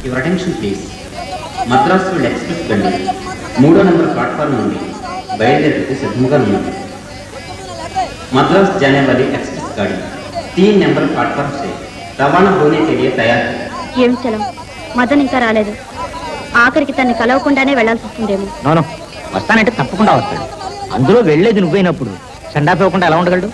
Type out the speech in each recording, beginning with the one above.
Your attention please Madras field express బండి మూడో number platform నుండి బయలుదేరికి సిద్ధంగా ఉన్నది मद्रास जाने वाली एक्सप्रेस गाड़ी तीन नंबर प्लेटफॉर्म से रवाना होने के लिए तैयार है ఏం చలం మదన్ ఇంకా రాలేదు ఆఖరికి తన్ని కలవకుండానే వెళ్లాల్సి వస్తుందేమో నోను వస్తానంటే తప్పకుండా వస్తాడు అందులో వెళ్ళేది నువ్వైనప్పుడు సండాపి ఇవ్వకుండా ఎలా ఉండగలడు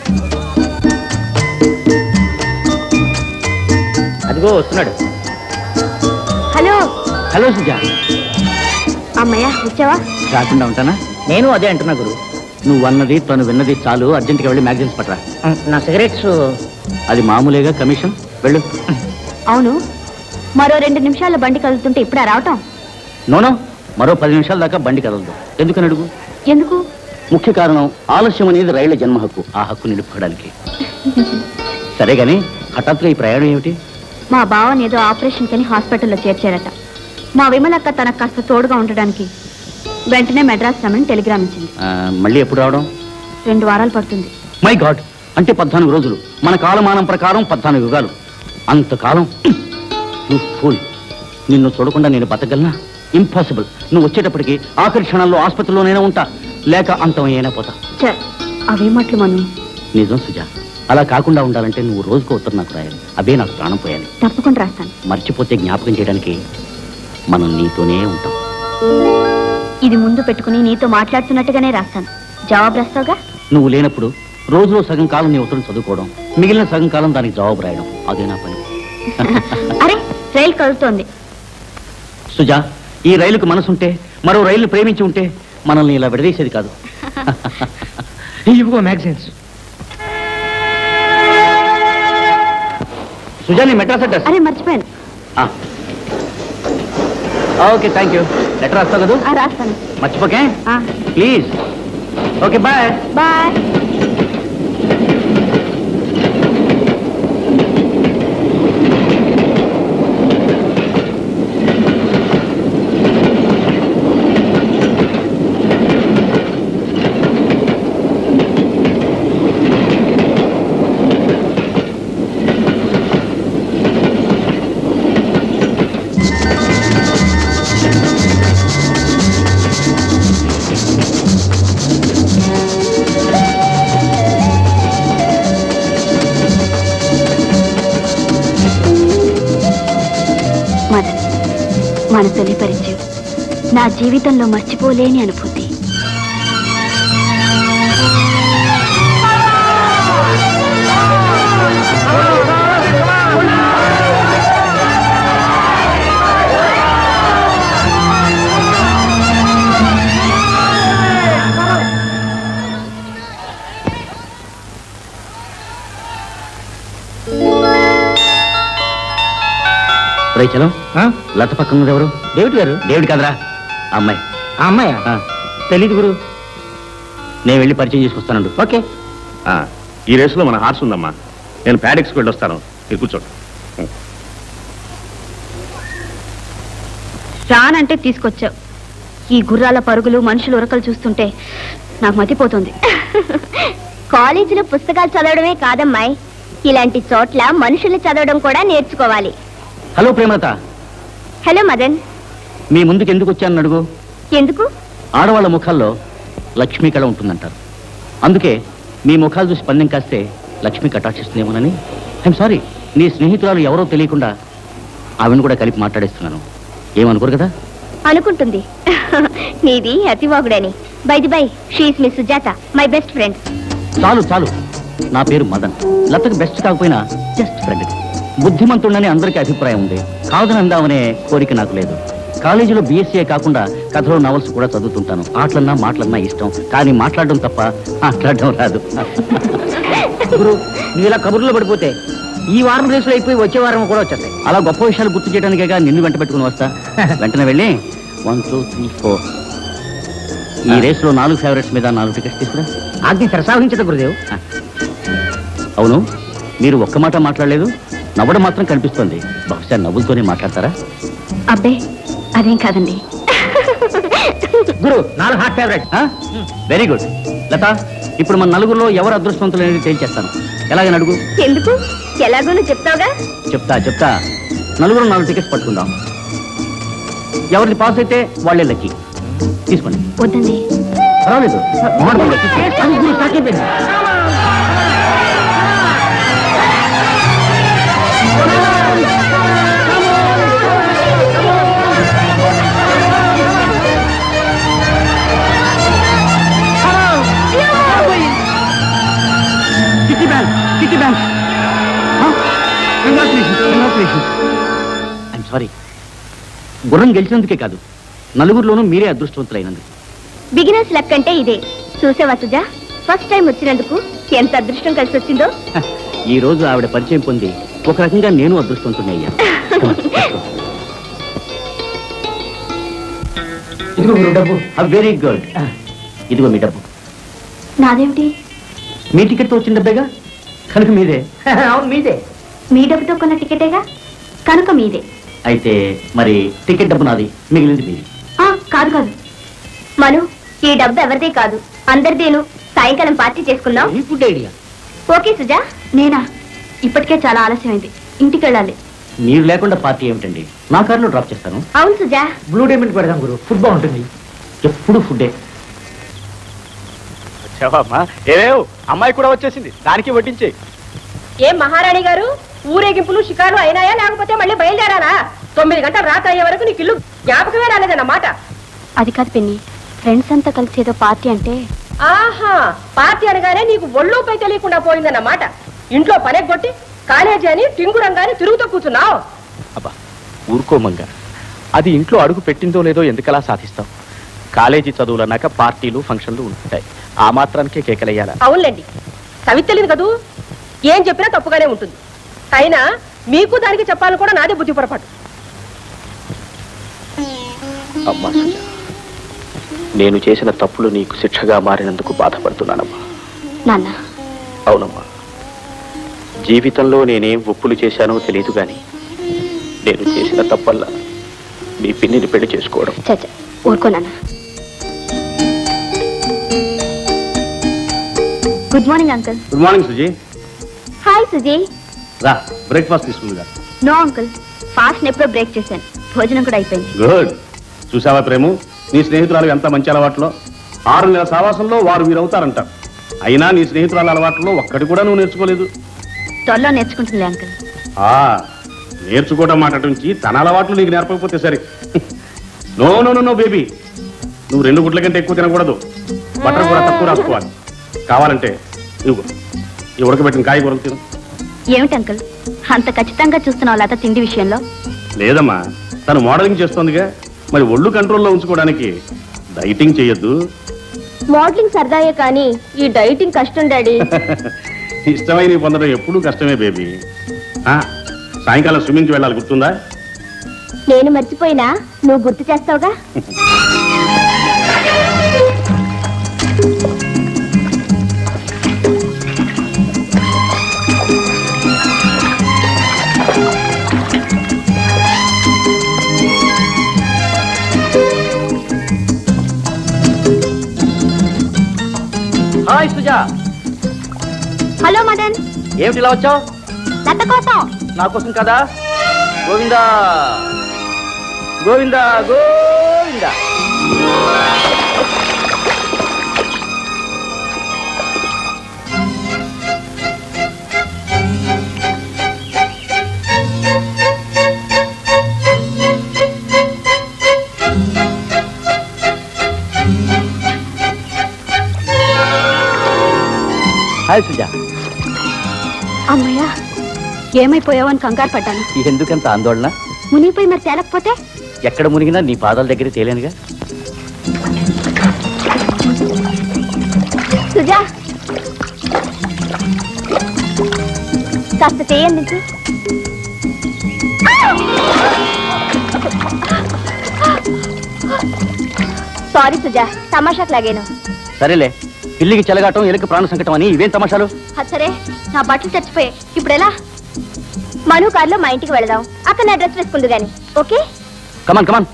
అదిగో వస్తున్నాడు హలో హలో సుజా అమ్మయ్య వచ్చావా రాకుండా ఉంటానా నేను అదే అంటున్నా గురు నువ్వు అన్నది తను విన్నది చాలు అర్జెంట్గా వెళ్ళి మ్యాగజైన్స్ పట్టరా నా సిగరెట్స్ అది మామూలుగా కమిషన్ వెళ్ళు అవును మరో రెండు నిమిషాల బండి కదులుతుంటే ఇప్పుడా రావటం నోనో మరో పది నిమిషాల దాకా బండి కదలదు ఎందుకని అడుగు ఎందుకు ముఖ్య కారణం ఆలస్యం అనేది రైళ్ల జన్మ హక్కు ఆ హక్కు నిలుపుకోవడానికి సరే గాని హఠాత్తుగా ఈ ప్రయాణం ఏమిటి మా బావని ఏదో ఆపరేషన్ కని హాస్పిటల్లో చేర్చారట మా విమలక్క తనకు కాస్త తోడుగా ఉండడానికి వెంటనే మెడ్రాస్ రమ్మని టెలిగ్రామ్ ఇచ్చింది ఆ, మళ్ళీ ఎప్పుడు రావడం రెండు వారాలు పడుతుంది మై గాడ్ అంటే పద్నాలుగు రోజులు మన కాలమానం ప్రకారం పద్నాలుగు యుగాలు అంతకాలం ఫుల్ నిన్ను చూడకుండా నేను బతకగలనా ఇంపాసిబుల్ నువ్వు వచ్చేటప్పటికి ఆఖరి క్షణాల్లో ఆసుపత్రిలోనైనా ఉంటా లేక అంతమైనా పోతా ఛ, అవేమట్లు మను నిజం సుజా అలా కాకుండా ఉండాలంటే నువ్వు రోజుకో ఉత్తరం నాకు రాయాలి అవే నాకు ప్రాణం పోయాలి తప్పకుండా రాస్తాను మర్చిపోతే జ్ఞాపకం చేయడానికి మనం నీతోనే ఉంటాం ఇది ముందు పెట్టుకుని నీతో మాట్లాడుతున్నట్టుగానే రాస్తాను జవాబు రాస్తావుగా నువ్వు లేనప్పుడు రోజులో సగం కాలం నీ ఉత్తరం చదువుకోవడం మిగిలిన సగం కాలం దానికి జవాబు రాయడం అదే నా పని అరే రైలు కదులుతోంది సుజా ఈ రైలుకు మనసుంటే మరో రైలు ప్రేమించి ఉంటే మనల్ని ఇలా విడదీసేది కాదు ఇవిగో మ్యాగజైన్స్ సుజా నీ మెడ్రాస్ అడ్రస్ అరే మర్చిపోయాను ఓకే థ్యాంక్ యూ లెటర్ రాస్తావు కదా ఆ, రాస్తాను మర్చిపోకే ఆ, please okay bye bye Madan మన తొలి పరిచయం నా జీవితంలో మర్చిపోలేని అనుభూతి రైచలం లత పక్కన ఉన్నది ఎవరు డేవిడ్ గారు డేవిడ్ కదరా ఆ అమ్మాయి ఆ అమ్మాయి తెలీదు గురు నేను వెళ్ళి పరిచయం చేసుకొస్తానండు ఓకే ఆ, ఈ రేసులో మన హార్స్ ఉందమ్మా నేను ప్యాడిక్స్కి వెళ్ళి వస్తాను మీరు కూర్చోండి రానంటే తీసుకొచ్చావు ఈ గుర్రాల పరుగులు మనుషులు ఉరకలు చూస్తుంటే నాకు మతిపోతుంది కాలేజీలో పుస్తకాలు చదవడమే కాదమ్మాయి ఇలాంటి చోట్ల మనుషులు చదవడం కూడా నేర్చుకోవాలి హలో ప్రేమలత హలో మదన్ మీ ముందుకు ఎందుకు వచ్చానని అడుగు ఎందుకు ఆడవాళ్ళ ముఖాల్లో లక్ష్మీ కళ ఉంటుందంటారు అందుకే మీ ముఖాలు చూసి పందెం కాస్తే లక్ష్మి కటాక్షిస్తుందేమోనని ఐఎమ్ సారీ నీ స్నేహితురాలు ఎవరో తెలియకుండా ఆవిడని కూడా కలిపి మాట్లాడేస్తున్నాను ఏమనుకోరు కదా అనుకుంటుంది నీది అతివాగుడని by the by she miss Sujatha my best friend చాలు చాలు నా పేరు మదన్ లతకు బెస్ట్ కాకపోయినా జస్ట్ ఫ్రెండ్ బుద్ధిమంతుడని అందరికీ అభిప్రాయం ఉంది కాదని అందామనే కోరిక నాకు లేదు కాలేజీలో బీఎస్సీఏ కాకుండా కథలో నవల్స్ కూడా చదువుతుంటాను ఆటలన్నా మాటలన్నా ఇష్టం కానీ మాట్లాడడం తప్ప మాట్లాడడం రాదు గురు నువ్వు ఇలా కబుర్లో పడిపోతే ఈ వారం రేసులు అయిపోయి వచ్చే వారం కూడా వచ్చేస్తాయి అలా గొప్ప విషయాలు గుర్తు చేయడానికేగా నిన్ను వెంట పెట్టుకుని వస్తా వెంటనే వెళ్ళి వన్ టూ త్రీ ఫోర్ ఈ రేసులో నాలుగు ఫేవరెట్స్ మీద నాలుగు టికెట్స్ తీసుకురా ఆజ్ఞ సరసావహించదు గురుదేవ్ అవును మీరు ఒక్క మాట మాట్లాడలేదు నవ్వడం మాత్రం కనిపిస్తోంది బహుశా నవ్వులతోనే మాట్లాడతారా అబ్బే అదేం కాదండి గురు నాలుగు hot favourite very good Latha ఇప్పుడు మన నలుగురిలో ఎవరు అదృష్టవంతులు అనేది తేల్చేస్తాను ఎలాగని అడుగు ఎందుకు ఎలాగో నువ్వు చెప్తావుగా చెప్తా చెప్తా నలుగురు నాలుగు టికెట్స్ పట్టుకుందాం ఎవరిది పాస్ అయితే వాళ్ళే లక్కీ తీసుకోండి వద్దండి పర్వాలేదు మామూలుగా తీసుకోండి. అది గురు, స్టార్ట్ అయిపోయింది. Kitty bank kitty bank congratulations congratulations I'm sorry గుర్రం గెలిచినందుకే కాదు నలుగురిలోనూ మీరే అదృష్టవంతులైనందుకు బిగినర్స్ లక్ అంటే ఇదే చూసావా సుజా ఫస్ట్ టైం వచ్చినందుకు ఎంత అదృష్టం కలిసి వచ్చిందో ఈ రోజు ఆవిడ పరిచయం పొంది ఒక రకంగా నేను అదృష్టవంతుని అయ్యాను ఇదిగో గురు డబ్బు వెరీ గుడ్ ఇదిగో మీ డబ్బు నాదేమిటి మీ టికెట్తో వచ్చిన డబ్బేగా కనుక మీదే అవును మీదే మీ డబ్బుతో కొన్న టికెటేగా కనుక మీదే అయితే మరి టికెట్ డబ్బు నాది మిగిలింది మీది ఆ, కాదు కాదు మను ఈ డబ్బు ఎవరిదే కాదు అందరిదేను సాయంకాలం పార్టీ చేసుకుందాం very good idea okay Suja నేనా ఇప్పటికే చాలా ఆలస్యమైంది ఇంటికి వెళ్ళాలి మీరు లేకుండా పార్టీ ఏమిటండి నా కారులో డ్రాప్ చేస్తాను అవును సుజా బ్లూ డైమండ్ పెడదాం గురు ఫుడ్ బాగుంటుంది ఎప్పుడు ఫుడ్డే వచ్చావమ్మా ఏవేవ్ అమ్మాయి కూడా వచ్చేసింది దానికి వడ్డించే ఏం మహారాణి గారు ఊరేగింపులు షికారులు అయినాయా లేకపోతే మళ్ళీ బయలుదేరాలా తొమ్మిది గంటల రాత్రి అయ్యే వరకు నీకు ఇల్లు జ్ఞాపకమే రాలేదన్నమాట అది కాదు పిన్ని ఫ్రెండ్స్ అంతా కలిసి ఏదో పార్టీ అంటే ఆహా పార్టీ అనగానే నీకు ఒళ్ళు పై తెలియకుండా పోయిందన్నమాట ఇంట్లో పనెగ్గొట్టి కాలేజీ అని టింగురంగాని తిరుగుతూ కూర్చున్నావు అబ్బా ఊరుకోమంగా అది ఇంట్లో అడుగు పెట్టిందో లేదో ఎందుకలా సాధిస్తాం కాలేజీ చదువులన్నాక పార్టీలు ఫంక్షన్లు ఉంటాయి ఆ మాత్రానికే కేకలేయాలా అవునులేండి సవి తెలియదు కదూ ఏం చెప్పినా తప్పుగానే ఉంటుంది అయినా మీకు దానికి చెప్పాలని కూడా నాదే బుద్ధి పొరపాటు అమ్మా సుజా నేను చేసిన తప్పులు నీకు శిక్షగా మారినందుకు బాధపడుతున్నానమ్మా నాన్న అవునమ్మా జీవితంలో నేనేం ఒప్పులు చేశానో తెలియదు గాని నేను చేసిన తప్పల్లా మీ పిన్నిని పెళ్లి చేసుకోవడం చచ్చ ఊరుకో నాన్న good morning uncle good morning Suji hi Suji రా బ్రేక్ఫాస్ట్ తీసుకుందిగా నో అంకుల్ ఫాస్ట్ ఎప్పుడో బ్రేక్ చేశాను భోజనం కూడా అయిపోయింది గుడ్ చూసావా ప్రేము నీ స్నేహితురాలు ఎంత మంచి అలవాట్లో ఆరు నెలల సావాసంలో వారు వీరు అవుతారంట అయినా నీ స్నేహితురాల అలవాట్లో ఒక్కటి కూడా నువ్వు నేర్చుకోలేదు త్వరలో నేర్చుకుంటుంది అంకుల్ ఆ నేర్చుకోవడం మాట నుంచి తన అలవాట్లు నీకు నేర్పకపోతే సరే no no no no baby నువ్వు రెండు గుడ్ల కంటే ఎక్కువ తినకూడదు బటర్ కూడా తక్కువ రాసుకోవాలి కావాలంటే ఇవ్వు ఈ ఉడకబెట్టిన కాయగూరలు తిను ఏమిటి అంకుల్ అంత ఖచ్చితంగా చూస్తున్నావు లత తిండి విషయంలో లేదమ్మా తను మోడలింగ్ చేస్తోందిగా మరి ఒళ్ళు కంట్రోల్లో ఉంచుకోవడానికి డైటింగ్ చేయొద్దు మోడలింగ్ సరదాయే కానీ ఈ డైటింగ్ కష్టం డాడీ ఇష్టమైన పొందడం ఎప్పుడూ కష్టమే బేబీ ఆ, సాయంకాలం స్విమ్మింగ్కి వెళ్ళాలి గుర్తుందా నేను మర్చిపోయినా నువ్వు గుర్తు చేస్తావుగా హాయ్ సుజా హలో మదన్ ఏమిటి ఇలా వచ్చావు లత కోసం నా కోసం కదా గోవిందా గోవిందా గోవిందా హాయ్ సుజా అమ్మయ్యా ఏమైపోయావు అని కంగారు పడ్డాను ఎందుకంత ఆందోళన మునిగిపోయి మరి తేలకపోతే ఎక్కడ మునిగినా నీ పాదాల దగ్గర తేలేనుగా సుజా కాస్త చేయండి సారీ సుజా తమాషాకు లాగాను సరేలే పిల్లికి చెలగాటం ఎలుక ప్రాణ సంకటం అని ఇవేం తమాషాలు అది సరే నా బట్టలు చచ్చిపోయాయి ఇప్పుడు ఎలా మను కార్లో మా ఇంటికి వెళదాం అక్కడ నా డ్రెస్ వేసుకుందు గాని ఓకే కమాన్ కమాన్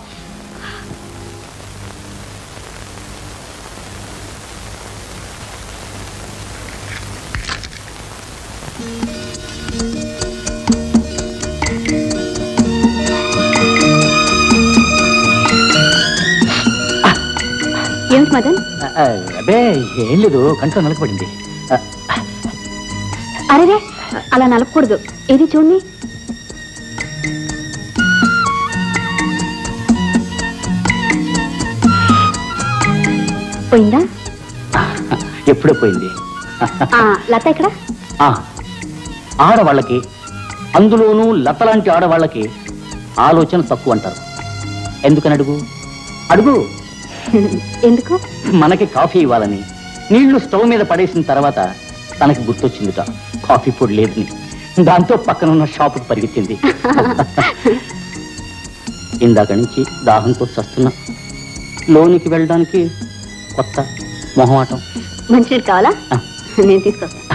ఏంటి మదన్ ఆ, అబ్బే ఏం లేదు కంట్లో నలకపడింది ఆ, అరేరే అలా నలపకూడదు ఇది చూడండి పోయిందా ఎప్పుడో పోయింది ఆ, లత ఇక్కడ ఆ, ఆడవాళ్ళకి అందులోనూ లత లాంటి ఆడవాళ్ళకి ఆలోచన తక్కువ అంటారు ఎందుకని అడుగు అడుగు ఎందుకు మనకి కాఫీ ఇవ్వాలని నీళ్లు స్టవ్ మీద పడేసిన తర్వాత తనకి గుర్తొచ్చిందిట కాఫీ పొడి లేదని దాంతో పక్కన ఉన్న షాపుకి పరిగెత్తింది ఇందాక నుంచి దాహంతో చస్తున్నా లోనికి వెళ్ళడానికి కొత్త మొహమాటం మంచినీళ్ళు కావాలా ఆ. నేను తీసుకొస్తా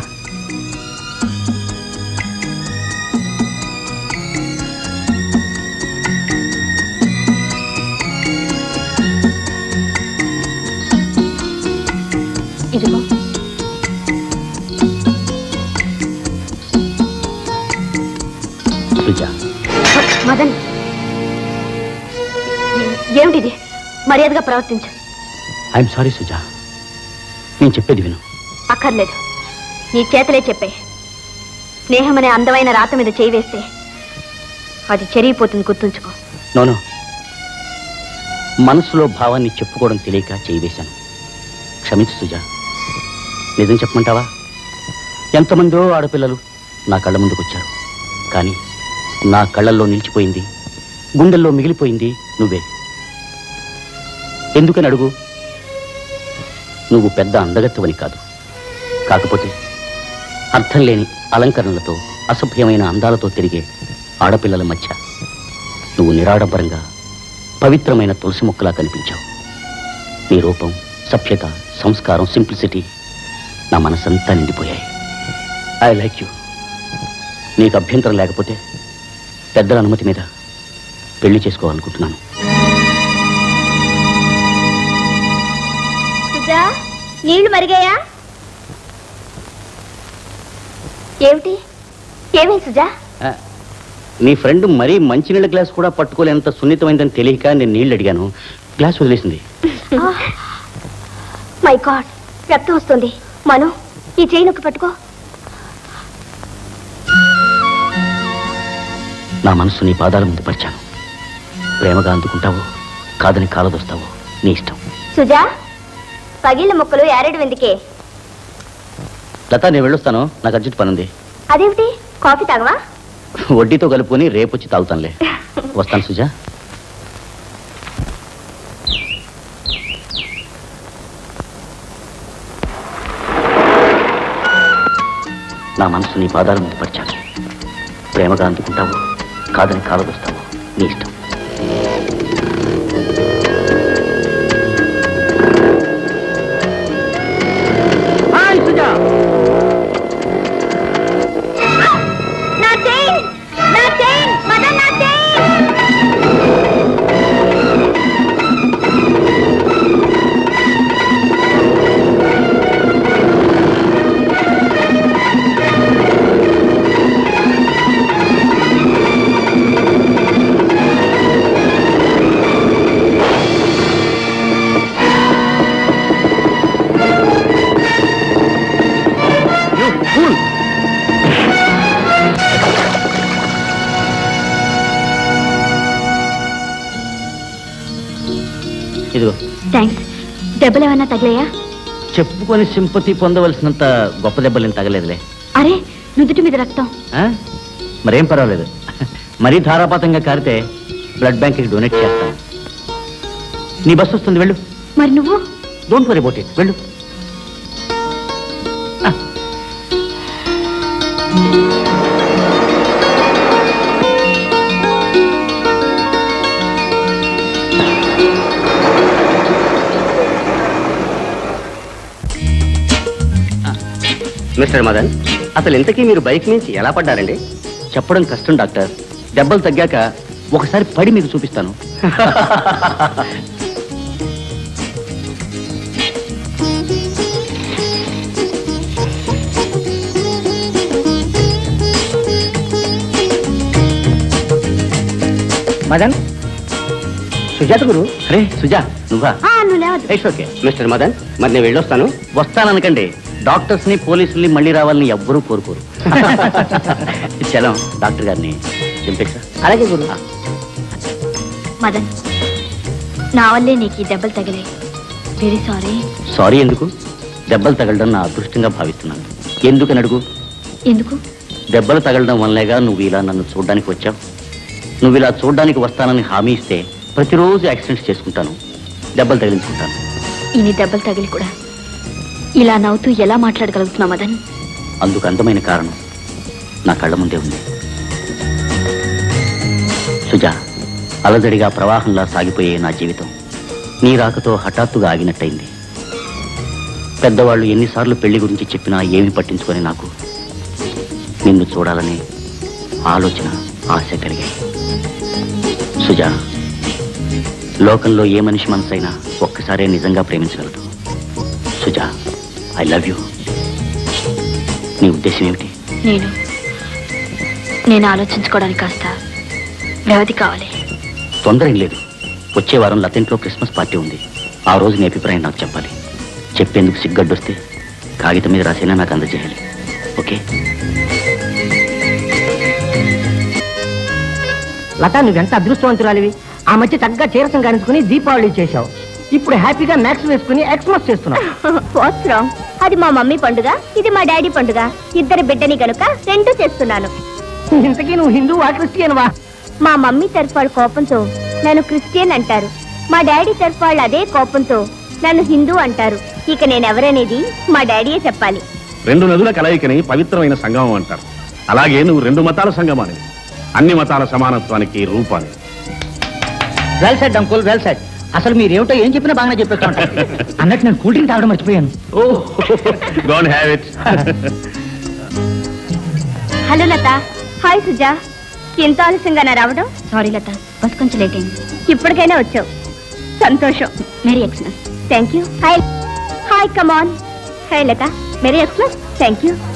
ఇదిగో సుజా మదన్ ఏమిటిది మర్యాదగా ప్రవర్తించు ఐఎమ్ సారీ సుజా నేను చెప్పేది విను అక్కర్లేదు నీ చేతలే చెప్పే స్నేహం అనే అందమైన రాత మీద చేయి వేస్తే అది చెరిగిపోతుంది గుర్తుంచుకో నోనో మనసులో భావాన్ని చెప్పుకోవడం తెలియక చేయి వేశాను క్షమించు సుజా నిజం చెప్పమంటావా ఎంతమందో ఆడపిల్లలు నా కళ్ళ ముందుకు వచ్చారు కానీ నా కళ్ళల్లో నిలిచిపోయింది గుండెల్లో మిగిలిపోయింది నువ్వే ఎందుకని అడుగు నువ్వు పెద్ద అందగత్తవని కాదు కాకపోతే అర్థం లేని అలంకరణలతో అసభ్యమైన అందాలతో తిరిగే ఆడపిల్లల మధ్య నువ్వు నిరాడంబరంగా పవిత్రమైన తులసి మొక్కలా కనిపించావు నీ రూపం సభ్యత సంస్కారం సింప్లిసిటీ నా మనసంతా నిండిపోయాయి ఐ లైక్ యూ నీకు అభ్యంతరం లేకపోతే పెద్దల అనుమతి మీద పెళ్లి చేసుకోవాలనుకుంటున్నాను సుజా నీళ్లు మరిగాయా ఏమిటి ఏమై సుజా ఆ, నీ ఫ్రెండ్ మరీ మంచినీళ్ళ గ్లాస్ కూడా పట్టుకోలేనంత సున్నితమైందని తెలియక నేను నీళ్ళు అడిగాను గ్లాస్ వదిలేసింది మై గాడ్ రక్తం వస్తుంది మను ఈ చేయి నొక్కి పట్టుకో నా మనసు నీ పాదాల ముందు పరిచాను ప్రేమగా అందుకుంటావో కాదని కాలదొస్తావో నీ ఇష్టం సుజా పగిళ్ళ మొక్కలు యారెడు వెందుకే లత నేను వెళ్ళొస్తాను నాకు అర్జెంట్ పని ఉంది అదేమిటి కాఫీ తాగవా వడ్డీతో కలుపుకొని రేపు వచ్చి తాగుతానులే వస్తాను సుజా నా మనసు నీ పాదాల ముందు పరిచాను ప్రేమగా అందుకుంటావు కాదని కాలదొస్తావు నీ ఇష్టం సుజా నా చైన్ నా చైన్ మదన్ నా చైన్ ఇదిగో థ్యాంక్స్ దెబ్బలు ఏమైనా తగిలాయా చెప్పుకొని సింపతి పొందవలసినంత గొప్ప దెబ్బలేం తగలేదులే అరే నుదుటి మీద రక్తం ఆ? మరేం పర్వాలేదు మరీ ధారాపాతంగా కారితే బ్లడ్ బ్యాంక్కి డొనేట్ చేస్తాను నీ బస్సు వస్తుంది వెళ్ళు మరి నువ్వు డోంట్ వరీ అబౌట్ ఇట్ వెళ్ళు మిస్టర్ మదన్ అసలు ఇంతకీ మీరు బైక్ నుంచి ఎలా పడ్డారండి చెప్పడం కష్టం డాక్టర్ దెబ్బలు తగ్గాక ఒకసారి పడి మీకు చూపిస్తాను మదన్ సుజాత గురు అరే సుజా నువ్వా ఆ, నువ్వు లేవద్దు ఇట్స్ ఓకే మిస్టర్ మదన్ మరి నేను వెళ్ళొస్తాను వస్తాననకండి డాక్టర్స్ ని పోలీసుల్ని మళ్ళీ రావాలని ఎవ్వరూ కోరుకోరు చలం డాక్టర్ గారిని దింపేసా అలాగే గురు మదన్ నా వల్లే నీకు ఈ దెబ్బలు తగిలాయి వెరీ సారీ సారీ ఎందుకు దెబ్బలు తగలడం నా అదృష్టంగా భావిస్తున్నాను ఎందుకని అడుగు ఎందుకు దెబ్బలు తగలడం వల్లేగా నువ్వు ఇలా నన్ను చూడడానికి వచ్చావు నువ్వు ఇలా చూడడానికి వస్తానని హామీ ఇస్తే ప్రతిరోజు యాక్సిడెంట్స్ చేసుకుంటాను దెబ్బలు తగిలించుకుంటాను ఇన్ని దెబ్బలు తగిలి కూడా ఇలా నవ్వుతూ ఎలా మాట్లాడగలుగుతున్నావు మదన్ అందుకు అందమైన కారణం నా కళ్ళ ముందే ఉంది సుజా అలజడిగా ప్రవాహంలా సాగిపోయే నా జీవితం నీ రాకతో హఠాత్తుగా ఆగినట్టయింది పెద్దవాళ్ళు ఎన్నిసార్లు పెళ్లి గురించి చెప్పినా ఏమీ పట్టించుకొని నాకు నిన్ను చూడాలని ఆలోచన ఆశ కలిగాయి సుజా లోకంలో ఏ మనిషి మనసైనా ఒక్కసారే నిజంగా ప్రేమించగలదు సుజా ఐ లవ్ యూ నీ ఉద్దేశం ఏమిటి నేను నేను ఆలోచించుకోవడానికి కాస్త వ్యవధి కావాలి తొందర ఏం లేదు వచ్చే వారం లతెంట్లో క్రిస్మస్ పార్టీ ఉంది ఆ రోజు నీ అభిప్రాయం నాకు చెప్పాలి చెప్పేందుకు సిగ్గడ్డొస్తే కాగితం మీద రాసైనా నాకు అందజేయాలి ఓకే లత నువ్వెంత అదృష్టవంతురాలివి ఆ మధ్య చక్కగా చీరసం కానించుకుని దీపావళి చేశావు ఇప్పుడు హ్యాపీగా మ్యాక్స్ వేసుకుని ఎక్స్మస్ చేస్తున్నావు వాట్స్ రాంగ్ అది మా మమ్మీ పండుగ ఇది మా డాడీ పండుగ ఇద్దరు బిడ్డని కనుక రెండు చేస్తున్నాను ఇంతకీ నువ్వు హిందూ వా క్రిస్టియన్ వా మా మమ్మీ తరఫు వాళ్ళ కోపంతో నన్ను క్రిస్టియన్ అంటారు మా డాడీ తరఫు వాళ్ళు అదే కోపంతో నన్ను హిందూ అంటారు ఇక నేను ఎవరనేది మా డాడీయే చెప్పాలి రెండు నదుల కలయికని పవిత్రమైన సంగమం అంటారు అలాగే నువ్వు రెండు మతాల సంగమాన్ని అన్ని మతాల సమానత్వానికి రూపాన్ని well set uncle well set అసలు మీరేమిటో ఏం చెప్పినా బాగానే చెప్పేస్తా ఉంటారు అన్నట్టు నేను కూల్ డ్రింక్ తాగడం మర్చిపోయాను oh don't have it hello Latha hi Suja ఎంత ఆలస్యంగా నా రావడం సారీ లత బస్ కొంచెం లేట్ అయింది ఇప్పటికైనా వచ్చావు సంతోషం merry Xmas thank you hi hi come on hi Latha merry express thank you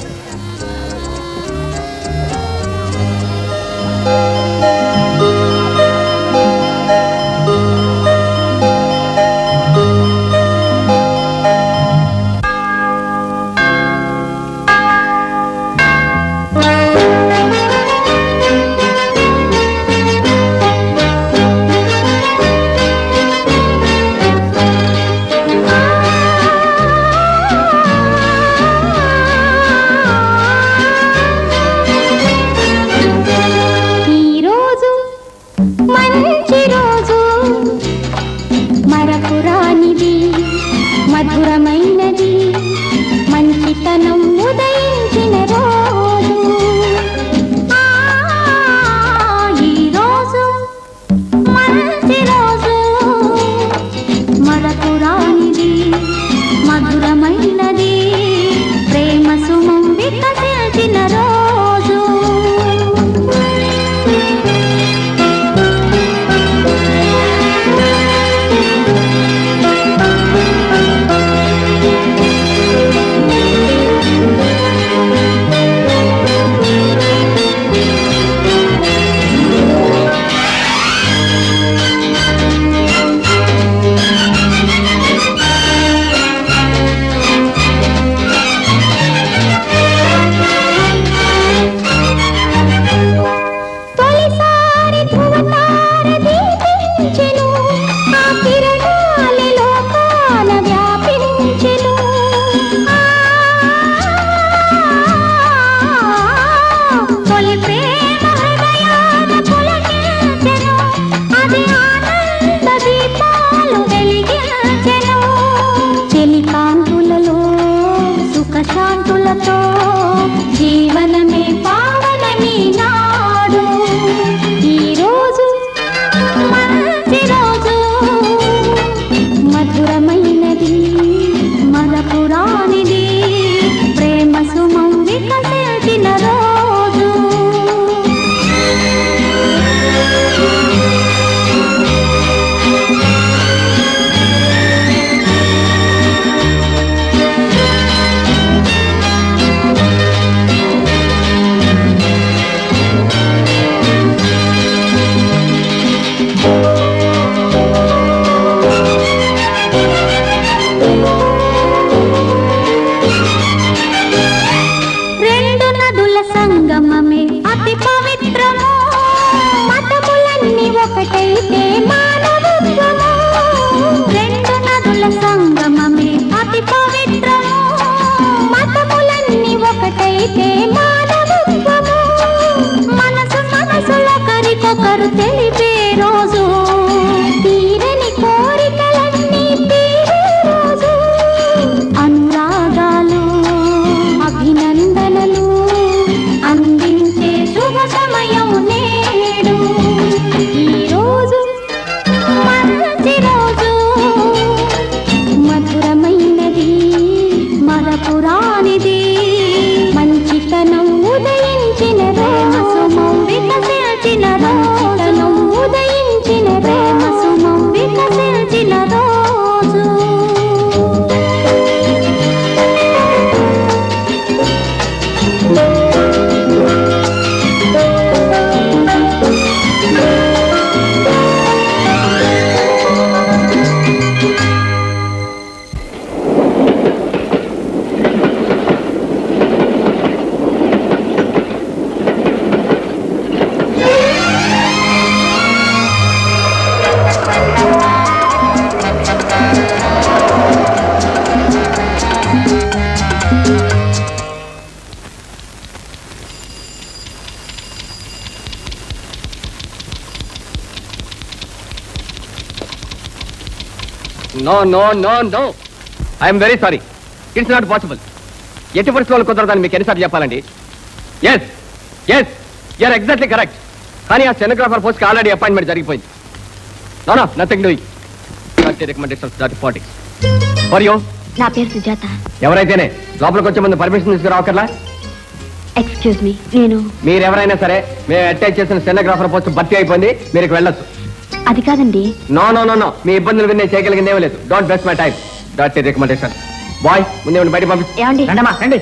మానవత్వము రెండు నదుల సంగమమే అతి పవిత్రము మతములన్నీ ఒకటైతే మానవత్వము మనసు మనసులొకరికొకరు తెలిపే రోజు తీరని కోరికలన్నీ తీరే రోజు అనురాగాలు అభినందనలు అందించే శుభ సమయం నేడు ఈ రోజు మంచి రోజు మధురమైనది మరపురానిది మంచితనం ఉదయించిన రోజు సుమం వికసించిన రోజు ఉదయించిన ప్రేమ సుమం వికసించిన రోజు no no no no I'm very sorry it's not possible ఎట్టి పరిస్థితుల్లో కుదరదని మీకు ఎన్నిసార్లు చెప్పాలండి yes yes you're exactly correct కానీ ఆ సెనోగ్రాఫర్ పోస్ట్కి ఆల్రెడీ అపాయింట్మెంట్ జరిగిపోయింది no no nothing doing recommendations that politics for you నా పేరు సుజాత ఎవరైతేనే లోపలికి వచ్చే ముందు పర్మిషన్ తీసుకురావక్కర్లా ఎక్స్క్యూజ్ మీ నేను మీరు ఎవరైనా సరే మేము అటాచ్ చేసిన సెనోగ్రాఫర్ పోస్ట్ భర్తీ అయిపోయింది మీరు ఇక వెళ్ళొచ్చు అది కాదండి నో నో నో నో మీ ఇబ్బందులు విన్నే చేయగలిగింది ఏమీ లేదు don't waste my time that recommendation boy ముందే బయట పంపి ఏమండి రండమ్మా రండి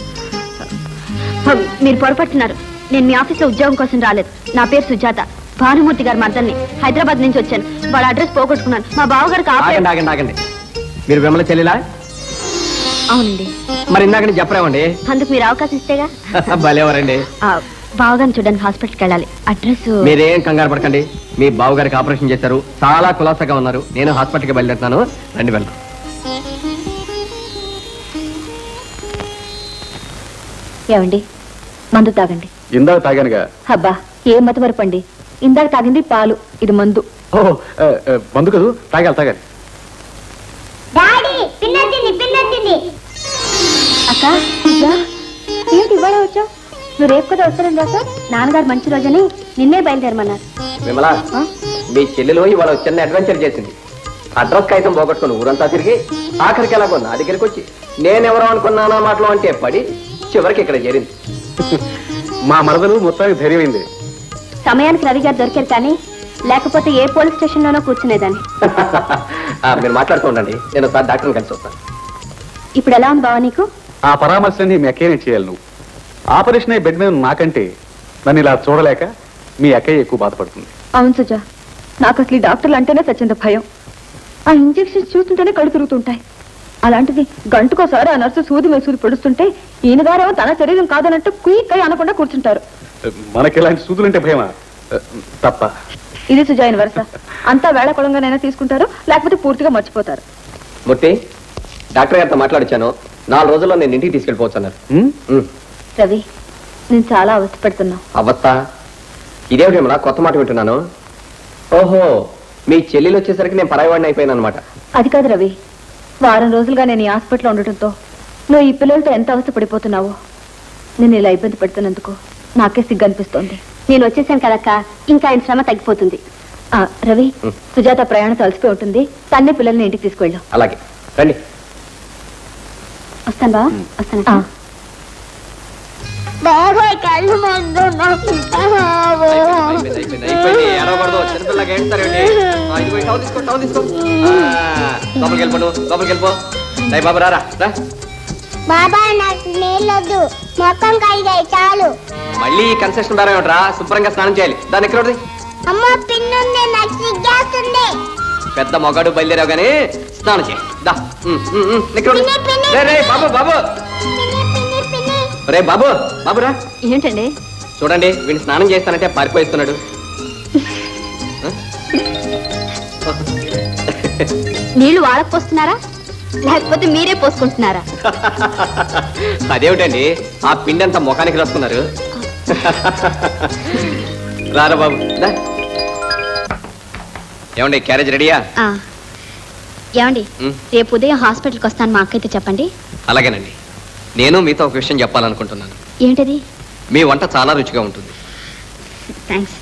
హ, మీరు పొరపడుతున్నారు నేను మీ ఆఫీస్లో ఉద్యోగం కోసం రాలేదు నా పేరు సుజాత భానుమూర్తి గారి మద్దల్ని హైదరాబాద్ నుంచి వచ్చాను వాళ్ళ అడ్రస్ పోగొట్టుకున్నాను మా బావగారికి ఆపే ఆగండి ఆగండి ఆగండి మీరు విమల చెల్లిలా అవునండి మరి ఇందాక నుంచి చెప్పరేమండి అందుకు మీరు అవకాశం ఇస్తేగా భలేవరండి ఆ, బావగారిని చూడడానికి హాస్పిటల్కి వెళ్ళాలి అడ్రస్ మీరేం కంగారు పడకండి మీ బావగారికి ఆపరేషన్ చేశారు చాలా కులాసగా ఉన్నారు నేను హాస్పిటల్కి బయలుదేరుతున్నాను రండి వెళ్దాం ఏమండి మందు తాగండి ఇందాక తాగానుగా హబ్బా ఏ మతమరపండి ఇందాక తాగింది పాలు ఇది మందు ఓ మందు కదూ తాగాలి తాగాలి డాడీ పిల్లొచ్చింది పిల్లొచ్చింది అక్క ఇదా? ఏంటి ఇవాళ వచ్చావు నువ్వు రేపు కదా వస్తారని రాసా నాన్నగారు మంచి రోజని నిన్నే బయలుదేరమన్నారు విమల మీ చెల్లెలు ఇవాళ ఒక చిన్న అడ్వెంచర్ చేసింది అడ్రస్ కాగితం పోగొట్టుకుని ఊరంతా తిరిగి ఆఖరికి ఎలాగో నా దగ్గరికి వచ్చి నేనెవరో అనుకున్నానా మాటలు అంటే పడి చివరికి ఇక్కడ చేరింది మా మరదలు మొత్తానికి ధైర్యమైంది సమయానికి రవి గారు దొరికారు కానీ లేకపోతే ఏ పోలీస్ స్టేషన్లోనో కూర్చునేదాన్ని ఆ, మీరు మాట్లాడుతూ ఉండండి నేను ఒకసారి డాక్టర్ని కలిసి వస్తాను ఇప్పుడు ఎలా ఉంది బావ నీకు ఆ పరామర్శని మీ అక్కయ్యనే చేయాలి నువ్వు ఆపరేషన్ అయ్యే బెడ్ మీద ఉన్న నాకంటే నన్ను ఇలా చూడలేక మీ అక్కయ్య ఎక్కువ బాధపడుతుంది అవును సుజా నాకు అసలు ఈ డాక్టర్లు అంటేనే సచ్చింది భయం ఆ ఇంజెక్షన్స్ చూస్తుంటేనే కళ్ళు తిరుగుతుంటాయి అలాంటిది గంటకోసారి ఆ నర్సు సూది మీద సూది పొడుస్తుంటే ఈయన గారేమో తన శరీరం కాదన్నట్టు కుయిక్ అయి అనకుండా కూర్చుంటారు మనకి ఇలాంటి సూదులంటే భయమా తప్ప ఇది సుజాయిన వరుస అంతా వేళకొళంగానైనా తీసుకుంటారు లేకపోతే పూర్తిగా మర్చిపోతారు మూర్తి డాక్టర్ గారితో మాట్లాడిచ్చాను నాలుగు రోజుల్లో నేను ఇంటికి తీసుకెళ్ళిపోవచ్చు అన్నారు ఉమ్, రవి నేను చాలా అవస్థపడుతున్నా అవస్థ ఇదేమిటి విమల కొత్త మాట వింటున్నాను ఓహో మీ చెల్లెలు వచ్చేసరికి నేను పరాయివాడిని అయిపోయాను అనమాట అది కాదు రవి వారం రోజులుగా నేను ఈ హాస్పిటల్లో ఉండటంతో నువ్వు ఈ పిల్లలతో ఎంత అవస్థపడిపోతున్నావో నేను ఇలా ఇబ్బంది పెడుతున్నందుకు నాకే సిగ్గు అనిపిస్తోంది నేను వచ్చేసాను కదక్క ఇంకా ఆయన శ్రమ తగ్గిపోతుంది ఆ, రవి ఉం. సుజాత ప్రయాణం తలసిపోయి ఉంటుంది తన్నే పిల్లల్ని ఇంటికి తీసుకువెళ్ళు అలాగే రండి వస్తాను బా వస్తాను ఆ. బాబాయ్ కళ్ళు మందు నాకు అయిపోయింది, అయిపోయింది, అయిపోయింది. ఏడవకూడదు. చిన్నపిల్లగా ఏడుస్తారేంటి? ఆ, ఇదిగో ఈ టవల్ తీసుకో, టవల్ తీసుకో. ఆ, లోపలికి వెళ్ళిపో నువ్వు, లోపలికి వెళ్ళిపో రై బాబు రారా రా బాబాయ్ నాకు నీళ్ళొద్దు మొక్కం కడిగాయి చాలు మళ్ళీ ఈ కన్సెషన్ బేరం ఏమిట్రా శుభ్రంగా స్నానం చేయాలి దాని ఎక్కడ ఉంది? అమ్మ పిన్నుంది నాకు సిగ్గేస్తుంది పెద్ద మొగాడు బయలుదేరావు గానీ స్నానం చేయి దా ఉమ్, ఉమ్, ఉమ్, ఇక్కడ ఉంది. పిన్ని, పిన్ని. రే, రే, బాబు బాబు పిన్ని పిన్ని పిన్ని రే బాబు బాబు రా ఏంటండి చూడండి వీడిని స్నానం చేస్తానంటే పారిపోయిస్తున్నాడు ఆ? నీళ్లు వాళ్ళకు పోస్తున్నారా లేకపోతే మీరే పోసుకుంటున్నారా అదేమిటండి ఆ పిండి అంతా ముఖానికి రాసుకున్నారు రారా బాబు దా. ఏమండి క్యారేజ్ రెడీయా ఆ, ఏమండి ఉమ్. రేపు ఉదయం హాస్పిటల్కి వస్తాను మా అక్కయితే చెప్పండి అలాగేనండి నేను మీతో ఒక విషయం చెప్పాలనుకుంటున్నాను ఏంటది మీ వంట చాలా రుచిగా ఉంటుంది థ్యాంక్స్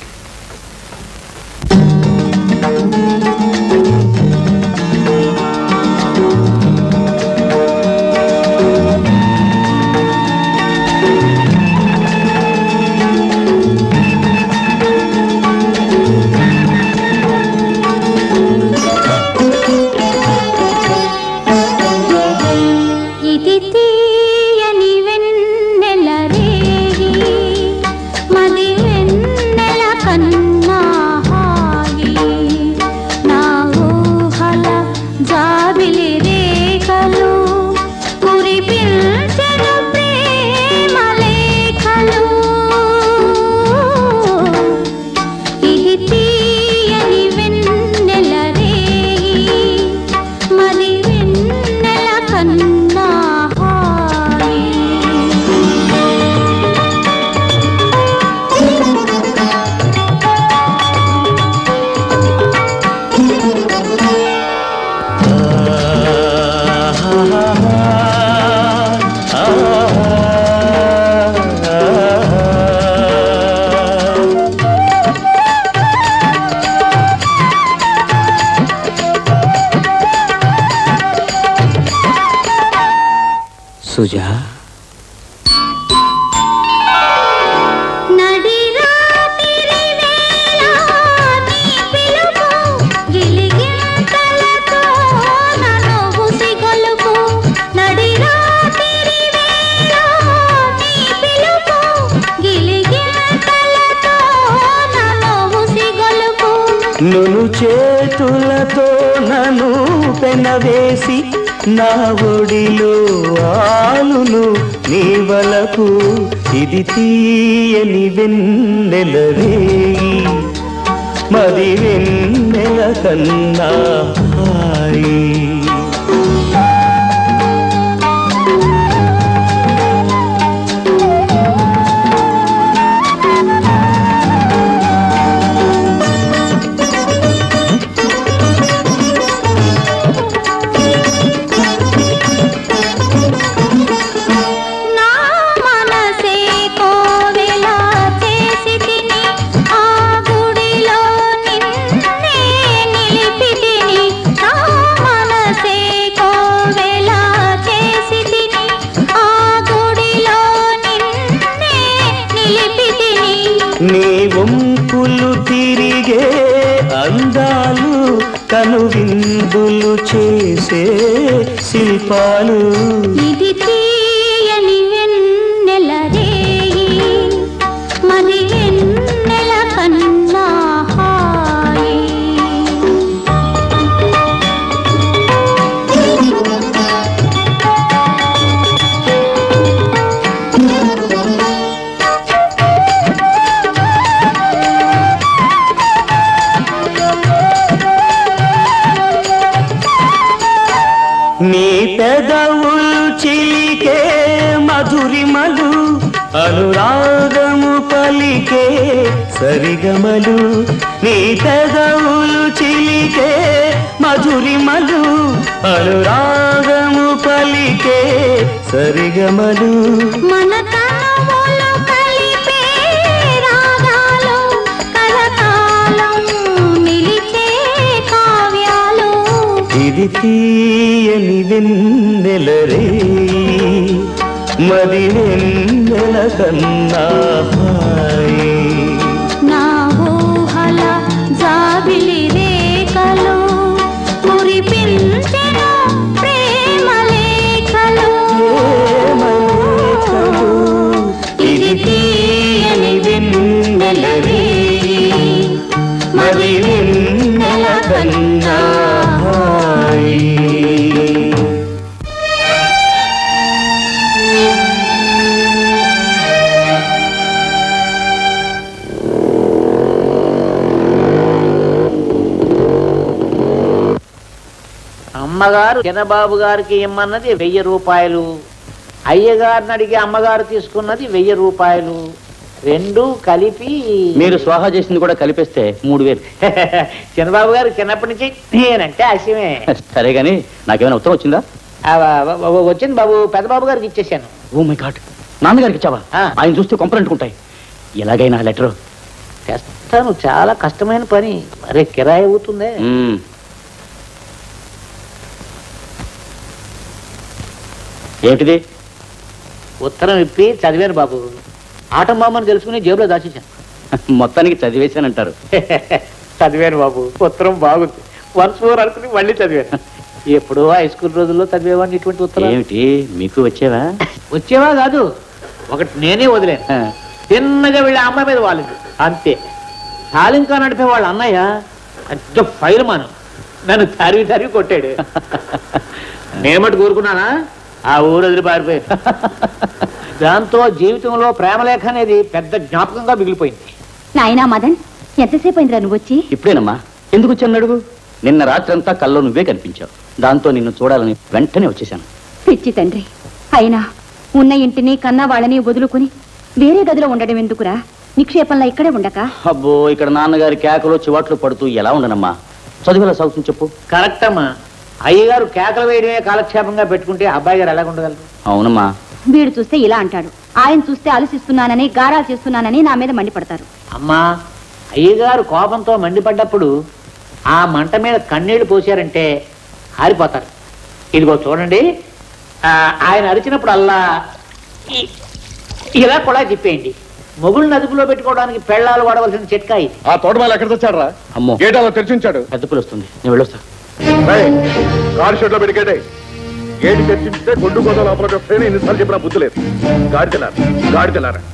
ఇది తీయని వెన్నెల రేగి మది వెన్నెల కన్నా హాయి నా ఊహల జాబిలి రేఖలు కురిపించెను ప్రేమ లేఖలు ఇది తీయని వెన్నెల రేగి మరి వెన్నెల కన్నా హాయి సుజా నడి రాత్రి వేళ నీ పిలుపు గిలిగింతలతో నన్ను ఉసిగొలుపు నడి రాత్రి వేళ నీ పిలుపు గిలిగింతలతో నన్ను ఉసిగొలుపు నును చేతులతో నన్ను పెనవేసి నా ఒడిలో ఆలును నీ వలకు ఇది తీయని వెన్నెల రేయి మది వెన్నెల కన్నా హాయి నా మనసే కోవెల చేసి తిని ఆ గుడిలో నిన్నే నిలిపి తిని నా మనసే కోవెల చేసి తిని ఆ గుడిలో నిన్నే నిలిపి తిని నీ వంపులు తిరిగే అందాలు కనువిందులు చేసే శిల్పాలు ఇది తీయని వెన్నెల రేయి మది వెన్నెల కన్నా హాయి నీ పెదవులు చిలికే మధురిమలు అనురాగము పలికే సరిగమలు నీ పెదవులు చిలికే మధురిమలు అనురాగము పలికే సరిగమలు మన తనములు కలిపే రాగాలు కలకాలం నిలిచే కావ్యాలు ఇది తీయని వెన్నెల రే మది వెన్నెల కన్నా హాయి నా ఊహల జాబిలి రేఖలు కురిపించెను ప్రేమ లేఖలు ఇది తీయని వెన్నెల రే మది వెన్నెల కన్నా హాయి అమ్మగారు చిన్నబాబు గారికి ఇమ్మన్నది వెయ్యి రూపాయలు అయ్యగారిని అడిగి అమ్మగారు తీసుకున్నది వెయ్యి రూపాయలు రెండు కలిపి మీరు స్వాహా చేసింది కూడా కలిపేస్తే మూడు వేలు చిన్నబాబు గారు చిన్నప్పటి నుంచి నేనంటే ఆశయమే సరే గాని నాకేమైనా ఉత్తరం వచ్చిందా ఆ, వ- వ- వచ్చింది బాబు పెద్దబాబు గారికి ఇచ్చేసాను ఓ మై గాడ్ నాన్నగారికి ఇచ్చావా ఆయన చూస్తే కొంపలంటుకుంటాయి ఎలాగైనా లెటర్ తెస్తాను చాలా కష్టమైన పని మరే కిరాయి అవుతుందే ఏమిటిది ఉత్తరం ఇప్పి చదివాను బాబు ఆటం బామ్మని తెలుసుకుని జేబులో దాచేసాను మొత్తానికి చదివేశానంటారు చదివాను బాబు ఉత్తరం బాగుంది వన్స్ ఫోర్ అనుకుని మళ్ళీ చదివాను ఎప్పుడో హై స్కూల్ రోజుల్లో చదివేవాడిని ఇటువంటి ఉత్తరం ఏమిటి మీకు వచ్చేవా వచ్చేవా కాదు ఒకటి నేనే వదిలేను తిన్నగా వెళ్ళి ఆ అమ్మాయి మీద వాలింది అంతే తాలింకా నడిపే వాళ్ళ అన్నయ్య పెద్ద ఫైల్ మాను నన్ను తరివి తరివి కొట్టాడు నేమటి కోరుకున్నానా ఆ ఊరు వదిలి పారిపోయాడు దాంతో జీవితంలో ప్రేమలేఖ అనేది పెద్ద జ్ఞాపకంగా మిగిలిపోయింది నాయనా మదన్ ఎంతసేపు అయిందిరా నువ్వు వచ్చి ఇప్పుడేనమ్మా ఎందుకు వచ్చాను అడుగు నిన్న రాత్రంతా కల్లో నువ్వే కనిపించావు దాంతో నిన్ను చూడాలని వెంటనే వచ్చేసాను పిచ్చి తండ్రి అయినా ఉన్న ఇంటిని కన్న వాళ్ళని వదులుకుని వేరే గదిలో ఉండడం ఎందుకురా నిక్షేపంలో ఇక్కడే ఉండక అబ్బో ఇక్కడ నాన్నగారి కేకలు చివాట్లు పడుతూ ఎలా ఉండనమ్మా చదువులా సాగుతుంది చెప్పు కరెక్ట్ అమ్మా అయ్యగారు కేకలు వేయడమే కాలక్షేపంగా పెట్టుకుంటే అబ్బాయి గారు ఎలా ఉండగలరు అవునమ్మా వీడు చూస్తే ఇలా అంటాడు ఆయన చూస్తే ఆలోచిస్తున్నానని గారాలు చేస్తున్నానని నా మీద మండిపడతారు అమ్మా అయ్యగారు కోపంతో మండిపడ్డప్పుడు ఆ మంట మీద కన్నీళ్లు పోసారంటే ఆరిపోతారు ఇదిగో చూడండి ఆ, ఆయన అరిచినప్పుడు అల్లా ఈ- ఇలా కూడా చెప్పేయండి మొగుళ్ళు నదుపులో పెట్టుకోవడానికి పెళ్ళాలు వాడవలసిన చిట్కా ఇది ఆ తోటమాల ఎక్కడ తెచ్చాడరా అమ్మో గేట్ అలా తెరిచించాడు పెద్ద పిల్ల వస్తుంది నేను వెళ్ళొస్తా రేయ్, కారు షెడ్ లో పెట్టి గేటే గేటు తెరిచించితే గొడ్డు గోద లోపలికి వస్తేనే ఎన్నిసార్లు చెప్పినా బుద్ధి లేదు గాడి తెల్లారు గాడి తెల్లారా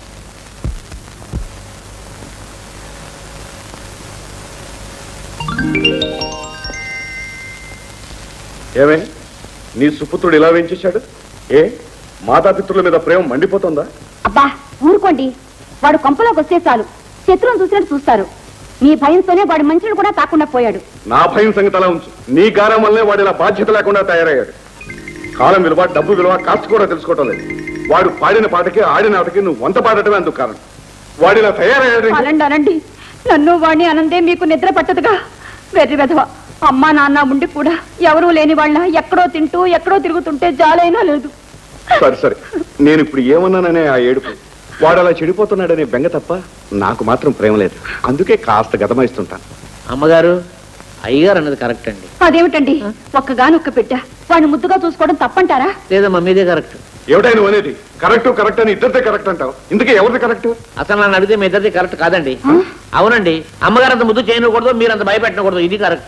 ఏమే నీ సుపుత్రుడు ఇలా వేయించేశాడు ఏ మాతాపితృల మీద ప్రేమ మండిపోతుందా అబ్బా ఊరుకోండి వాడు కొంపలోకి వస్తే చాలు శత్రువును చూసినట్టు చూస్తారు మీ భయంతోనే వాడు మంచిని కూడా తాకుండా పోయాడు నా భయం సంగతి అలా ఉంచు నీ గారం వల్లే వాడు ఇలా బాధ్యత లేకుండా తయారయ్యాడు కాలం విలువ డబ్బు విలువ కాస్త కూడా తెలుసుకోవటం లేదు వాడు పాడిన పాటకి ఆడిన ఆటకి నువ్వు వంత పాడటమే అందుకు కారణం వాడు ఇలా తయారయ్యాడు అనండి అనండి నన్ను వాణ్ణి అనందే మీకు నిద్ర పట్టదుగా వెర్రి వెధవ అమ్మా నాన్న ఉండి కూడా ఎవరూ లేని వాళ్ళ ఎక్కడో తింటూ ఎక్కడో తిరుగుతుంటే జాలైనా లేదు సరే సరే నేను ఇప్పుడు ఏమన్నాననే ఆ ఏడుపు వాడు అలా చెడిపోతున్నాడనే బెంగ తప్ప నాకు మాత్రం ప్రేమ లేదు అందుకే కాస్త గతమాయిస్తుంటాను అమ్మగారు అయ్యగారు అన్నది కరెక్ట్ అండి అదేమిటండి ఒక్కగానొక్క బిడ్డ వాడిని ముద్దుగా చూసుకోవడం తప్పంటారా లేదా మమ్మీదే కరెక్ట్ ఏమిటా నువ్వు అనేది కరెక్ట్ కరెక్ట్ అని ఇద్దరిదే కరెక్ట్ అంటావు ఇందుకే ఎవరిది కరెక్ట్ అసలు నన్ను అడిగితే మీ ఇద్దరిది కరెక్ట్ కాదండి అవునండి అమ్మగారు అంత ముద్దు చేయకూడదు మీరు అంత భయపెట్టకూడదు ఇది కరెక్ట్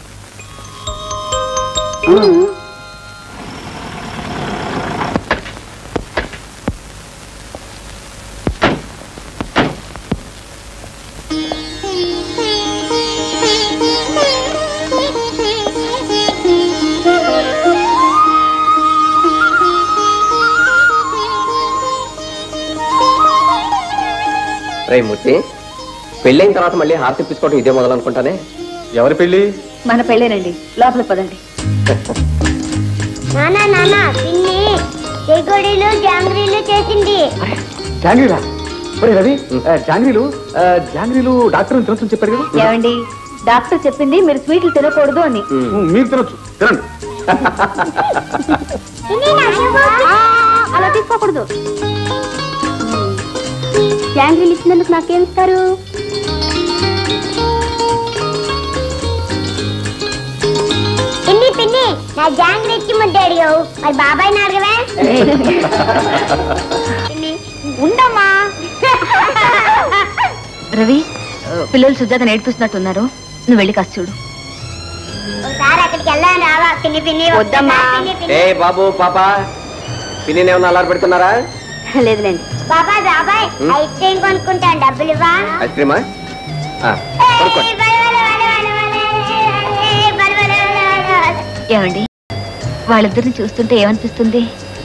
రే మూర్తి పెళ్ళైన తర్వాత మళ్ళీ హారతి ఇప్పించుకోవడం ఇదే మొదలనుకుంటానే ఎవరి పెళ్లి మన పెళ్ళేనండి లోపల పదండి నానా నానా పిన్ని చెగోడీలు జాంగ్రీలు చేసింది జాంగ్రీలా ఒరే రవి ఆ, జాంగ్రీలు ఆ, జాంగ్రీలు డాక్టర్ తినొచ్చు చెప్పారు కదా ఏమండి డాక్టర్ చెప్పింది మీరు స్వీట్లు తినకూడదు అని ఉమ్, మీరు తినొచ్చు తినండి ఆ, అలా తీసుకోకూడదు జాంగ్రీలు ఇచ్చినందుకు నాకేం ఇస్తారు పిన్ని పిన్ని నా జాంగ్రీ ఇచ్చి ముద్దాడు మరి బాబాయ్ అడగవే పిన్ని ఉండమ్మా రవి పిల్లలు సుజాత నేర్పిస్తున్నట్టున్నారు నువ్వు వెళ్ళి కాస్త చూడు ఒకసారి అక్కడికి వెళ్ళాను రావా పిన్ని పిన్ని వద్దమ్మా. పిన్ని, పిన్ని. ఏ బాబు పాప పిన్ని ఏమన్నా అల్లారు పెడుతున్నారా లేదులేండి బాబాయ్ బాబాయ్ ఐస్ క్రీమ్ కొనుక్కుంటాను డబ్బులు ఇవ్వా ఐస్ క్రీమా ఆ, కొనుక్కోండి ఏమండి వాళ్ళిద్దరిని చూస్తుంటే ఏమనిపిస్తుంది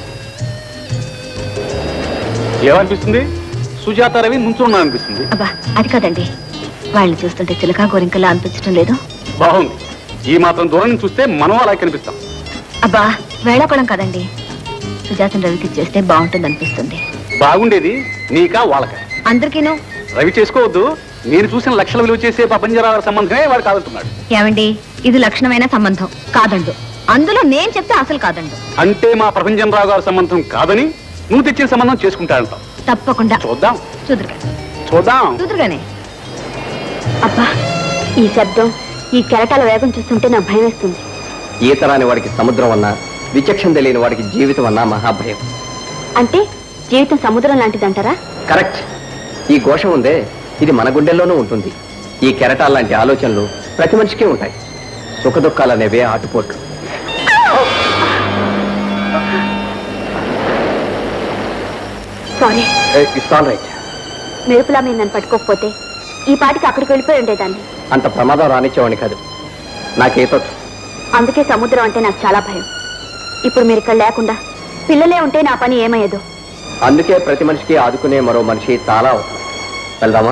ఏమనిపిస్తుంది సుజాత రవి నుంచున్నా అనిపిస్తుంది అబ్బా అది కాదండి వాళ్ళని చూస్తుంటే చిలకా గోరింకలా అనిపించడం లేదు బాగుంది ఈ మాత్రం దూరం నుంచి చూస్తే మనం అలా కనిపిస్తాం అబ్బా వేళాకోళం కదండి సుజాతను రవికి ఇచ్చేస్తే బాగుంటుంది అనిపిస్తుంది బాగుండేది నీకా వాళ్ళకా అందరికీను రవి చేసుకోవద్దు నేను చూసిన లక్షల విలువ చేసే ప్రపంచరాల సంబంధమే వాడు కాదంటున్నాడు ఏమండి ఇది లక్షణమైన సంబంధం కాదండు అందులో నేను చెప్తే అసలు కాదండు అంటే మా ప్రభంజనరావు గారి సంబంధం కాదని నువ్వు తెచ్చిన సంబంధం చేసుకుంటాడంటావు తప్పకుండా చూద్దాం చూదురుగా చూద్దాం చూదురుగానే అబ్బా ఈ శబ్దం ఈ కెరటాల వేగం చూస్తుంటే నాకు భయం వేస్తుంది ఈత రాని వాడికి సముద్రం అన్నా విచక్షణ తెలియని వాడికి జీవితం అన్నా మహాభయం అంటే జీవితం సముద్రం లాంటిదంటారా కరెక్ట్ ఈ ఘోష ఉందే ఇది మన గుండెల్లోనూ ఉంటుంది ఈ కెరటాల లాంటి ఆలోచనలు ప్రతి మనిషికి ఉంటాయి సుఖదుఖాలు అనేవే ఆటుపోట్లు సారీ ఇట్స్ ఆల్ రైట్ మెరుపులా మీరు నన్ను పట్టుకోకపోతే ఈ పాటికి అక్కడికి వెళ్ళిపోయి ఉండేదాన్ని అంత ప్రమాదం రానిచ్చేవాడిని కాదు నాకేతో అందుకే సముద్రం అంటే నాకు చాలా భయం ఇప్పుడు మీరు ఇక్కడ లేకుండా పిల్లలే ఉంటే నా పని ఏమయ్యేదో అందుకే ప్రతి మనిషికి ఆదుకునే మరో మనిషి చాలా అవసరం వెళ్దామా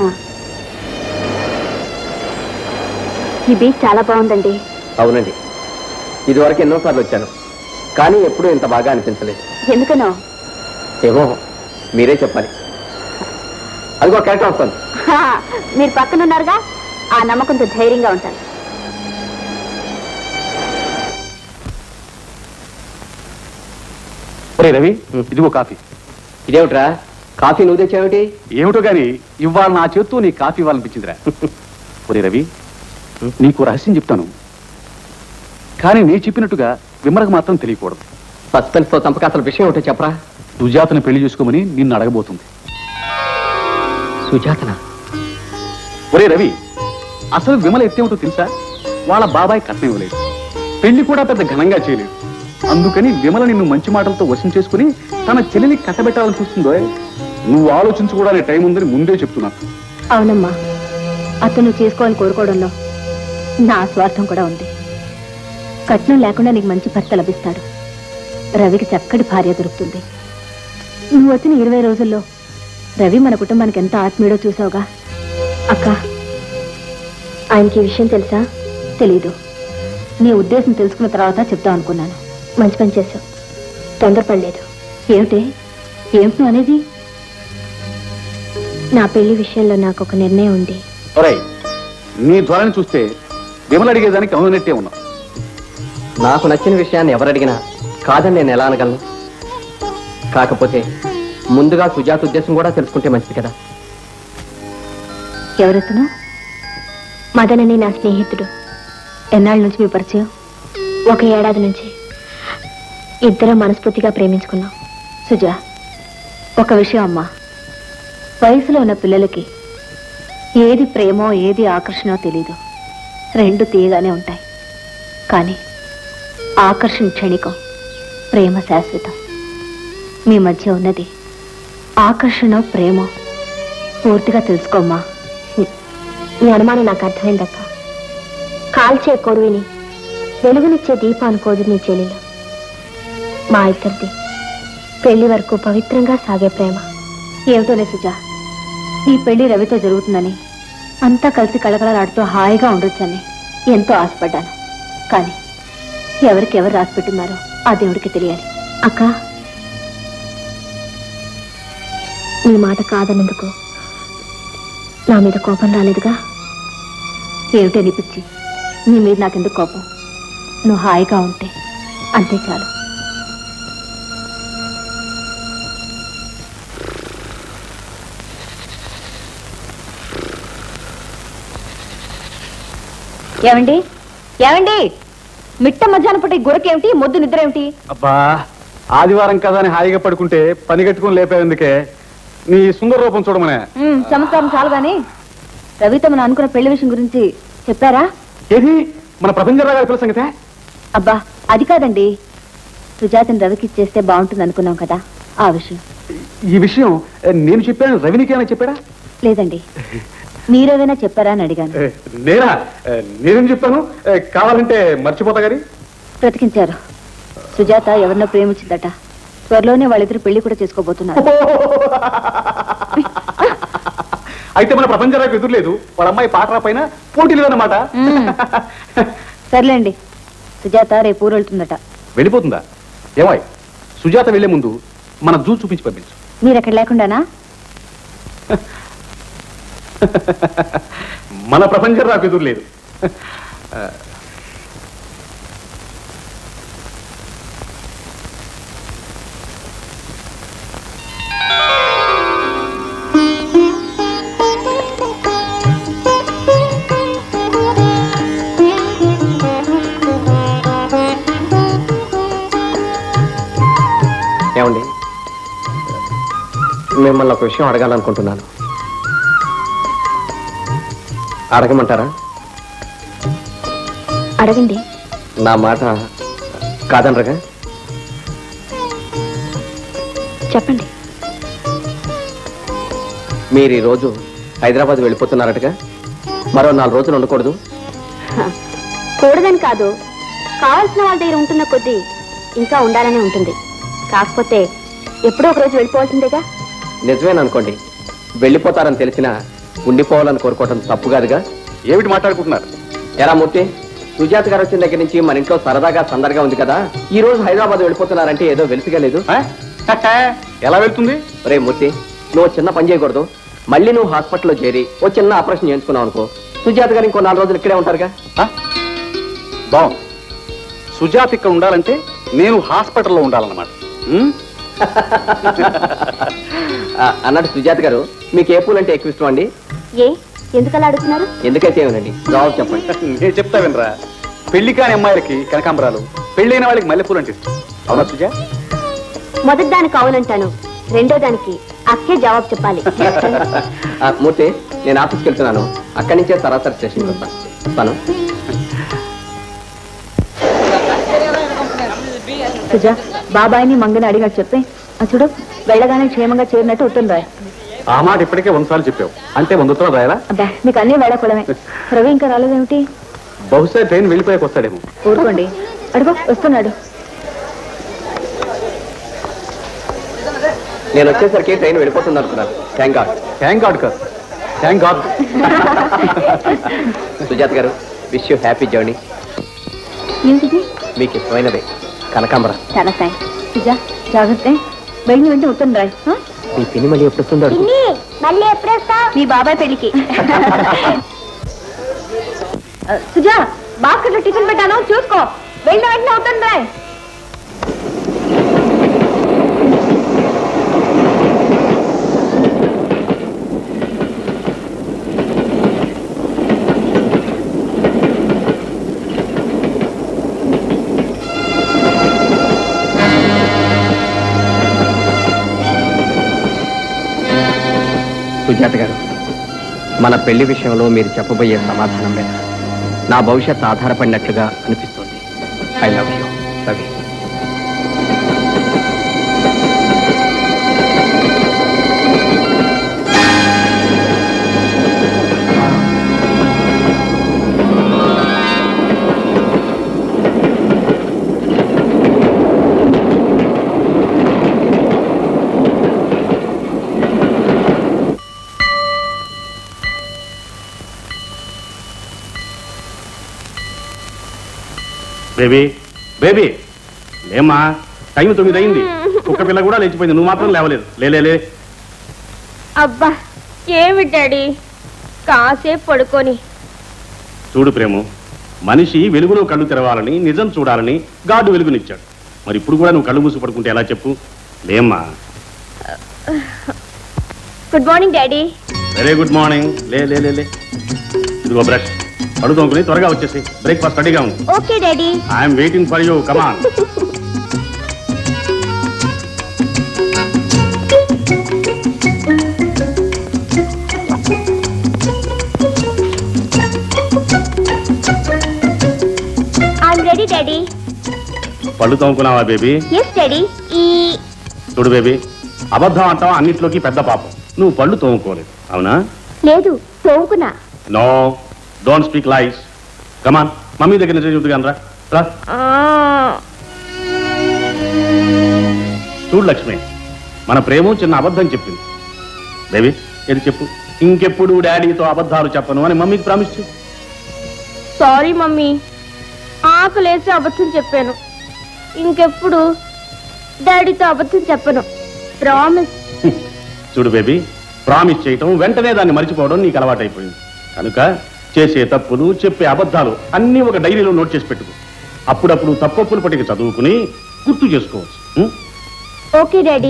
ఈ బీచ్ చాలా బాగుందండి అవునండి ఇదివరకు ఎన్నోసార్లు వచ్చాను కానీ ఎప్పుడూ ఇంత బాగా అనిపించలేదు ఎందుకనో ఏమో మీరే చెప్పాలి అదిగో కెరటం వస్తుంది హా, మీరు పక్కన ఉన్నారుగా ఆ నమ్మకంతో ధైర్యంగా ఉంటాను ఒరే రవి ఇదిగో కాఫీ ఇదేమిట్రా కాఫీ నువ్వు తెచ్చావేటి ఏమిటో గాని ఇవాళ నా చేత్తో నీ కాఫీ ఇవ్వాలనిపించిందిరా ఒరే రవి నీకు రహస్యం చెప్తాను కానీ నీ చెప్పినట్టుగా విమలకు మాత్రం తెలియకూడదు సస్పెన్స్ తో చంపక అసలు విషయం ఏమిటో చెప్పరా సుజాతను పెళ్లి చేసుకోమని నిన్ను అడగబోతుంది సుజాతన ఒరే రవి అసలు విమల ఎత్తేమిటో తెలుసా వాళ్ళ బాబాయ్ కట్నం ఇవ్వలేదు పెళ్లి కూడా పెద్ద ఘనంగా చేయలేదు అందుకని విమల నిన్ను మంచి మాటలతో వశం చేసుకుని తన చెల్లిని కట్టబెట్టాలని చూస్తుందో నువ్వు ఆలోచించుకోవడానికి టైం ఉందని ముందే చెప్తున్నాను అవునమ్మా అతను చేసుకోవాలని కోరుకోవడంలో నా స్వార్థం కూడా ఉంది కట్నం లేకుండా నీకు మంచి భర్త లభిస్తాడు రవికి చక్కటి భార్య దొరుకుతుంది నువ్వు వచ్చిన ఇరవై రోజుల్లో రవి మన కుటుంబానికి ఎంత ఆత్మీయుడో చూసావుగా అక్క ఆయనకి ఈ విషయం తెలుసా తెలీదు నీ ఉద్దేశం తెలుసుకున్న తర్వాత చెప్తాం అనుకున్నాను మంచి పని చేసావు తొందరపడలేదు ఏమిటి ఏమిటి నువ్వు అనేది నా పెళ్లి విషయంలో నాకు ఒక నిర్ణయం ఉంది ఒరేయ్ నీ ధోరణి చూస్తే విమల అడిగేదానికి అవునట్టే ఉన్నావు నాకు నచ్చిన విషయాన్ని ఎవరడిగినా కాదని నేను ఎలా అనగలను కాకపోతే ముందుగా సుజాత ఉద్దేశం కూడా తెలుసుకుంటే మంచిది కదా ఎవరెత్తును మదనని నా స్నేహితుడు ఎన్నాళ్ళ నుంచి మీ పరిచయం ఒక ఏడాది నుంచి ఇద్దరం మనస్ఫూర్తిగా ప్రేమించుకున్నాం సుజా ఒక విషయం అమ్మా వయసులో ఉన్న పిల్లలకి ఏది ప్రేమో ఏది ఆకర్షణో తెలీదు రెండు తీయగానే ఉంటాయి కానీ ఆకర్షణ క్షణికం ప్రేమ శాశ్వతం మీ మధ్య ఉన్నది ఆకర్షణ ప్రేమ పూర్తిగా తెలుసుకోమ్మా నీ అనుమానం నాకు అర్థమైందక్క కాల్చే కొడువిని వెలుగునిచ్చే దీపాన్ని కోదు నీ చెల్లెలు మా ఇద్దరిది పెళ్లి వరకు పవిత్రంగా సాగే ప్రేమ ఏమిటోలే సుజా నీ పెళ్లి రవితో జరుగుతుందని అంతా కలిసి కళకళలాడుతూ హాయిగా ఉండొచ్చని ఎంతో ఆశపడ్డాను కానీ ఎవరికి ఎవరు రాసిపెట్టున్నారో ఆ దేవుడికి తెలియాలి అక్క నీ మాట కాదన్నందుకు నా మీద కోపం రాలేదుగా ఏమిటని పిచ్చి నీ మీద నాకెందుకు కోపం నువ్వు హాయిగా ఉంటే అంతే చాలు ఏమండి ఏమండి మిట్ట మధ్యాహ్నం పూట ఈ గురకేమిటి మొద్దు నిద్ర ఏమిటి అబ్బా ఆదివారం కదా అని హాయిగా పడుకుంటే పని కట్టుకుని లేపేందుకే నీ సుందర రూపం చూడమనే ఉమ్, చమత్కారం చాలు గాని రవితో మనం అనుకున్న పెళ్లి విషయం గురించి చెప్పారా ఏది మన ప్రపంచరావు గారి పిల్ల సంగతే అబ్బా అది కాదండి సుజాతని రవికి ఇచ్చేస్తే బాగుంటుంది అనుకున్నాం కదా ఆ విషయం ఈ విషయం ఏ, నేను చెప్పాను రవినికేమైనా చెప్పాడా లేదండి మీరేమైనా చెప్పారా అని అడిగాను ఏ, నేనా ఏ, నేనేం చెప్పాను ఏ, కావాలంటే మర్చిపోతా గాని బ్రతికించారు సుజాత ఎవరినో ప్రేమించిందట త్వరలోనే వాళ్ళిద్దరు పెళ్లి కూడా చేసుకోబోతున్నారు అయితే మన ప్రపంచరావుకి ఎదురులేదు వాళ్ళ అమ్మాయి పాట పైన పోటీలు అన్నమాట సర్లేండి సుజాత రేపు ఊరు వెళ్తుందట వెళ్ళిపోతుందా ఏమాయ్ సుజాత వెళ్లే ముందు మన జూ చూపించి పంపించు మీరు అక్కడ లేకుండానా మన ప్రపంచం నాకు ఎదురు లేదు ఆ, ఏమండి మిమ్మల్ని ఒక విషయం అడగాలనుకుంటున్నాను అడగమంటారా అడగండి నా మాట కాదనరగా చెప్పండి మీరు ఈ రోజు హైదరాబాద్ వెళ్ళిపోతున్నారటగా మరో నాలుగు రోజులు ఉండకూడదు కూడదని కాదు కావాల్సిన వాళ్ళ దగ్గర ఉంటున్న కొద్దీ ఇంకా ఉండాలనే ఉంటుంది కాకపోతే ఎప్పుడో ఒక రోజు వెళ్ళిపోవాల్సిందేగా నిజమేననుకోండి వెళ్ళిపోతారని తెలిసినా ఉండిపోవాలని కోరుకోవటం తప్పు కాదుగా ఏమిటి మాట్లాడుకుంటున్నారు ఎరా మూర్తి సుజాత గారు వచ్చిన దగ్గర నుంచి మన ఇంట్లో సరదాగా సందడిగా ఉంది కదా ఈ రోజు హైదరాబాద్ వెళ్ళిపోతున్నారంటే ఏదో వెలిసిగా లేదు ఎలా వెళ్తుంది రే మూర్తి నువ్వు చిన్న పని చేయకూడదు మళ్ళీ నువ్వు హాస్పిటల్లో చేరి ఓ చిన్న ఆపరేషన్ చేయించుకున్నావు అనుకో సుజాత గారు ఇంకో నాలుగు రోజులు ఇక్కడే ఉంటారుగా బాగుంది సుజాత ఇక్కడ ఉండాలంటే నేను హాస్పిటల్లో ఉండాలన్నమాట ఉమ్? ఆ, అన్నట్టు సుజాత గారు మీకు ఏ పూలు అంటే ఎక్కువ ఇష్టం అండి ఏ ఎందుకలా అడుగుతున్నారు ఎందుకైతే ఏమనండి జవాబు చెప్పండి నేను చెప్తా వినరా పెళ్లి కాని అమ్మాయిలకి కనకాంబరాలు పెళ్ళైన వాళ్ళకి మల్లెపూలు అంటే ఇష్టం అవునా సుజా మొదటి దానికి అవునంటాను రెండో దానికి అక్కే జవాబు చెప్పాలి ఆ, మూర్తి నేను ఆఫీస్కి వెళ్తున్నాను అక్కడి నుంచే సరాసరి స్టేషన్కి వస్తాను వస్తాను సుజా బాబాయిని మంగని అడిగాడు చెప్పి ఆ చూడు వెళ్ళగానే క్షేమంగా చేరినట్టు ఉత్తరం రాయ్ ఆ మాట ఇప్పటికే వంద సార్లు చెప్పావు అంటే వందతో రాయలా అబ్బా మీకు అన్నీ వేళకోవడమే రవి ఇంకా రాలేదేమిటి బహుశా ట్రైన్ వెళ్ళిపోయాక వస్తాడేమో ఊరుకోండి అడుగు వస్తున్నాడు నేను వచ్చేసరికి ట్రైన్ వెళ్ళిపోతుంది అనుకున్నాను థ్యాంక్ గాడ్ థ్యాంక్ గాడ్ కాదు thank god Sujatha garu wish you happy journey ఏంటిది మీకు ఇష్టమైనదే కనకాంబర చాలా థ్యాంక్స్ సుజా జాగ్రత్త వెళ్ళి వెంటనే ఉత్తరం రాయ్ ఆ? మీ పిన్ని మళ్ళీ ఎప్పుడు వస్తుందో అడుగు. మళ్ళీ ఎప్పుడు వస్తావు మీ బాబాయ్ పెళ్లికి ఆ, సుజా బాస్కెట్లో టిఫిన్ పెట్టాను చూసుకో వెళ్ళి వెంటనే ఉత్తరం రాయ్ సుజాత గారు మన పెళ్లి విషయంలో మీరు చెప్పబోయే సమాధానం మీద నా భవిష్యత్ ఆధారపడినట్లుగా అనిపిస్తుంది I love you Ravi baby baby ఏమ్మా టైం తొమ్మిది అయింది కుక్క పిల్ల కూడా లేచిపోయింది నువ్వు మాత్రం లేవలేదు లే లే అబ్బా ఏమి డాడీ కాసేపు పడుకొని చూడు ప్రేము మనిషి వెలుగులో కళ్ళు తెరవాలని నిజం చూడాలని గాడు వెలుగునిచ్చాడు మరి ఇప్పుడు కూడా నువ్వు కళ్ళు మూసి పడుకుంటే ఎలా చెప్పు లేమ్మా good morning daddy very good morning లే లే లే లే ఇదిగో బ్రష్ పడు తోముకుని త్వరగా వచ్చేసి బ్రేక్ఫాస్ట్ రెడీగా ఉంది okay daddy I'm waiting for you come on I'm ready daddy పళ్ళు తోముకున్నావా బేబీ ఎస్ డాడీ ఈ చూడు బేబీ అబద్ధం అంటాం అన్నిట్లోకి పెద్ద పాపం నువ్వు పళ్ళు తోముకోలేదు అవునా లేదు తోముకున్నా no don't speak lies come on mummy దగ్గర నుంచి చూద్దు రా రా చూడు లక్ష్మి మన ప్రేమ చిన్న అబద్ధం చెప్పింది బేబీ ఏది చెప్పు ఇంకెప్పుడు డాడీతో అబద్ధాలు చెప్పను అని మమ్మీకి ప్రామిస్ చేయి సారీ మమ్మీ ఆకలేసి అబద్ధం చెప్పాను ఇంకెప్పుడు డాడీతో అబద్ధం చెప్పను ప్రామిస్ చూడు బేబీ ప్రామిస్ చేయటం వెంటనే దాన్ని మర్చిపోవడం నీకు అలవాటైపోయింది కనుక చేసే తప్పులు చెప్పే అబద్ధాలు అన్నీ ఒక డైరీలో నోట్ చేసి పెట్టుకో అప్పుడప్పుడు తప్పప్పులు పట్టిక చదువుకుని గుర్తు చేసుకోవచ్చు ఉం? ఓకే డాడీ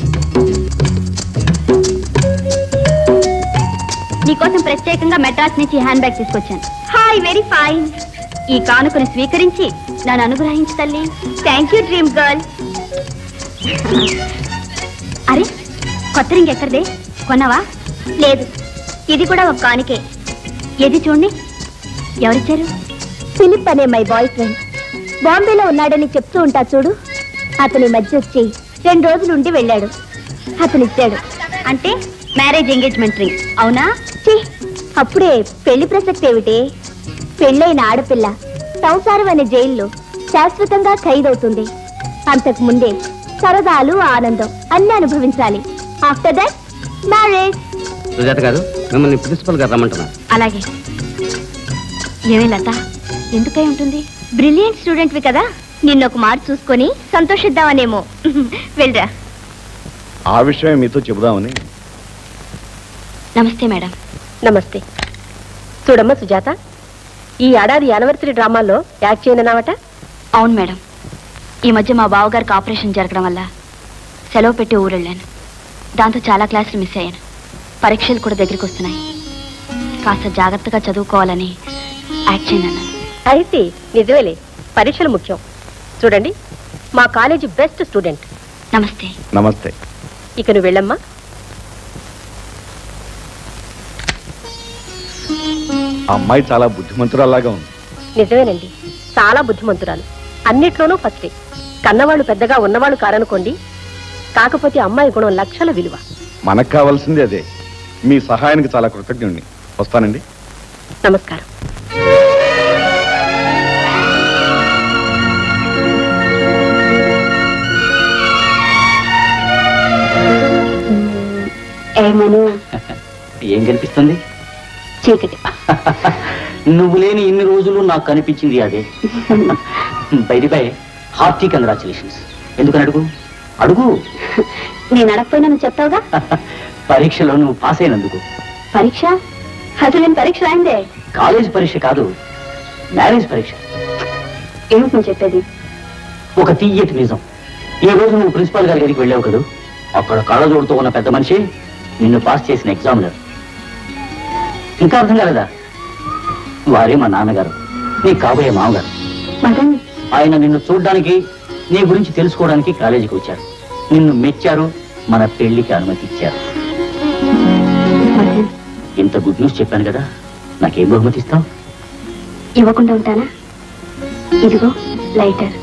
నీకోసం ప్రత్యేకంగా మెడ్రాస్ నుంచి హ్యాండ్ బ్యాగ్ తీసుకొచ్చాను హాయ్ వెరీ ఫైన్ ఈ కానుకను స్వీకరించి నన్ను అనుగ్రహించు తల్లి థ్యాంక్ యూ డ్రీమ్ గర్ల్ అరే కొత్త రింగ్ ఎక్కడిదే కొన్నావా లేదు ఇది కూడా ఒక కానుకే ఏది చూడండి ఎవరిచ్చారు ఫిలిప్ అనే మై బాయ్ ఫ్రెండ్ బాంబేలో ఉన్నాడని చెప్తూ ఉంటా చూడు అతని మధ్య వచ్చి రెండు రోజులు ఉండి వెళ్ళాడు అతను ఇచ్చాడు అంటే మ్యారేజ్ ఎంగేజ్మెంట్ రింగ్ అవునా ఛీ, అప్పుడే పెళ్లి ప్రసక్తి ఏమిటి పెళ్ళైన ఆడపిల్ల సంసారం అనే జైల్లో శాశ్వతంగా ఖైదవుతుంది అంతకు ముందే సరదాలు ఆనందం అన్ని అనుభవించాలి ఆఫ్టర్ దట్ మ్యారేజ్ సుజాత గారు మిమ్మల్ని ప్రిన్సిపల్ గారు రమ్మంటున్నారు అలాగే ఏమే లత ఎందుకై ఉంటుంది బ్రిలియంట్ స్టూడెంట్వి కదా నిన్న ఒక మాట చూసుకొని సంతోషిద్దామనేమో వెళ్ళరా ఆ విషయం మీతో చెబుదామని నమస్తే మేడం నమస్తే చూడమ్మా సుజాత ఈ ఏడాది యానివర్సరీ డ్రామాలో యాక్ట్ చేయనన్నావట అవును మేడం ఈ మధ్య మా బావగారికి ఆపరేషన్ జరగడం వల్ల సెలవు పెట్టి ఊరెళ్ళాను దాంతో చాలా క్లాసులు మిస్ అయ్యాను పరీక్షలు కూడా దగ్గరికి వస్తున్నాయి కాస్త జాగ్రత్తగా చదువుకోవాలని యాక్ట్ చేయను అయితే నిజమేలే పరీక్షలు ముఖ్యం చూడండి మా కాలేజీ బెస్ట్ స్టూడెంట్ నమస్తే నమస్తే ఇక నువ్వు వెళ్ళమ్మా ఆ అమ్మాయి చాలా బుద్ధిమంతురాలాగా ఉంది నిజమేనండి చాలా బుద్ధిమంతురాలు అన్నిట్లోనూ ఫస్టే కన్నవాళ్ళు పెద్దగా ఉన్నవాళ్ళు కారనుకోండి కాకపోతే అమ్మాయి గుణం లక్షల విలువ మనకు కావాల్సింది అదే మీ సహాయానికి చాలా కృతజ్ఞుడిని వస్తానండి నమస్కారం ఏమను ఏం కనిపిస్తుంది చీకటి నువ్వు లేని ఇన్ని రోజులు నాకు కనిపించింది అదే బయటి పై హార్టీ కంగ్రాచులేషన్స్ ఎందుకని అడుగు అడుగు నేను అడగపోయినా నువ్వు చెప్తావుగా పరీక్షలో నువ్వు పాస్ అయినందుకు పరీక్ష అసలు నేను పరీక్ష రాయిందే కాలేజ్ పరీక్ష కాదు మ్యారేజ్ పరీక్ష ఏమిటి నువ్వు చెప్పేది ఒక తీయటి నిజం ఈ రోజు నువ్వు ప్రిన్సిపాల్ గారి దగ్గరికి వెళ్ళావు కదా అక్కడ కళ్ళజోడుతూ ఉన్న పెద్ద మనిషి నిన్ను పాస్ చేసిన ఎగ్జామినర్ ఇంకా అర్థం కాలేదా వారే మా నాన్నగారు నీ కాబోయే మామగారు మదన్ ఆయన నిన్ను చూడడానికి నీ గురించి తెలుసుకోవడానికి కాలేజీకి వచ్చారు నిన్ను మెచ్చారు మన పెళ్లికి అనుమతి ఇచ్చారు మదన్ ఇంత గుడ్ న్యూస్ చెప్పాను కదా నాకేం బహుమతి ఇస్తావు ఇవ్వకుండా ఉంటానా ఇదిగో లైటర్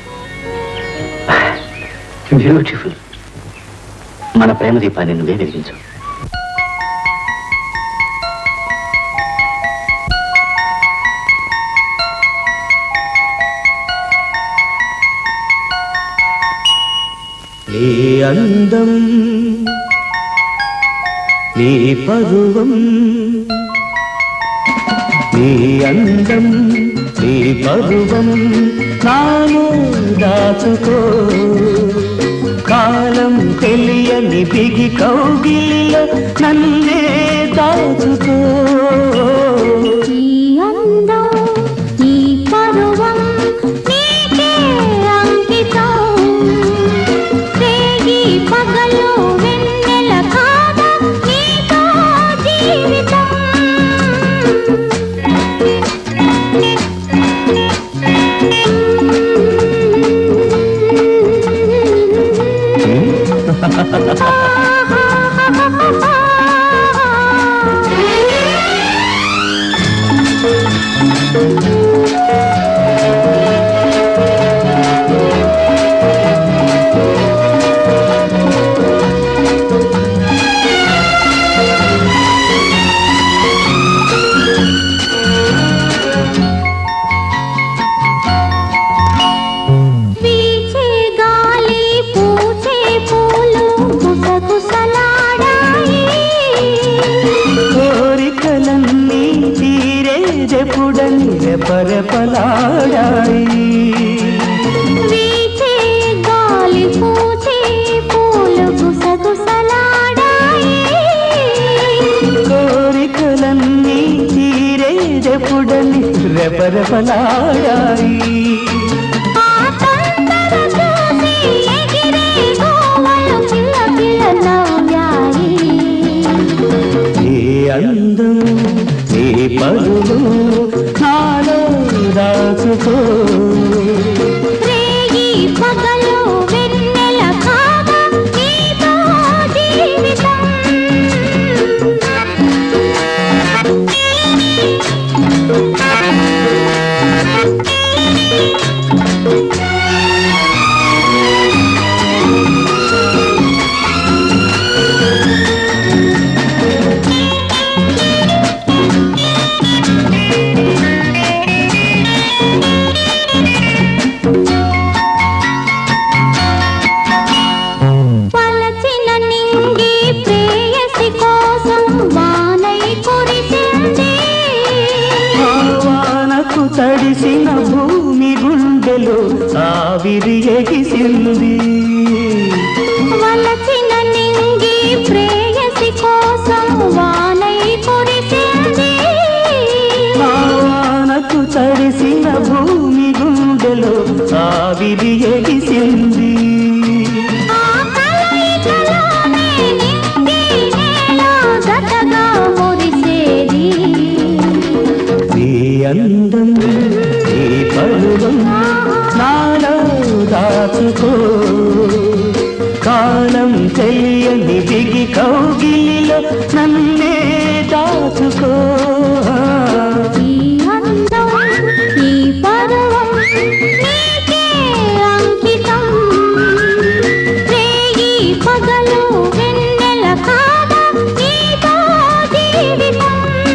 బ్యూటిఫుల్ మన ప్రేమ దీపాన్ని నువ్వే వెలిగించు నీ అందం నీ పరువం నీ అందం నీ పరువం నాలో దాచుకో కాలం తెలియని బిగి కౌగిలిలో నన్నే దాచుకో ఈ అందం ఈ పరువం నీకే అంకితం రేగి పగలు వెన్నెల కాదా నీతో జీవితం రెపరెపలాడాయి వీచే గాలి పూచే పూలు గుసగుసలాడాయి కోరికలన్నీ తీరేదెప్పుడని రెపరెపలాడాయి ఆ తొందర చూసి ఎగిరే గోవలు పిల్ల పిల్ల నవ్వాయి నీ అందం నీ పరులు నాలో దాచుకో రేగి పగలు వెన్నెల కాగా నీతో జీవితం పలచిన నింగి ప్రేయసి కోసం వానై కురిసింది ఆ వానకు తడిసిన భూమి గుండెలో ఆవిరి ఎగిసింది వలచిన నింగి ప్రేయసి కోసం వానై కురిసింది ఆ వానకు తడిసిన భూమి గుండెలో ఆవిరి ఎగిసింది ఆ కలయికలోనే నింగి నేల జతగా మురిసేది నీ అందం నీ పరువం నాలో దాచుకో కాలం తెలియని దిగి కౌగిలిలో నన్నే దాచుకో ఈ అందం ఈ పర్వం నీకే అంకితం రేగి పగలు వెన్నెల కాగా నీతో జీవితం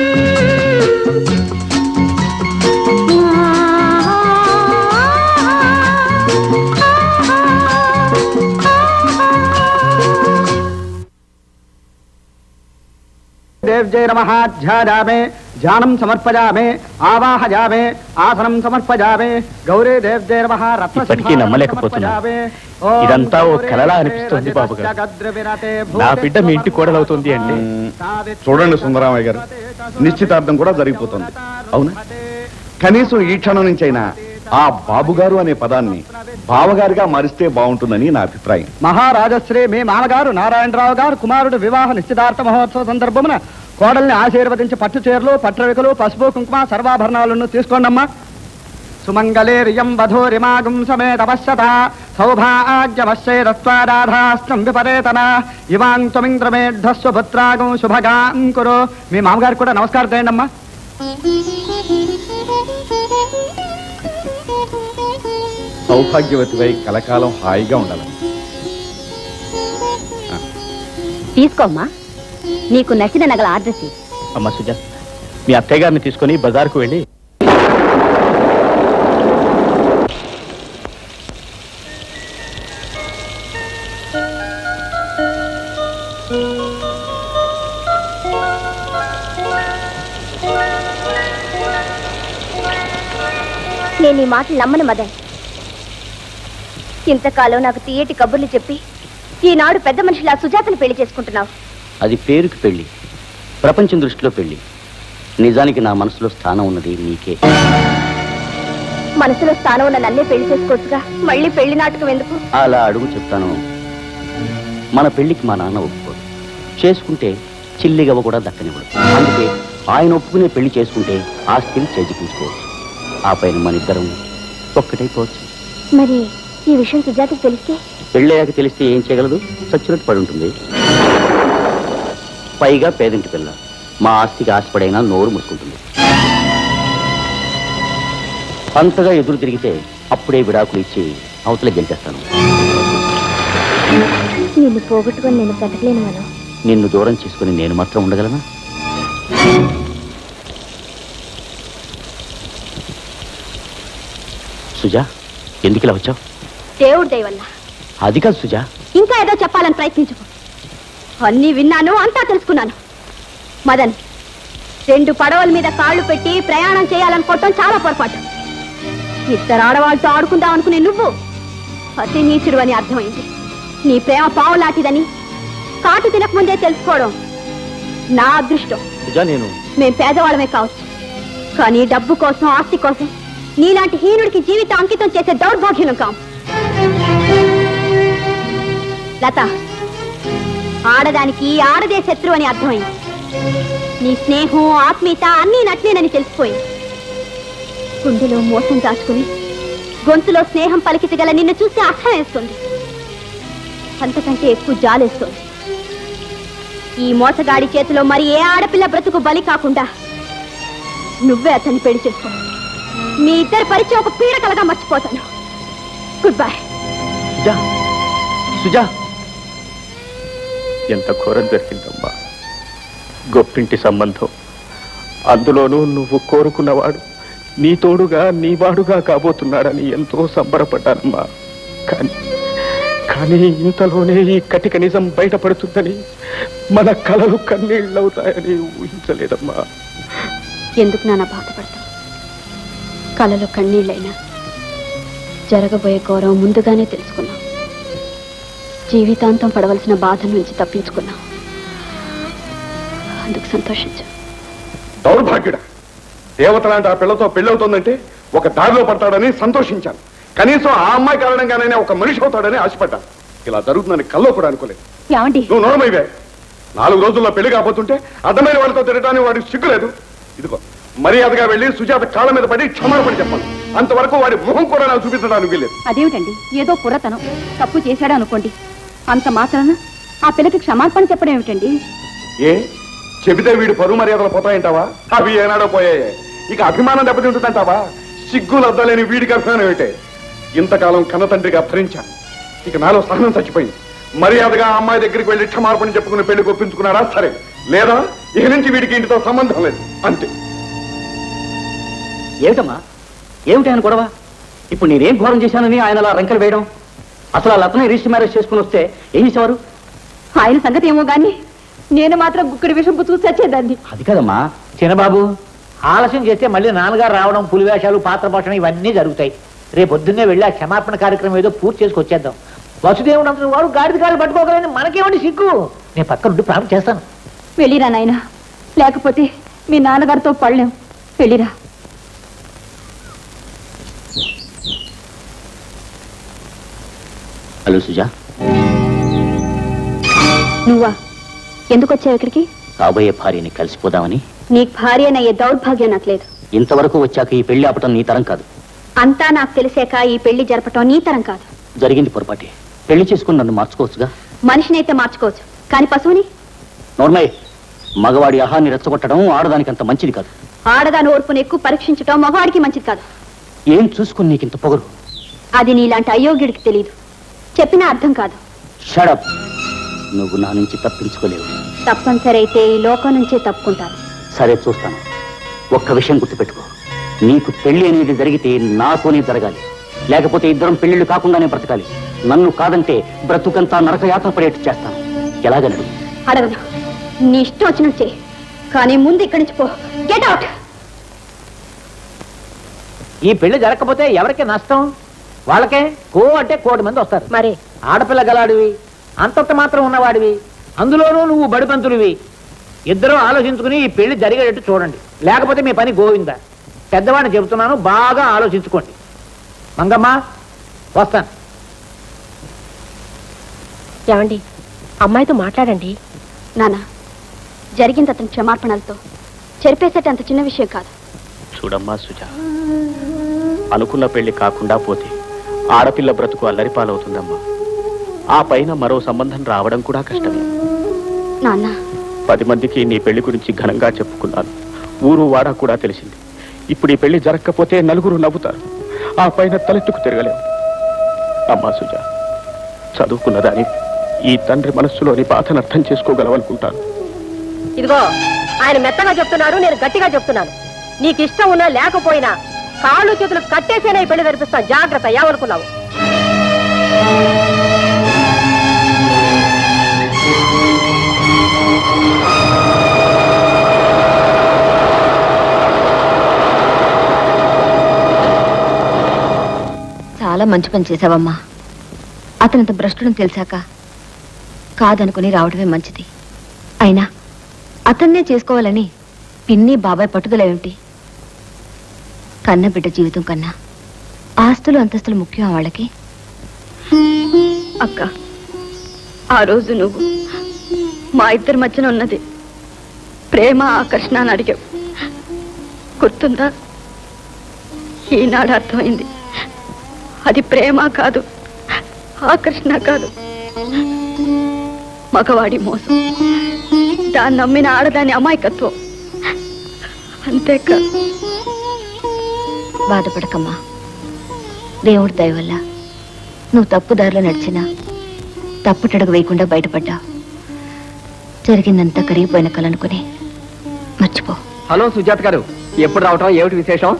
देव जय नमः ध्यायामे ध्यानं समर्पयामे आवाहयामे ఆసనం సమర్పజామే గౌరీ దేవ్ జయ నమః రత్న ఇప్పటికీ నమ్మలేకపోతున్నా ఇదంతా ఓ కలలా అనిపిస్తుంది బాబు గారు నా బిడ్డ మీ ఇంటి కోడలవుతుంది అంటే చూడండి సుందరామయ్య గారు నిశ్చితార్థం కూడా జరిగిపోతుంది అవునా కనీసం ఈ క్షణం నుంచైనా ఆ బాబుగారు అనే పదాన్ని బావగారిగా మారిస్తే బాగుంటుందని నా అభిప్రాయం మహారాజశ్రీ మీ మామగారు నారాయణరావు గారు కుమారుడు వివాహ నిశ్చితార్థ మహోత్సవ సందర్భమున కోడల్ని ఆశీర్వదించి పట్టు చీరలు పట్రవికలు పసుపు కుంకుమ సర్వాభరణాలను తీసుకోండమ్మా సుమంగళేరియం వధూరిమాగం సమేత పశ్యత సౌభాగ్యమశ్చేదత్వారాధాస్తం విపరేతన ఇవాం త్వమింద్రమేఢస్వ పుత్రాగం శుభగాం కురు మీ మామగారికి కూడా నమస్కారం చేయండి అమ్మా సౌభాగ్యవతివై కలకాలం హాయిగా ఉండాలి తీసుకోమ్మా నీకు నచ్చిన నగల ఆర్డర్ చెయ్యి అమ్మ సుజా మీ అత్తయ్య గారిని తీసుకొని బజార్కు వెళ్ళి నేను ఈ మాటలు నమ్మను మదన్ ఇంతకాలం నాకు తీయటి కబుర్లు చెప్పి ఈనాడు పెద్ద మనిషిలా సుజాతను పెళ్లి చేసుకుంటున్నావు అది పేరుకి పెళ్లి ప్రపంచం దృష్టిలో పెళ్లి నిజానికి నా మనసులో స్థానం ఉన్నది నీకే మనసులో స్థానం ఉన్న నన్నే పెళ్లి చేసుకోవచ్చుగా మళ్ళీ పెళ్లి నాటకం ఎందుకు అలా అడుగు చెప్తాను మన పెళ్లికి మా నాన్న ఒప్పుకోడు చేసుకుంటే చిల్లిగవ్వ కూడా దక్కనివ్వడు అందుకే ఆయన ఒప్పుకునే పెళ్లి చేసుకుంటే ఆస్తిని చేజిపించుకోవచ్చు ఆ పైన మన ఇద్దరం ఒక్కటైపోవచ్చు మరి ఈ విషయం సుజాతకు తెలిస్తే పెళ్ళయ్యాక తెలిస్తే ఏం చేయగలదు చచ్చినట్టు పడి ఉంటుంది పైగా పేదింటి పిల్ల మా ఆస్తికి ఆశపడైనా నోరు మూసుకుంటుంది అంతగా ఎదురు తిరిగితే అప్పుడే విడాకులు ఇచ్చి అవతల గెంటేస్తాను నిన్ను పోగొట్టుకొని నేను బ్రతకలేను మనం నిన్ను దూరం చేసుకుని నేను మాత్రం ఉండగలనా సుజా ఎందుకు ఇలా వచ్చావు దేవుడి దయ వల్ల అది కాదు సుజా ఇంకా ఏదో చెప్పాలని ప్రయత్నించుకో అన్నీ విన్నాను అంతా తెలుసుకున్నాను మదన్ రెండు పడవల మీద కాళ్ళు పెట్టి ప్రయాణం చేయాలనుకోవటం చాలా పొరపాటు ఇద్దరు ఆడవాళ్ళతో ఆడుకుందాం అనుకునే నువ్వు అతి నీచుడు అని అర్థమైంది నీ ప్రేమ పావు లాంటిదని కాటు తినకముందే తెలుసుకోవడం నా అదృష్టం సుజా నేను మేం పేదవాళ్ళమే కావచ్చు కానీ డబ్బు కోసం ఆస్తి కోసం నీలాంటి హీనుడికి జీవితం అంకితం చేసే దౌర్భాగ్యం కాం లత ఆడదానికి ఆడదే శత్రువు అని అర్థమైంది నీ స్నేహం ఆత్మీయత అన్నీ నట్లేనని తెలిసిపోయింది గుండెలో మోసం దాచుకుని గొంతులో స్నేహం పలికితే గల నిన్ను చూస్తే అసహ్యం వేస్తుంది అంతకంటే ఎక్కువ జాలేస్తుంది ఈ మోసగాడి చేతిలో మరి ఏ ఆడపిల్ల బ్రతుకు బలి కాకుండా నువ్వే అతన్ని పెళ్లి చేసుకో మీ ఇద్దరి పరిచయం ఒక పీడకలగా మర్చిపోతాను గుడ్ బై సుజా సుజా ఎంత ఘోరం జరిగిందమ్మా గొప్పింటి సంబంధం అందులోనూ నువ్వు కోరుకున్నవాడు నీ తోడుగా నీ వాడుగా కాబోతున్నాడని ఎంతో సంబరపడ్డానమ్మా కానీ కానీ ఇంతలోనే ఈ కటిక నిజం బయటపడుతుందని మన కలలు కన్నీళ్ళవుతాయని ఊహించలేదమ్మా ఎందుకు నాన్న బాధపడతావు కలలో కన్నీళ్ళైనా జరగబోయే గౌరవం ముందుగానే తెలుసుకున్నాం జీవితాంతం పడవలసిన బాధ నుంచి తప్పించుకున్నాం అందుకు సంతోషించు దౌర్భాగ్యుడా దేవత లాంటి ఆ పిల్లతో పెళ్ళవుతోందంటే ఒక దారిలో పడతాడని సంతోషించాను కనీసం ఆ అమ్మాయి కారణంగానైనా ఒక మనిషి అవుతాడని ఆశపడ్డాను ఇలా జరుగుతుందని కల్లో కూడా అనుకోలేదు ఏమండి నువ్వు నోరమైవే నాలుగు రోజుల్లో పెళ్లి కాబోతుంటే అర్థమైన వాళ్ళతో తిరగడానికి వాడికి సిగ్గులేదు ఇదిగో మర్యాదగా వెళ్ళి సుజాత కాళ్ళ మీద పడి క్షమాపణ చెప్పాను అంతవరకు వాడి ముఖం కూడా నాకు చూపించడానికి వీల్లేదు అదేమిటండి ఏదో కుర్రతనం తప్పు చేశాడు అనుకోండి అంత మాత్రాన ఆ పిల్లకి క్షమాపణ చెప్పడం ఏమిటండి ఏ చెబితే వీడు పరువు మర్యాదలు పోతాయంటావా అవి ఏనాడో పోయాయి ఇక అభిమానం దెబ్బతింటుందంటావా సిగ్గులు అద్దలేని వీడికి అభిమానం ఏంటే ఇంతకాలం కన్న తండ్రిగా భరించాను ఇక నాలో సహనం చచ్చిపోయింది మర్యాదగా ఆ అమ్మాయి దగ్గరికి వెళ్ళి క్షమార్పణ చెప్పుకుని పెళ్లి ఒప్పించుకున్నారా సరే లేదా ఇక నుంచి వీడికి ఇంటితో సంబంధం లేదు అంతే ఏమిటమ్మా ఏమిటి ఆయన గొడవ ఇప్పుడు నేనేం ఘోరం చేశానని ఆయన అలా రంకెలు వేయడం అసలు ఆ లతని రిజిస్టర్ మ్యారేజ్ చేసుకుని వస్తే ఏం చేసేవారు ఆయన సంగతి ఏమో గాని నేను మాత్రం గుక్కడి విషం పుచ్చుకు చచ్చేదాన్ని అది కదమ్మా చిన్నబాబు ఆలస్యం చేస్తే మళ్ళీ నాన్నగారు రావడం పులివేషాలు పాత్ర పోషణ ఇవన్నీ జరుగుతాయి రేపు పొద్దున్నే వెళ్ళి ఆ క్షమాపణ కార్యక్రమం ఏదో పూర్తి చేసుకొచ్చేద్దాం వసుదేవుడు అంత వాడు గాడిద గాలి పట్టుకోగలని మనకేమండి సిగ్గు నేను పక్కన ఉండి ప్రారంభం చేస్తాను వెళ్ళిరా నాయనా లేకపోతే మీ నాన్నగారితో పడలేం వెళ్ళిరా హలో సుజా నువ్వా ఎందుకు వచ్చావు ఇక్కడికి కాబోయే భార్యని కలిసిపోదామని నీకు భార్య అయ్యే దౌర్భాగ్యం నాకు లేదు ఇంతవరకు వచ్చాక ఈ పెళ్లి ఆపటం నీ తరం కాదు అంతా నాకు తెలిసాక ఈ పెళ్లి జరపటం నీ తరం కాదు జరిగింది పొరపాటే పెళ్లి చేసుకుని నన్ను మార్చుకోవచ్చుగా మనిషినైతే మార్చుకోవచ్చు కానీ పశువుని నోర్మయ్య మగవాడి అహాన్ని రెచ్చగొట్టడం ఆడదానికి అంత మంచిది కాదు ఆడదాని ఓర్పును ఎక్కువ పరీక్షించటం మగవాడికి మంచిది కాదు ఏం చూసుకుని నీకింత పొగరు అది నీలాంటి అయోగ్యుడికి తెలియదు చెప్పినా అర్థం కాదు షడప్ నువ్వు నా నుంచి తప్పించుకోలేవు తప్పనిసరి అయితే ఈ లోకం నుంచే తప్పుకుంటాను సరే చూస్తాను ఒక్క విషయం గుర్తుపెట్టుకో నీకు పెళ్లి అనేది జరిగితే నాతోనే జరగాలి లేకపోతే ఇద్దరం పెళ్లిళ్ళు కాకుండానే బ్రతకాలి నన్ను కాదంటే బ్రతుకంతా నరకయాత్ర పడేట్టు చేస్తాను ఎలాగనడు అడగను నీ ఇష్టం వచ్చినట్టు చెయ్యి కానీ ముందు ఇక్కడి నుంచి పో గెట్ అవుట్ ఈ పెళ్లి జరగకపోతే ఎవరికి నష్టం వాళ్ళకే కో అంటే కోటి మంది వస్తారు మరి ఆడపిల్ల గలాడివి అంతంత మాత్రం ఉన్నవాడివి అందులోనూ నువ్వు బడిపంతుడివి ఇద్దరు ఆలోచించుకుని ఈ పెళ్లి జరిగేటట్టు చూడండి లేకపోతే మీ పని గోవింద పెద్దవాడిని చెబుతున్నాను బాగా ఆలోచించుకోండి మంగమ్మ వస్తాను ఏమండి అమ్మాయితో మాట్లాడండి నానా జరిగింది అతని క్షమాపణలతో చెరిపేసేట అంత చిన్న విషయం కాదు చూడమ్మా సుజా అనుకున్న పెళ్లి కాకుండా పోతే ఆడపిల్ల బ్రతుకు అల్లరిపాలవుతుందమ్మా ఆ పైన మరో సంబంధం రావడం కూడా కష్టమే నాన్న పది మందికి నీ పెళ్లి గురించి ఘనంగా చెప్పుకున్నాను ఊరు వాడ కూడా తెలిసింది ఇప్పుడు ఈ పెళ్లి జరగకపోతే నలుగురు నవ్వుతారు ఆ పైన తలెత్తుకు తిరగలేవు అమ్మా సుజా చదువుకున్నదాని ఈ తండ్రి మనస్సులోని బాధను అర్థం చేసుకోగలవనుకుంటాను ఇదిగో ఆయన మెత్తగా చెప్తున్నారు నేను గట్టిగా చెప్తున్నాను నీకు ఇష్టం ఉన్నా లేకపోయినా కాళ్ళు చేతులు కట్టేసేనే ఈ పెళ్లి జరిపిస్తాను జాగ్రత్త ఏమనుకున్నావు చాలా మంచి పని చేశావమ్మా అతనంత భ్రష్టుడని తెలిసాక కాదనుకుని రావడమే మంచిది అయినా అతన్నే చేసుకోవాలని పిన్ని బాబాయ్ పట్టుదల ఏమిటి కన్న బిడ్డ జీవితం కన్నా ఆస్తులు అంతస్తులు ముఖ్యం వాళ్ళకి అక్క ఆ రోజు నువ్వు మా ఇద్దరి మధ్యన ఉన్నది ప్రేమ ఆకర్షణ అని అడిగావు గుర్తుందా ఈనాడు అర్థమైంది అది ప్రేమ కాదు ఆకర్షణ కాదు మగవాడి మోసం దాన్ని నమ్మిన ఆడదాని అమాయకత్వం అంతేక బాధపడకమ్మా దేవుడి దయ వల్ల నువ్వు తప్పు దారిలో నడిచినా తప్పుటడుగు వేయకుండా బయటపడ్డా జరిగిందంతా కరిగిపోయిన కలనుకుని మర్చిపో హలో సుజాత గారు ఎప్పుడు రావటం ఏమిటి విశేషం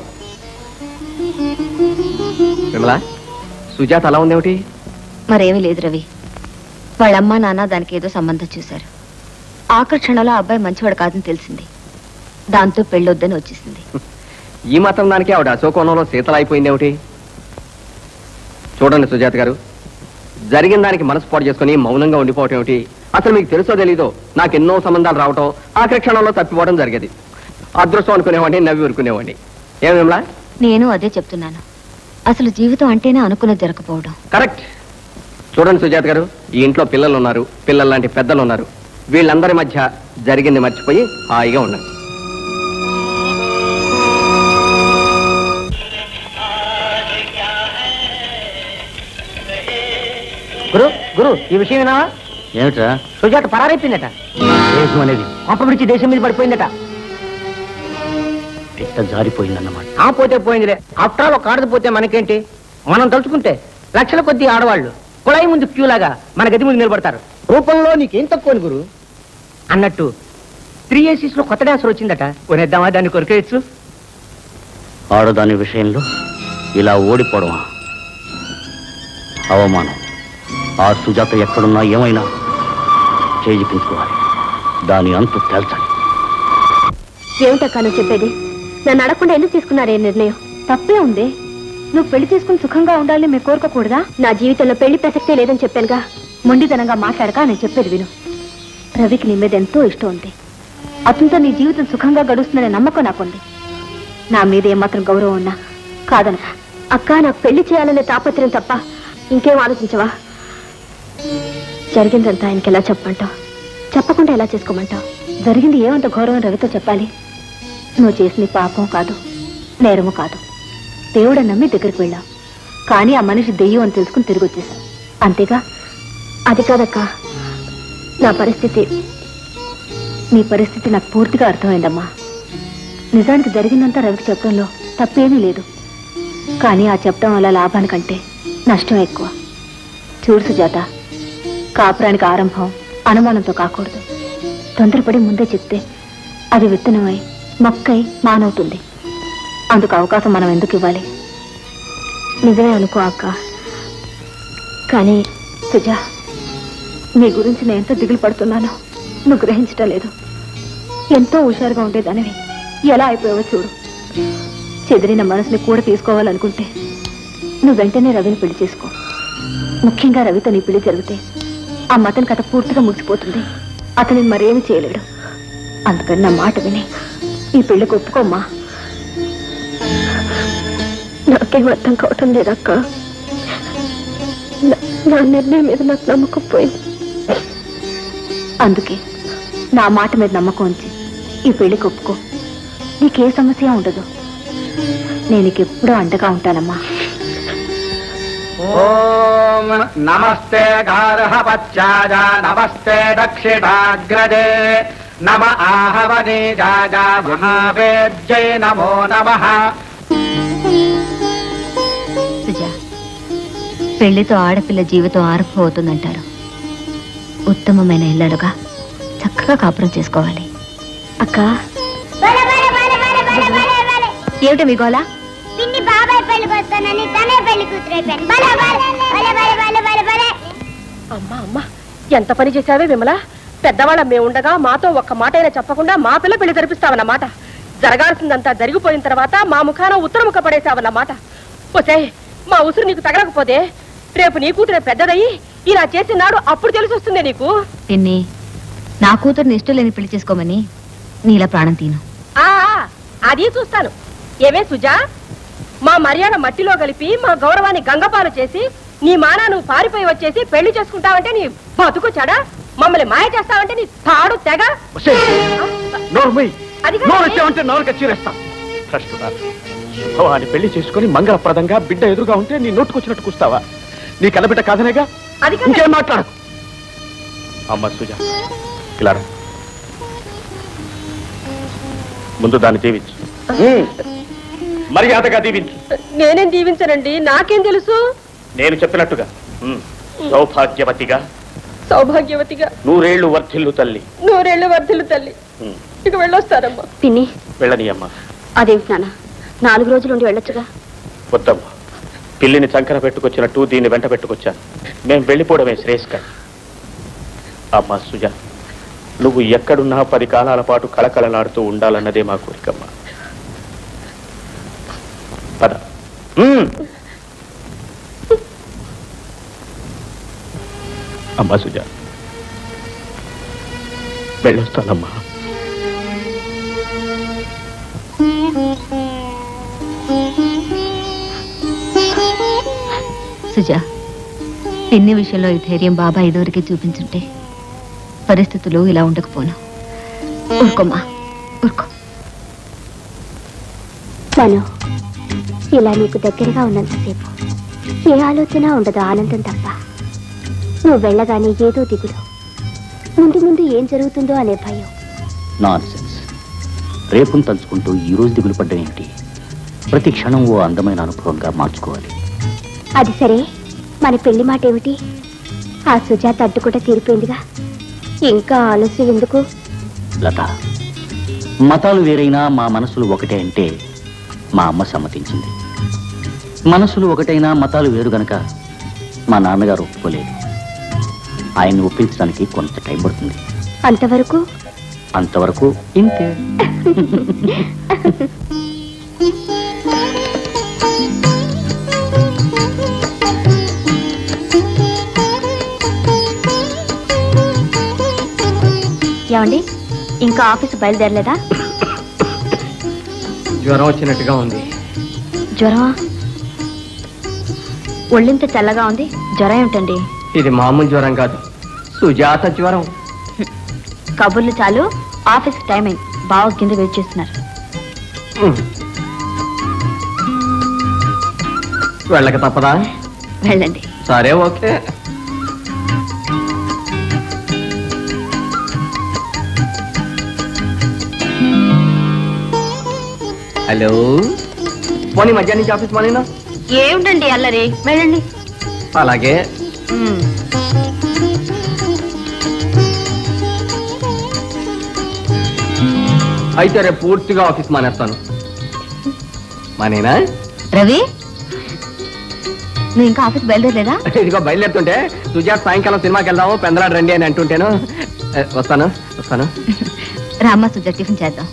విమలా సుజాత అలా ఉందేమిటి మరేమీ లేదు రవి వాళ్ళ అమ్మా నాన్న దానికి ఏదో సంబంధం చూశారు ఆకర్షణలో ఆ అబ్బాయి మంచివాడు కాదని తెలిసింది దాంతో పెళ్ళొద్దని వచ్చేసింది ఈ మాత్రం దానికి ఆవిడ అశోకోణంలో శీతల అయిపోయిందేమిటి చూడండి సుజాత గారు జరిగిన దానికి మనసు పాటు చేసుకుని మౌనంగా ఉండిపోవటం ఏమిటి అసలు మీకు తెలుసో తెలీదో నాకు ఎన్నో సంబంధాలు రావటం ఆఖరి క్షణంలో తప్పిపోవడం జరిగేది అదృష్టం అనుకునేవాడిని నవ్వి ఊరుకునేవాడిని ఏం విమలా నేను అదే చెప్తున్నాను అసలు జీవితం అంటేనే అనుకున్నది జరగకపోవడం కరెక్ట్ చూడండి సుజాత గారు ఈ ఇంట్లో పిల్లలు ఉన్నారు పిల్లలు లాంటి పెద్దలు ఉన్నారు వీళ్ళందరి మధ్య జరిగింది మర్చిపోయి హాయిగా ఉండండి గురు గురు ఈ విషయం వినావా ఏమిట్రా సుజాత పరారైపోయిందట దేశం అనేది కొంప విడిచి దేశం మీద పడిపోయిందట పిట్ట జారిపోయిందన్నమాట ఆ పోతే పోయిందిలే ఆఫ్టర్ ఆల్ ఒక ఆడది పోతే మనకేంటి మనం తలుచుకుంటే లక్షల కొద్ది ఆడవాళ్ళు కుళాయి ముందు క్యూ లాగా మన గది ముందు నిలబడతారు రూపంలో నీకేం తక్కువ గురు అన్నట్టు త్రీ ఏసీస్ లో కొత్త డాన్సర్ వచ్చిందట కొనేద్దామా దాన్ని కొరికేయచ్చు ఆడదాని విషయంలో ఇలా ఓడిపోవడమా అవమానం ఆ సుజాత ఎక్కడున్నా ఏమైనా చేజికించుకోవాలి దాని అంతు తేల్చాలి ఏమిటక్కా నువ్వు చెప్పేది నన్ను అడగకుండా ఎందుకు తీసుకున్నారే నిర్ణయం తప్పే ఉంది నువ్వు పెళ్లి చేసుకుని సుఖంగా ఉండాలని మీరు కోరుకోకూడదా నా జీవితంలో పెళ్లి ప్రసక్తే లేదని చెప్పానుగా మొండితనంగా మాట్లాడక నేను చెప్పేది విను రవికి నీ మీద ఎంతో ఇష్టం ఉంది అతనితో నీ జీవితం సుఖంగా గడుస్తుందనే నమ్మకం నాకుంది నా మీద ఏమాత్రం గౌరవం ఉన్నా కాదను అక్క నాకు పెళ్లి చేయాలనే తాపత్రయం తప్ప ఇంకేం ఆలోచించవా జరిగిందంతా ఆయనకి ఎలా చెప్పమంటావు చెప్పకుండా ఎలా చేసుకోమంటావు జరిగింది ఏమంత గౌరవం రవితో చెప్పాలి నువ్వు చేసింది పాపం కాదు నేరము కాదు దేవుడని నమ్మి దగ్గరికి వెళ్ళావు కానీ ఆ మనిషి దెయ్యం అని తెలుసుకుని తిరిగి వచ్చేసావు అంతేగా అది కాదక్క నా పరిస్థితి నీ పరిస్థితి నాకు పూర్తిగా అర్థమైందమ్మా నిజానికి జరిగిందంతా రవికి చెప్పడంలో తప్పేమీ లేదు కానీ ఆ చెప్పడం వల్ల లాభానికంటే నష్టం ఎక్కువ చూడు సుజాత కాపురానికి ఆరంభం అనుమానంతో కాకూడదు తొందరపడి ముందే చెప్తే అది విత్తనమై మొక్కై మానవుతుంది అందుకు అవకాశం మనం ఎందుకు ఇవ్వాలి నిజమే అనుకో అక్క కానీ సుజా నీ గురించి నేను ఎంత దిగులు పడుతున్నానో నువ్వు గ్రహించటం లేదు ఎంతో హుషారుగా ఉండేదానివి ఎలా అయిపోయావో చూడు చెదిరిన మనసుని కూడా తీసుకోవాలనుకుంటే నువ్వు వెంటనే రవిని పెళ్లి చేసుకో ముఖ్యంగా రవితో నీ పెళ్లి జరిగితే ఆ మతని కథ పూర్తిగా ముగిసిపోతుంది అతని మరేమి చేయలేడు అందుకని నా మాట విని ఈ పెళ్లికి ఒప్పుకోమ్మా నాకేం అర్థం కావటం లేదక్క నా- నా నిర్ణయం మీద నాకు నమ్మకం పోయింది అందుకే నా మాట మీద నమ్మకం ఉంచి ఈ పెళ్లికి ఒప్పుకో నీకే సమస్య ఉండదు నేను నీకు ఎప్పుడూ అండగా ఉంటానమ్మా ఓం నమస్తే గారహ పశ్చాజ నమస్తే దక్షిణాగ్రజే నమ ఆహవనే జాగా మహావేద్యై నమో నమః సుజా పెళ్లితో ఆడపిల్ల జీవితం ఆరంభం అవుతుందంటారు ఉత్తమమైన ఇల్లలుగా చక్కగా కాపురం చేసుకోవాలి అక్క ఏమిటి మీ గోళ పిన్ని బాబాయ్ పెళ్లికి వస్తానని తనే పెళ్లి కూతురైపోయాను బలే బలే బలే బలే బలే బలే బలే అమ్మా అమ్మా ఎంత పని చేశావే విమల పెద్దవాళ్ళ మేముండగా మాతో ఒక్క మాట అయినా చెప్పకుండా మా పిల్ల పెళ్లి జరిపిస్తావన్నమాట జరగాల్సిందంతా జరిగిపోయిన తర్వాత మా ముఖాన ఉత్తరముఖ పడేశావన్నమాట ఓసే మా ఉసురు నీకు తగలకపోతే రేపు నీ కూతురే పెద్దదయ్యి ఇలా చేసిన నాడు అప్పుడు తెలిసి వస్తుంది నీకు పిన్ని నా కూతుర్ని ఇష్టం లేని పెళ్లి చేసుకోమని నీలా ప్రాణం తీను ఆ ఆ, అది చూస్తాను ఏమే సుజా మా మర్యాద మట్టిలో కలిపి మా గౌరవాన్ని గంగపాలు చేసి నీ మానా నువ్వు పారిపోయి వచ్చేసి పెళ్లి చేసుకుంటావంటే నీ బతుకు చెడ మమ్మల్ని మాయ చేస్తావంటే నీ తాడు తెగ నోర్మై అది కాదు. నోరు వచ్చావంటే నోరు కచ్చిరేస్తాం భ్రష్టురాలు శుభవాన్ని పెళ్లి చేసుకుని మంగళప్రదంగా బిడ్డ ఎదురుగా ఉంటే నీ నోటుకొచ్చినట్టు కూస్తావా నీ కలబిడ్డ కాదనేగా అది కాదు. ఇంకేం మాట్లాడకు అమ్మ సుజా ఇలా రా. ముందు దాన్ని దీవించు మర్యాదగా దీవించు నేనేం దీవించనండి నాకేం తెలుసు నేను చెప్పినట్టుగా ఉమ్. సౌభాగ్యవతిగా సౌభాగ్యవతిగా నూరేళ్లు వర్ధిల్లు తల్లి నూరేళ్లు వర్ధులు తల్లి ఉమ్. ఇక వెళ్ళొస్తారమ్మా పిన్ని వెళ్ళని అమ్మ అదేమిటి నాన్న నాలుగు రోజులు ఉండి వెళ్ళొచ్చుగా వద్దమ్మా పిల్లిని చంకన పెట్టుకొచ్చినట్టు దీన్ని వెంట పెట్టుకొచ్చాను మేము వెళ్ళిపోవడమే శ్రేయస్కరం అమ్మా సుజా నువ్వు ఎక్కడున్నా పది కాలాల పాటు కళకళలాడుతూ ఉండాలన్నదే మా కోరికమ్మా పద ఉమ్. అమ్మా సుజా వెళ్ళొస్తానమ్మా సుజా పిన్ని విషయంలో ఈ ధైర్యం బాబా ఇదివరకే చూపించుంటే పరిస్థితులు ఇలా ఉండకపోను ఊరుకోమ్మా ఊరుకో మను ఇలా నీకు దగ్గరగా ఉన్నంతసేపు ఏ ఆలోచన ఉండదు ఆనందం తప్ప నువ్వు వెళ్ళగానే ఏదో దిగులు ముందు ముందు ఏం జరుగుతుందో అనే భయం నాన్ సెన్స్ రేపును తలుచుకుంటూ ఈ రోజు దిగులు పడ్డం ఏంటి ప్రతి క్షణం ఓ అందమైన అనుభవంగా మార్చుకోవాలి అది సరే మన పెళ్లి మాట ఏమిటి ఆ సుజాత అడ్డు కూడా తీరిపోయిందిగా ఇంకా ఆలస్యం ఎందుకు లత మతాలు వేరైనా మా మనసులు ఒకటే అంటే మా అమ్మ సమ్మతించింది మనసులు ఒకటైనా మతాలు వేరు గనక మా నాన్నగారు ఒప్పుకోలేదు ఆయన్ని ఒప్పించడానికి కొంత టైం పడుతుంది అంతవరకు అంతవరకు ఇంతే ఏమండి ఇంకా ఆఫీసు బయలుదేరలేదా జ్వరం వచ్చినట్టుగా ఉంది జ్వరమా ఒళ్ళింత చల్లగా ఉంది జ్వరం ఏమిటండి ఇది మామూలు జ్వరం కాదు సుజాత జ్వరం కబుర్లు చాలు ఆఫీస్ టైమింగ్ బావ కింద వెయిట్ చేస్తున్నారు ఉమ్. వెళ్ళక తప్పదా వెళ్ళండి సరే ఓకే హలో పోనీ మధ్యాహ్నం నుంచి ఆఫీస్ మానేనా ఏమిటండి అల్లరి వెళ్ళండి అలాగే అయితే రేపు పూర్తిగా ఆఫీస్ మానేస్తాను మానేనా రవి నువ్వు ఇంకా ఆఫీస్ బయలుదేరలేదా ఇదిగో బయలుదేరుతుంటే సుజాత్ సాయంకాలం సినిమాకి వెళ్దాము పెందలాడు రండి అని అంటుంటేను ఏ, వస్తాను వస్తాను రామ్మ సుజా టిఫిన్ చేద్దాం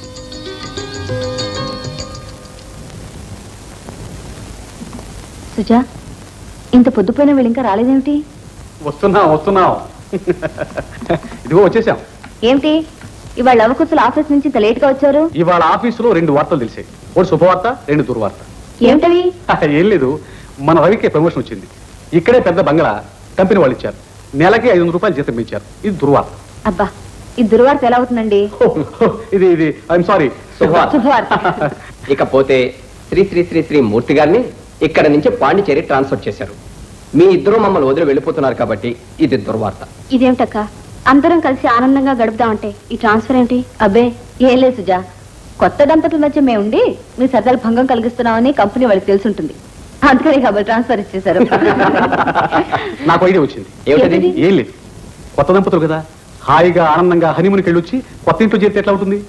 సుజా ఇంత పొద్దుపోయిన వీళ్ళు ఇంకా రాలేదేమిటి వస్తున్నాం వస్తున్నాం ఇదిగో వచ్చేసాం ఏమిటి ఇవాళ అవకుశలు ఆఫీస్ నుంచి ఇంత లేట్ గా వచ్చారు ఇవాళ ఆఫీసులో రెండు వార్తలు తెలిసాయి ఒకటి శుభవార్త రెండు దుర్వార్త ఏమిటవి ఏం లేదు మన రవికే ప్రమోషన్ వచ్చింది ఇక్కడే పెద్ద బంగ్లా కంపెనీ వాళ్ళు ఇచ్చారు నెలకి ఐదు వందల రూపాయలు జీతం పెంచారు ఇది దుర్వార్త అబ్బా ఈ దుర్వార్త ఎలా అవుతుందండి ఇది ఇది ఐఎమ్ సారీ శుభవార్త ఇకపోతే శ్రీ శ్రీ శ్రీ శ్రీ మూర్తి గారిని ఇక్కడ నుంచి పాండిచేరి ట్రాన్స్ఫర్ చేశారు మీ ఇద్దరు మమ్మల్ని వదిలి వెళ్ళిపోతున్నారు కాబట్టి ఇది దుర్వార్త ఇదేమిటక్క అందరం కలిసి ఆనందంగా గడుపుదామంటే ఈ ట్రాన్స్ఫర్ ఏంటి అబ్బే ఏం లేదు సుజా కొత్త దంపతుల మధ్య మేము ఉండి మీ సరదాలు భంగం కలిగిస్తున్నామని కంపెనీ వాళ్ళకి తెలుసుంటుంది అందుకని కాబట్టి ట్రాన్స్ఫర్ ఇచ్చేశారు నాకు ఐడియా వచ్చింది ఏమిటది? ఏం లేదు కొత్త దంపతులు కదా హాయిగా ఆనందంగా హనీమూన్కి వెళ్ళొచ్చి కొత్త ఇంట్లో చేరితే ఎట్లా ఉంటుంది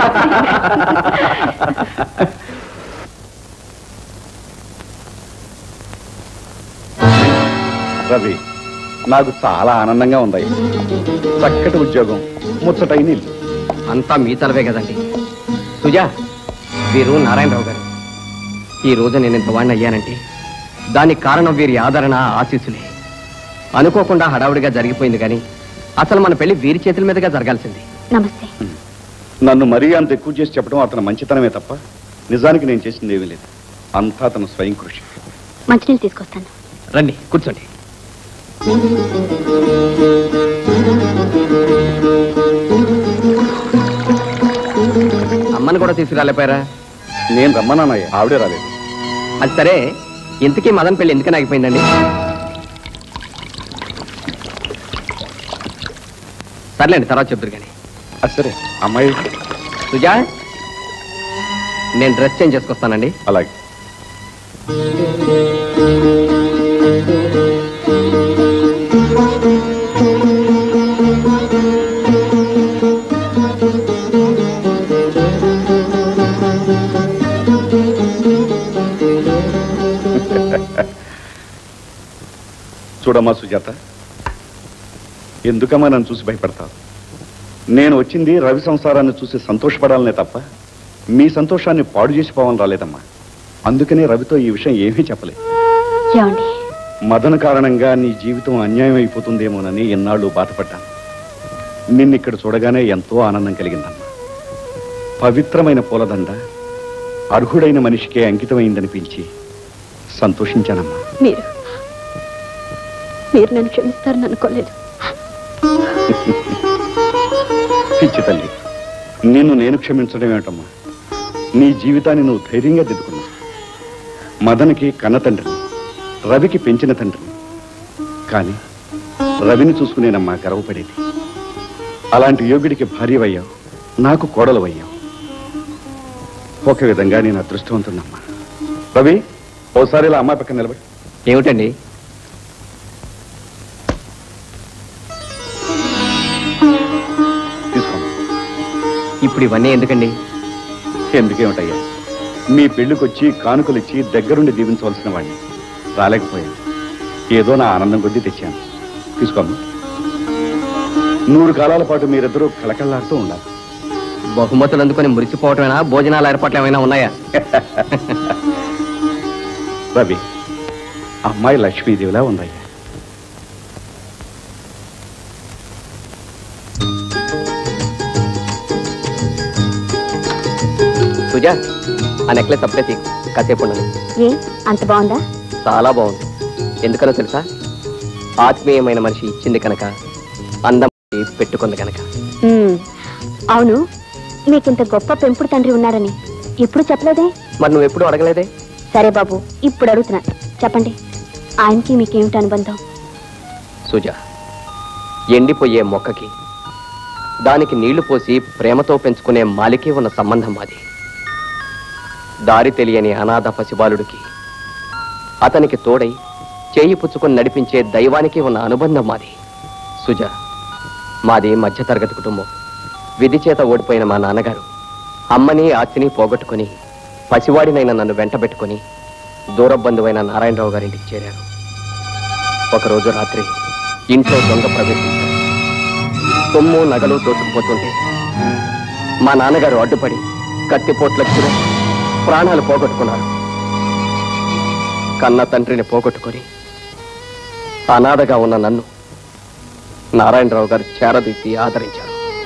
రవి నాకు చాలా ఆనందంగా ఉంది చక్కటి ఉద్యోగం ముచ్చటైన ఇల్లు అంతా మీ తలవే కదండి సుజా వీరు నారాయణరావు గారు ఈ రోజు నేను ఇంత వాడిని అయ్యానంటే దానికి కారణం వీరి ఆదరణ ఆశీస్సులే అనుకోకుండా హడావుడిగా జరిగిపోయింది కానీ అసలు మన పెళ్లి వీరి చేతుల మీదుగా జరగాల్సింది నమస్తే నన్ను మరీ అంత ఎక్కువ చేసి చెప్పడం అతని మంచితనమే తప్ప నిజానికి నేను చేసింది ఏమీ లేదు అంతా అతను స్వయం కృషి మంచినీళ్ళు తీసుకొస్తాను రండి కూర్చోండి అమ్మని కూడా తీసుకురాలేపారా నేను రమ్మన్నానయ్య ఆవిడే రాలేదు అది సరే ఇంతకీ మదన్ పెళ్లి ఎందుకని ఆగిపోయిందండి సర్లేండి తర్వాత చెప్తారు కానీ సరే అమ్మాయి సుజా నేను డ్రెస్ చేంజ్ చేసుకొస్తానండి అలాగే చూడమ్మా సుజాత ఎందుకమ్మా నన్ను చూసి భయపడతావు నేను వచ్చింది రవి సంసారాన్ని చూసి సంతోషపడాలనే తప్ప మీ సంతోషాన్ని పాడు చేసిపోవాలని రాలేదమ్మా అందుకనే రవితో ఈ విషయం ఏమీ చెప్పలేదు ఏమండి మదన కారణంగా నీ జీవితం అన్యాయం అయిపోతుందేమోనని ఎన్నాళ్ళు బాధపడ్డాను నిన్నిక్కడ చూడగానే ఎంతో ఆనందం కలిగిందమ్మా పవిత్రమైన పూలదండ అర్హుడైన మనిషికే అంకితమైందనిపించి సంతోషించానమ్మా మీరు మీరు నన్ను క్షమిస్తారని అనుకోలేదు పిచ్చి తల్లి నిన్ను నేను క్షమించడం ఏమిటమ్మా నీ జీవితాన్ని నువ్వు ధైర్యంగా దిద్దుకున్నావు మదన్కి కన్న తండ్రిని రవికి పెంచిన తండ్రిని కానీ రవిని చూసుకునేనమ్మా గర్వపడేది అలాంటి యోగుడికి భార్యవయ్యావు నాకు కోడలవయ్యావు ఒక విధంగా నేను అదృష్టవంతున్నమ్మా రవి ఓసారి ఇలా అమ్మాయి పక్కన నిలబడి ఏమిటండి తీసుకోమ్మా ఇప్పుడు ఇవన్నీ ఎందుకండి ఎందుకేమిటయ్యా మీ పెళ్లికొచ్చి కానుకలిచ్చి దగ్గరుండి దీవించవలసిన వాడిని రాలేకపోయాను ఏదో నా ఆనందం కొద్దీ తెచ్చాను తీసుకోమ్మా నూరు కాలాల పాటు మీరిద్దరూ కళకళలాడుతూ ఉండాలి బహుమతులు అందుకొని మురిసిపోవటమేనా భోజనాల ఏర్పాట్లు ఏమైనా ఉన్నాయా రవి అమ్మాయి లక్ష్మీదేవిలా ఉందయ్యా సుజా ఆ నెక్లెస్ అప్పుడే తీకు కాసేపు ఉండదు ఏ అంత బాగుందా చాలా బాగుంది ఎందుకనో తెలుసా ఆత్మీయమైన మనిషి ఇచ్చింది కనుక అందం పెట్టుకుంది కనుక ఉమ్, అవును మీకింత గొప్ప పెంపుడు తండ్రి ఉన్నాడని ఎప్పుడు చెప్పలేదే మరి నువ్వు ఎప్పుడు అడగలేదే సరే బాబు ఇప్పుడు అడుగుతున్నా చెప్పండి ఆయనకి మీకేమిటి అనుబంధం సుజా ఎండిపోయే మొక్కకి దానికి నీళ్లు పోసి ప్రేమతో పెంచుకునే మాలికి ఉన్న సంబంధం అది దారి తెలియని అనాథ పసిబాలుడికి అతనికి తోడై చేయి పుచ్చుకొని నడిపించే దైవానికి ఉన్న అనుబంధం మాది సుజా మాది మధ్యతరగతి కుటుంబం విధి చేత ఓడిపోయిన మా నాన్నగారు అమ్మని ఆస్తిని పోగొట్టుకుని పసివాడినైన నన్ను వెంటబెట్టుకుని దూర బంధువైన నారాయణరావు గారింటికి చేరారు ఒకరోజు రాత్రి ఇంట్లో దొంగ ప్రవేశించారు సొమ్ము నగలు దోచుకుపోతుంటే మా నాన్నగారు అడ్డుపడి కత్తిపోట్లొచ్చిన ప్రాణాలు పోగొట్టుకున్నారు కన్న తండ్రిని పోగొట్టుకొని అనాథగా ఉన్న నన్ను నారాయణరావు గారు చేరదీసి ఆదరించారు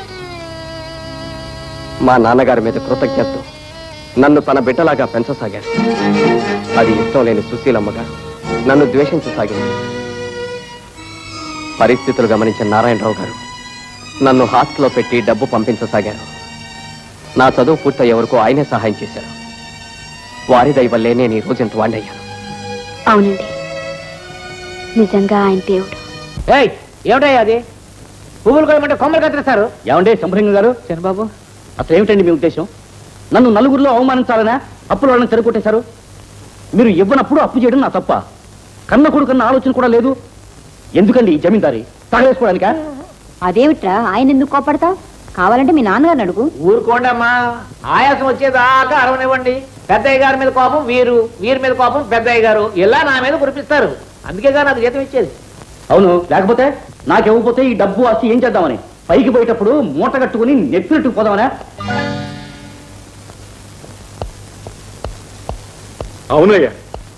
మా నాన్నగారి మీద కృతజ్ఞతతో నన్ను తన బిడ్డలాగా పెంచసాగారు అది ఇష్టం లేని సుశీలమ్మ గారు నన్ను ద్వేషించసాగింది పరిస్థితులు గమనించిన నారాయణరావు గారు నన్ను హాస్టల్లో పెట్టి డబ్బు పంపించసాగారు నా చదువు పూర్తయ్యే వరకు ఆయనే సహాయం చేశారు వారి దయ వల్లే నేను ఈ రోజు ఇంత వాడినయ్యాను అవునండి నిజంగా ఆయన దేవుడు ఏయ్ ఏమిటయ్యా అది పువ్వులు కొయ్యమంటే కొమ్మలు కత్తిరిస్తారు ఏమండే శంభలింగం గారు చంద్రబాబు అసలు ఏమిటండి మీ ఉద్దేశం నన్ను నలుగురిలో అవమానించాలనా అప్పుల వాళ్ళని చెరగొట్టేశారు మీరు ఇవ్వనప్పుడు అప్పు చేయడం నా తప్ప కన్న కొడుకన్న ఆలోచన కూడా లేదు ఎందుకండి ఈ జమీందారి తగలేసుకోవడానికా అదేమిట్రా ఆయన ఎందుకు కోపడతావు కావాలంటే మీ నాన్నగారిని అడుగు ఊరుకోండమ్మా ఆయాసం వచ్చేదాకా అరవనివ్వండి పెద్దయ్య గారి మీద కోపం వీరు వీరి మీద కోపం పెద్దయ్య గారు ఇలా నా మీద కురిపిస్తారు అందుకేగా నాకు జీతం ఇచ్చేది అవును లేకపోతే నాకెవ్వకపోతే ఈ డబ్బు ఆస్తి ఏం చేద్దామని పైకి పోయేటప్పుడు మూట కట్టుకుని నెత్తినట్టు పోదామనా అవునయ్యా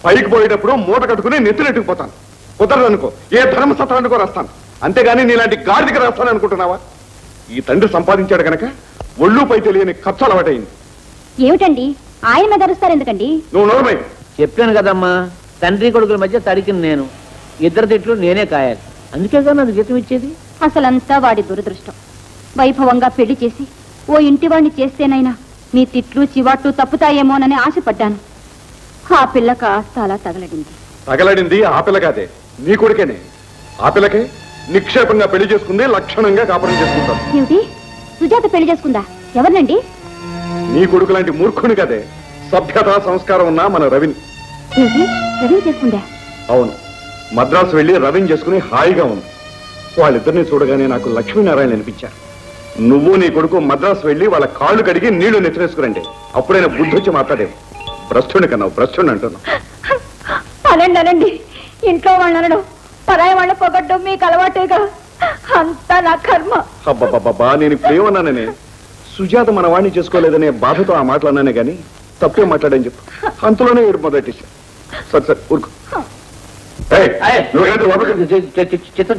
పైకి పోయేటప్పుడు మూట కట్టుకుని నెత్తినెట్టుకుపోతాను కుదరదు అనుకో ఏ ధర్మసత్రానికి రాస్తాను అంతేగాని నీలాంటి గాడిదికి రాస్తాను అనుకుంటున్నావా ఈ తండ్రి సంపాదించాడు గనక ఒళ్ళుపై తెలియని ఖర్చు అలవాటైంది ఏమిటండి ఆయన మీద అరుస్తారు ఎందుకండి నువ్వు నోర్మై చెప్పాను కదమ్మా తండ్రి కొడుకుల మధ్య తరికిన నేను ఇద్దరు తిట్లు నేనే కాయాలి అందుకేగా నాకు జీతం ఇచ్చేది అసలంతా వాడి దురదృష్టం వైభవంగా పెళ్లి చేసి ఓ ఇంటి వాడిని చేస్తేనైనా మీ తిట్లు చివాట్లు తప్పుతాయేమోనని ఆశపడ్డాను ఆ పిల్ల కాస్త అలా తగలడింది తగలడింది ఆ పిల్ల కాదే నీ కొడుకేనే ఆ పిల్లకే నిక్షేపంగా పెళ్లి చేసుకుంది లక్షణంగా కాపురం చేసుకుంటాను ఏమిటి సుజాత పెళ్లి చేసుకుందా ఎవరినండి నీ కొడుకు లాంటి మూర్ఖుని కదే సభ్యత సంస్కారం ఉన్న మన రవిని ఏమిటి రవి చేసుకుందా అవును మద్రాసు వెళ్లి రవిని చేసుకుని హాయిగా ఉంది వాళ్ళిద్దరిని చూడగానే నాకు లక్ష్మీనారాయణ అనిపించారు నువ్వు నీ కొడుకు మద్రాసు వెళ్లి వాళ్ళ కాళ్ళు కడిగి నీళ్లు నెత్తినేసుకురండి అప్పుడైనా బుద్ధి వచ్చి మాట్లాడేవు భ్రష్టుని కన్నావు భ్రష్టుని అంటున్నావు అనండి అనండి ఇంట్లో వాళ్ళని అనడం పరాయి వాళ్ళ పొగడ్డం మీకు అలవాటేగా అంతా నా కర్మ అబ్బబ్బబ్బా నేను ఇప్పుడు ఏమన్నాననే సుజాత మన వాణ్ణి చేసుకోలేదనే బాధతో ఆ మాటలు అన్నానే గాని తప్పే మాట్లాడని చెప్పు అంతలోనే ఏడు మొదలెట్టేశా సరే సరే ఊరుకో ఏయ్, నువ్వేంటి లోపలికి?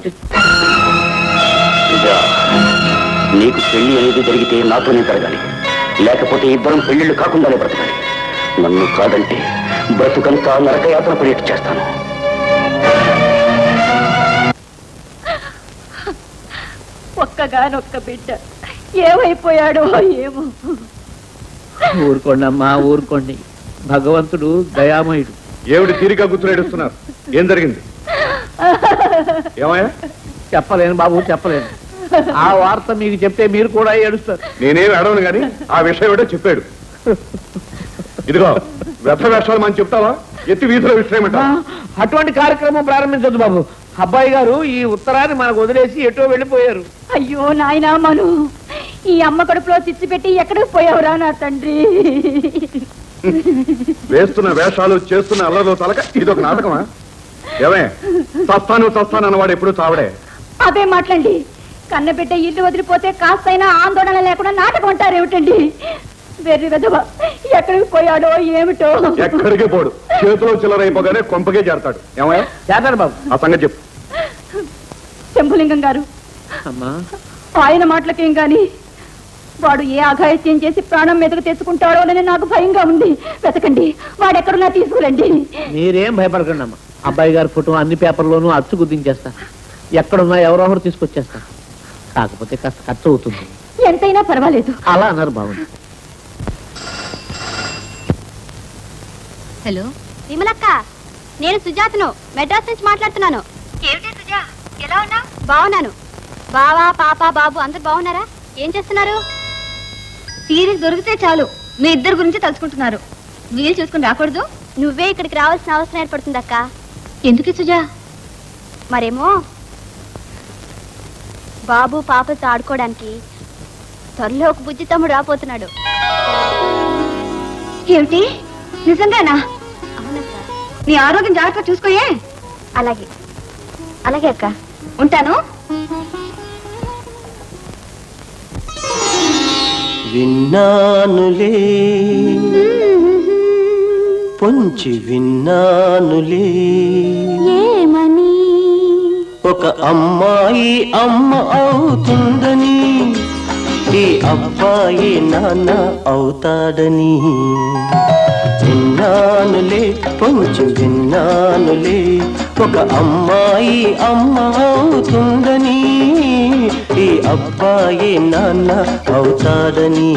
సుజా, నీకు పెళ్లి అనేది జరిగితే నాతోనే జరగాలి లేకపోతే ఇద్దరం పెళ్లిళ్ళు కాకుండానే బ్రతకాలి నన్ను కాదంటే బ్రతుకంతా నరకయాత్ర పడేట్టు చేస్తాను ఒక్కగానొక్క బిడ్డ ఏమైపోయాడో ఏమో ఊరుకోండి అమ్మా ఊరుకోండి భగవంతుడు దయామయుడు ఏమిటి తీరిక గుర్తులు ఏడుస్తున్నారు ఏం జరిగింది ఏమయ్యా చెప్పలేను బాబు చెప్పలేను ఆ వార్త మీకు చెప్తే మీరు కూడా ఏడుస్తారు నేనేం అడవను గాని ఆ విషయం ఏటో చెప్పాడు ఇదిగో వ్యర్థ వేషాలు మనం చెప్తావా ఎత్తి వీధిలో విషయమంటా అటువంటి కార్యక్రమం ప్రారంభించొద్దు బాబు అబ్బాయి గారు ఈ ఉత్తరాన్ని మనకు వదిలేసి ఎటో వెళ్ళిపోయారు అయ్యో నాయనా మను ఈ అమ్మ కడుపులో చిచ్చి పెట్టి ఎక్కడికి పోయావురా నా తండ్రి వేస్తున్న వేషాలు చేస్తున్న అల్లర్లో తలక ఇదొక నాటకమా ఏమే చస్తాను చస్తాను అన్నవాడు ఎప్పుడు చావడే అదే మాట్లాడండి కన్నబిడ్డ ఇల్లు వదిలిపోతే కాస్తైనా ఆందోళన లేకుండా నాటకం అంటారు ఏమిటండి వెర్రి వెదవ ఎక్కడికి పోయాడో ఏమిటో ఎక్కడికి పోడు చేతిలో చిల్లరైపోగానే కొంపకే చేరతాడు ఏమయ్యా చేస్తాడు బాబు ఆ సంగతి చెప్పు శంభులింగం గారు అమ్మా ఆయన మాటలకేం గాని వాడు ఏ అఘాయిత్యం చేసి ప్రాణం మీదకు తెచ్చుకుంటాడో అని నాకు భయంగా ఉంది వెతకండి వాడెక్కడున్నా తీసుకురండి మీరేం భయపడకండి అమ్మా అబ్బాయి గారి ఫోటో అన్ని పేపర్లోనూ అచ్చు గుద్దించేస్తా ఎక్కడున్నా ఎవరో ఒకరు తీసుకొచ్చేస్తా కాకపోతే కాస్త ఖర్చు అవుతుంది ఎంతైనా పర్వాలేదు అలా అన్నారు బాగుంది హలో విమలక్క నేను సుజాతను మెడ్రాస్ నుంచి మాట్లాడుతున్నాను ఏమిటి సుజా ఎలా ఉన్నా బాగున్నాను బావా పాప బాబు అందరు బాగున్నారా ఏం చేస్తున్నారు తీరిక దొరికితే చాలు మీ ఇద్దరు గురించి తలుచుకుంటున్నారు వీలు చూసుకుని రాకూడదు నువ్వే ఇక్కడికి రావాల్సిన అవసరం ఏర్పడుతుంది అక్క ఎందుకు సుజా మరేమో బాబు పాపతో ఆడుకోవడానికి త్వరలో ఒక బుజ్జి తమ్ముడు రాపోతున్నాడు ఏమిటి నిజంగానా నీ ఆరోగ్యం జాగ్రత్తగా చూసుకోయే అలాగే అలాగే అక్క ఉంటాను విన్నానులే పొంచి విన్నానులే ఏమని ఒక అమ్మాయి అమ్మ అవుతుందని ఈ అబ్బాయి నాన్న అవుతాడని విన్నానులే పొంచి విన్నానులే ఒక అమ్మాయి అమ్మ అవుతుందని ఈ అబ్బాయి నాన్న అవుతాడని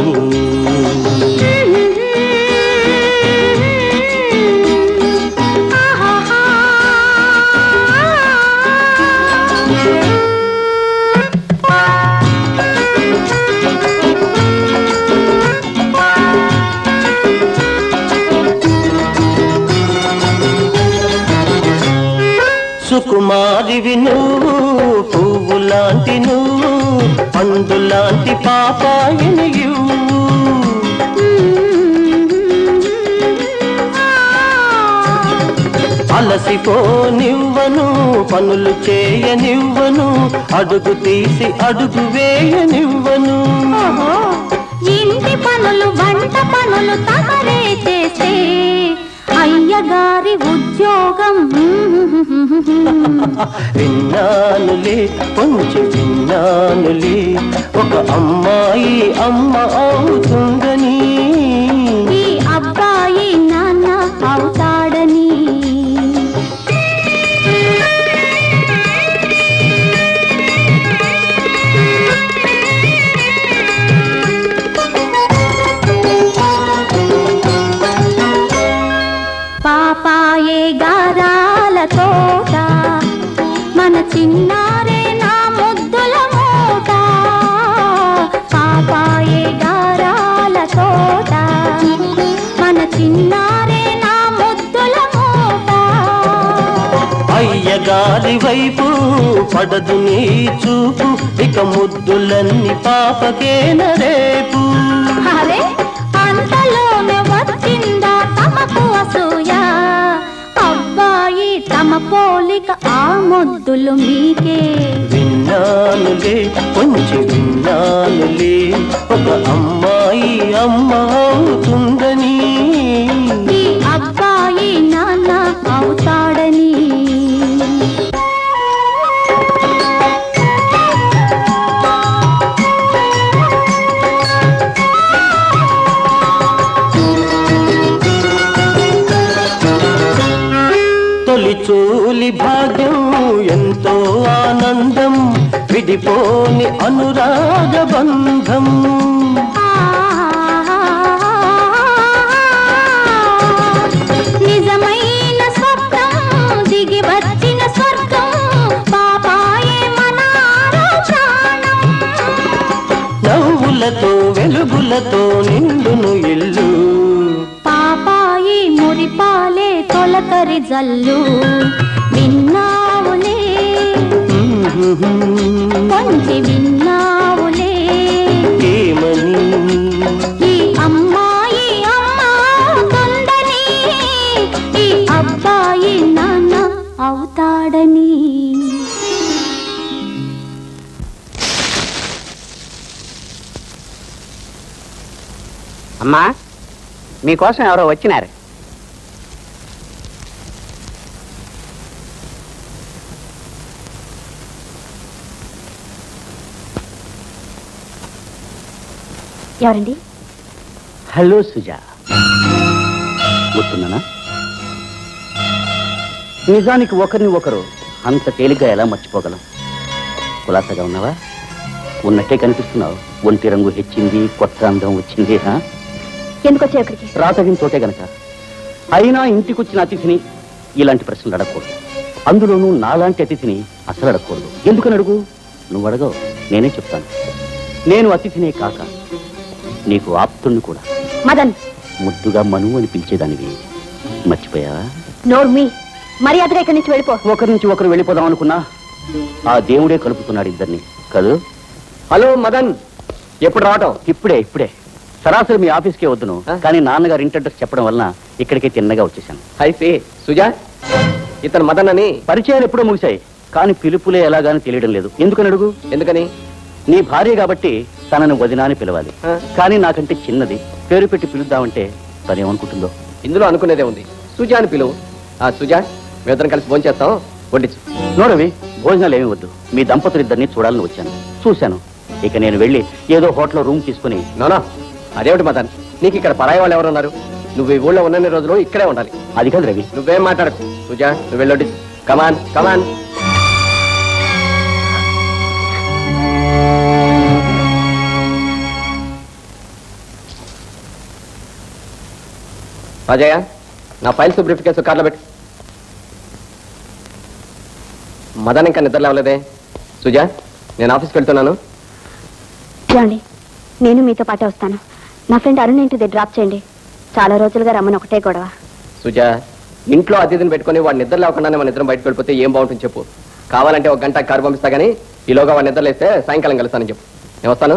సుకుమారివి నువ్వు పువ్వు లాంటి నువ్వు పండు లాంటి పాపాయిని ఇవ్వు. అలసిపోనివ్వను పనులు చేయనివ్వను అడుగు తీసి అడుగు వేయనివ్వను ఇంటి పనులు వంట పనులు తమరే చేస్తే అయ్యగారి ఉద్యోగం విన్నానులే కొంచెం విన్నానులే ఒక అమ్మాయి అమ్మ అవుతుందని ఈ అబ్బాయి నాన్న అవుతాడని పాపాయే గారాల తోట మన చిన్నారే నా ముద్దుల మూట పాపాయే గారాల తోట మన చిన్నారే నా ముద్దుల మూట అయ్యగారి వైపు పడదు నీ చూపు ఇక ముద్దులన్నీ పాపకేన రేపు అరే అంతలోనే వచ్చిందా తమకు అసూయ అబ్బాయి తమ పోలిక ఆ ముద్దులు మీకే విన్నానులే కొంచెం విన్నానులే ఒక అమ్మాయి అమ్మ అవుతుందని ఈ అబ్బాయి నాన్న అవుతాడని తొలి చూలి భాగ్యం ఎంతో ఆనందం విడిపోని అనురాగ బంధం నిజమైన స్వప్నం దిగి వచ్చిన స్వర్గం పాపాయే మన ఆరో ప్రాణం నవ్వులతో వెలుగులతో నిండును ఇల్లు పాపాయి మురిపాలే తొలకరి జల్లు విన్నావులే కొంచె విన్నావులే ఏమని ఈ అమ్మాయి అమ్మ అవుతుందని ఈ అబ్బాయి నాన్న అవుతాడని అమ్మా మీకోసం ఎవరో వచ్చినారు ఎవరండి హలో సుజా గుర్తున్నానా నిజానికి ఒకరిని ఒకరు అంత తేలిగ్గా ఎలా మర్చిపోగలం కులాసగా ఉన్నావా ఉన్నట్టే కనిపిస్తున్నావు ఒంటి రంగు హెచ్చింది కొత్త అందం వచ్చింది హా? ఎందుకు వచ్చావు ఇక్కడికి రాతగిన చోటే గనక అయినా ఇంటికొచ్చిన అతిథిని ఇలాంటి ప్రశ్నలు అడగకూడదు అందులోనూ నాలాంటి అతిథిని అసలు అడగకూడదు ఎందుకని అడుగు నువ్వు అడగవు నేనే చెప్తాను నేను అతిథినే కాక నీకు ఆప్తుణ్ణి కూడా మదన్ ముద్దుగా మను అని పిలిచేదానివి మర్చిపోయావా నోరు మీ మర్యాదగా ఇక్కడి నుంచి వెళ్ళిపో ఒకరి నుంచి ఒకరు వెళ్ళిపోదాం అనుకున్నా ఆ దేవుడే కలుపుతున్నాడు ఇద్దరిని కదూ హలో మదన్ ఎప్పుడు రావటం ఇప్పుడే ఇప్పుడే సరాసరి మీ ఆఫీస్కే వద్దును కానీ నాన్నగారు ఇంటి అడ్రస్ చెప్పడం వలన ఇక్కడికే తిన్నగా వచ్చేసాను అయితే సుజా ఇతను మదన్ అని పరిచయాలు ఎప్పుడో ముగిశాయి కానీ పిలుపులే ఎలాగాని తెలియడం లేదు ఎందుకని అడుగు ఎందుకని నీ భార్య కాబట్టి తనను వదినా అని పిలవాలి కానీ నాకంటే చిన్నది పేరు పెట్టి పిలుద్దామంటే తనేమనుకుంటుందో ఇందులో అనుకునేదే ఉంది సుజా అని పిలువు ఆ సుజా మేమిద్దరం కలిసి భోజనం చేస్తాం వడ్డించు నోడవి భోజనాలు ఏమి వద్దు మీ దంపతులిద్దరిని చూడాలని వచ్చాను చూశాను ఇక నేను వెళ్ళి ఏదో హోటల్లో రూమ్ తీసుకుని నోనా అదేమిటి మదన్ నీకు ఇక్కడ పరాయి వాళ్ళు ఎవరు ఉన్నారు నువ్వు ఈ ఊళ్ళో ఉన్నన్ని రోజులు ఇక్కడే ఉండాలి అది కాదు రవి నువ్వేం మాట్లాడకు సుజా నువ్వు వెళ్ళొడ్డి కమాన్ కమాన్ అజయ నా ఫైల్స్ బ్రీఫ్ కేసు కార్లో పెట్టు మదన్ ఇంకా నిద్ర లేవలేదే సుజా నేను ఆఫీస్కి వెళ్తున్నాను చూడండి నేను మీతో పాటే వస్తాను నా ఫ్రెండ్ అరుణ్ ఇంటి దగ్గర డ్రాప్ చేయండి చాలా రోజులుగా రమ్మని ఒకటే గొడవ సుజా ఇంట్లో అతిథిని పెట్టుకొని వాడు నిద్ర లేకుండానే మన ఇద్దరం బయటకు వెళ్ళిపోతే ఏం బాగుంటుంది చెప్పు కావాలంటే ఒక గంట కారు పంపిస్తా కానీ ఈలోగా వాడు నిద్ర లేస్తే సాయంకాలం కలుస్తానని చెప్పు నేను వస్తాను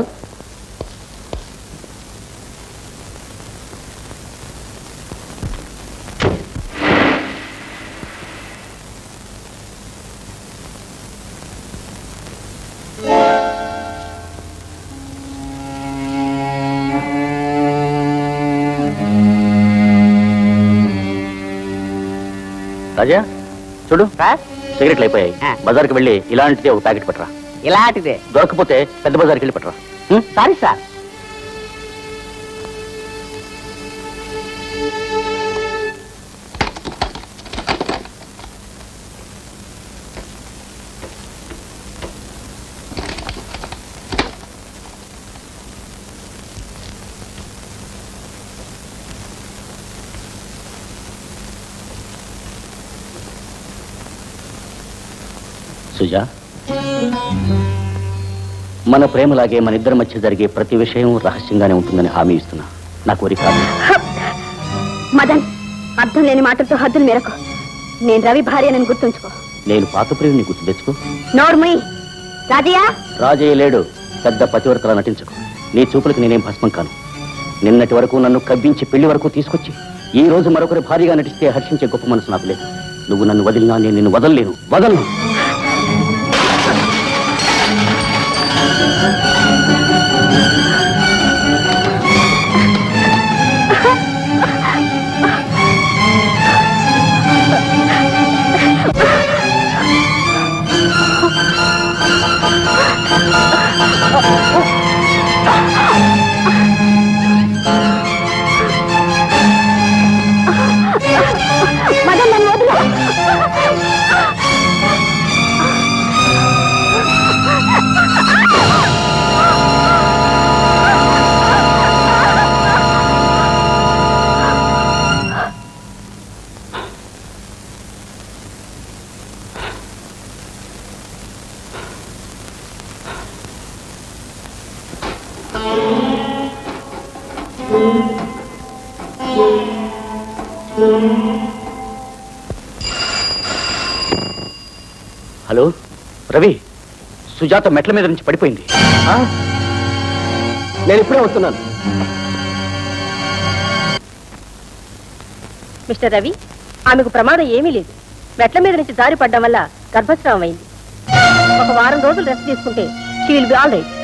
రాజా చూడు సిగరెట్లు అయిపోయాయి బజార్కి వెళ్ళి ఇలాంటిది ఒక ప్యాకెట్ పట్టరా ఇలాంటిదే దొరకపోతే పెద్ద బజార్కి వెళ్ళి పట్టరా సారీ సార్ సుజా మన ప్రేమలాగే మన ఇద్దరి మధ్య జరిగే ప్రతి విషయం రహస్యంగానే ఉంటుందని హామీ ఇస్తున్నా నా కోరిక కాదు. మదన్ అర్థం లేని మాటలతో హద్దులు మేరకు నేను రవి భార్యనని గుర్తుంచుకో నేను పాత ప్రేమిని గుర్తు తెచ్చుకో నోర్మయ్ రాజయ్య రాజయ్య లేడు పెద్ద పతివ్రతలా నటించకు నీ చూపులకు నేనేం భస్మం కాను నిన్నటి వరకు నన్ను కవ్వించి పెళ్లి వరకు తీసుకొచ్చి ఈ రోజు మరొకరి భారీగా నటిస్తే హర్షించే గొప్ప మనసు నాకు లేదు నువ్వు నన్ను వదిలినా నేను నిన్ను వదలలేను వదలను మదన్ నన్ను వదిలే హలో రవి సుజాత మెట్ల మీద నుంచి పడిపోయింది నేను ఇప్పుడే వస్తున్నాను మిస్టర్ రవి ఆమెకు ప్రమాదం ఏమీ లేదు మెట్ల మీద నుంచి జారి పడ్డం వల్ల గర్భస్రావం అయింది ఒక వారం రోజులు రెస్ట్ తీసుకుంటే she will be all right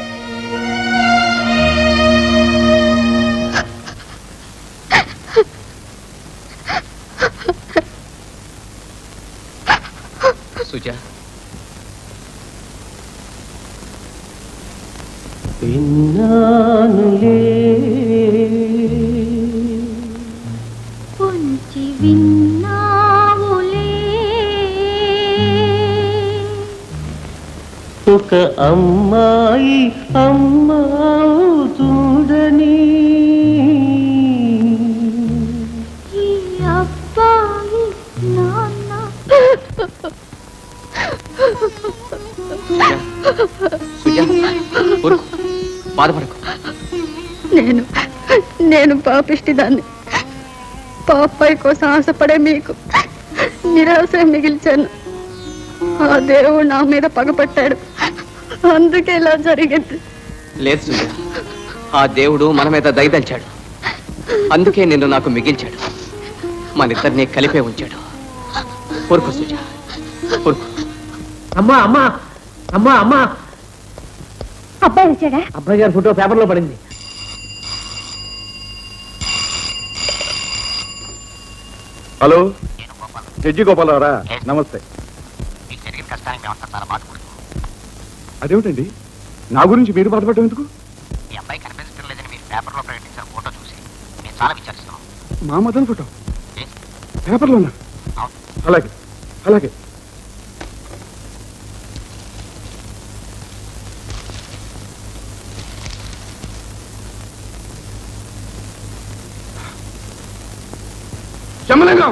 Suja విన్నానులే పొంచి విన్నావులే ఒక అమ్మాయి అమ్మావుతుందని ఈ అబ్బాయి నాన్న సుజా ఊరుకో బాధపడకు నేను నేను పాపిష్టిదాన్ని పాపాయి కోసం ఆశపడే మీకు నిరాశ మిగిల్చాను ఆ దేవుడు నా మీద పగపట్టాడు అందుకే ఇలా జరిగింది లేదు సుజా ఆ దేవుడు మన మీద దయదలిచాడు అందుకే నిన్ను నాకు మిగిల్చాడు మనిద్దరినీ కలిపే ఉంచాడు ఊరుకో సుజా ఊరుకో అమ్మా అమ్మా అమ్మా అమ్మా అబ్బాయి వచ్చాడా అబ్బాయి గారి ఫోటో పేపర్లో పడింది హలో జడ్జి గోపాలరారా నమస్తే అదేమిటండి నా గురించి మీరు బాధపడటం ఎందుకు మీ అబ్బాయి కనిపించట్లేదని మీరు పేపర్లో ప్రకటించిన ఫోటో చూసి నేను చాలా విచారిస్తున్నాను మా మదన్ ఫోటో పేపర్లోనా అలాగే అలాగే చెమ్మలింగం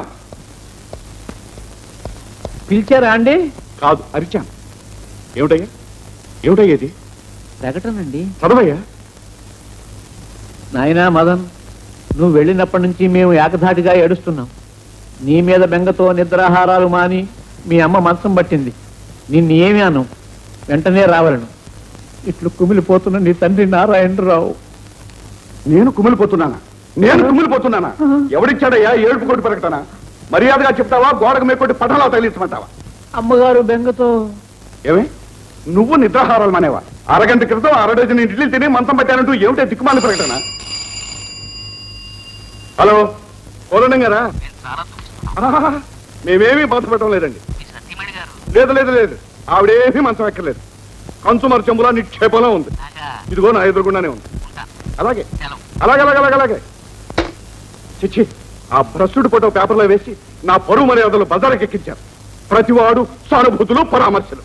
పిలిచారా అండి కాదు అరిచాను ఏమిటయ్యా ఏమిటయ్యేది ప్రకటనండి చదవయ్యా నాయనా మదన్ నువ్వు వెళ్ళినప్పటి నుంచి మేము ఏకధాటిగా ఏడుస్తున్నాం నీ మీద బెంగతో నిద్రాహారాలు మాని మీ అమ్మ మంచం పట్టింది నిన్ను ఏమి అను వెంటనే రావాలను ఇట్లు కుమిలిపోతున్న నీ తండ్రి నారాయణరావు నేను కుమిలిపోతున్నానా నేను కుమిలిపోతున్నానా ఎవడిచ్చాడయ్యా ఏడుపు కొట్టి పెరగటానా మర్యాదగా చెప్తావా గోడకు మేకొట్టి పఠాలు తగిలించమంటావా అమ్మగారు బెంగతో ఏమే నువ్వు నిద్రాహారాలు మానేవా అరగంట క్రితం అర డజన్ ఇడ్లీ తిని మంచం పట్టానంటూ ఏమిటే దిక్కుమాలి ప్రకటన హలో కోదండం గారా ఆహా, మేమేమీ బాధపడటం లేదండి లేదు లేదు లేదు ఆవిడేమీ మంచం ఎక్కర్లేదు కంచుమర చెంబులా నిక్షేపంలో ఉంది ఇదిగో నా ఎదురుగుండానే ఉంది అలాగే అలాగే అలాగే అలాగే అలాగే చిచ్చి ఆ భ్రష్టుడి ఫోటో పేపర్లో వేసి నా పరువు మర్యాదలు బజారకెక్కించారు ప్రతివాడు సానుభూతులు పరామర్శలు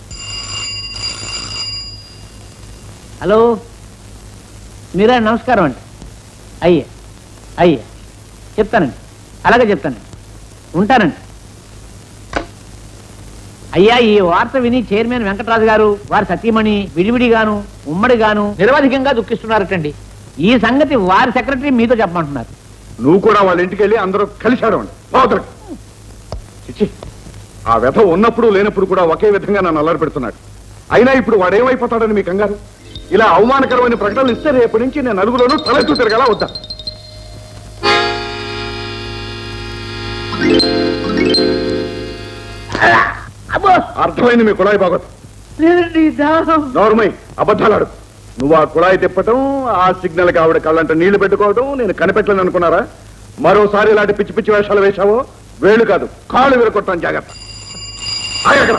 హలో మీరా నమస్కారం అండి అయ్యే అయ్యే చెప్తానండి అలాగే చెప్తానండి ఉంటానండి అయ్యా ఈ వార్త విని చైర్మన్ వెంకటరాజు గారు వారి సతీమణి విడివిడిగాను ఉమ్మడిగాను నిరవధికంగా దుఃఖిస్తున్నారటండి ఈ సంగతి వారి సెక్రటరీ మీతో చెప్పమంటున్నారు నువ్వు కూడా వాళ్ళ ఇంటికి వెళ్ళి అందరూ కలిశారు అండి పోతరు చిచ్చి ఆ వ్యధ ఉన్నప్పుడు లేనప్పుడు కూడా ఒకే విధంగా నన్ను అల్లరి పెడుతున్నాడు అయినా ఇప్పుడు వాడేమైపోతాడని మీ కంగారు ఇలా అవమానకరమైన ప్రకటనలు ఇస్తే రేపటి నుంచి నేను నలుగులోనూ తలెత్తు తిరగలా వద్దా అర్థమైంది మీ కుళాయి బాగోతు నోర్మై అబద్ధాలాడు నువ్వు ఆ కుళాయి తిప్పటం ఆ సిగ్నల్ కి ఆవిడ కళ్ళంట నీళ్లు పెట్టుకోవటం నేను కనిపెట్టలేను అనుకున్నారా మరోసారి ఇలాంటి పిచ్చి పిచ్చి వేషాలు వేశావో వేళ్ళు కాదు కాళ్ళు విరగొట్టాను జాగ్రత్త ఆగక్కడ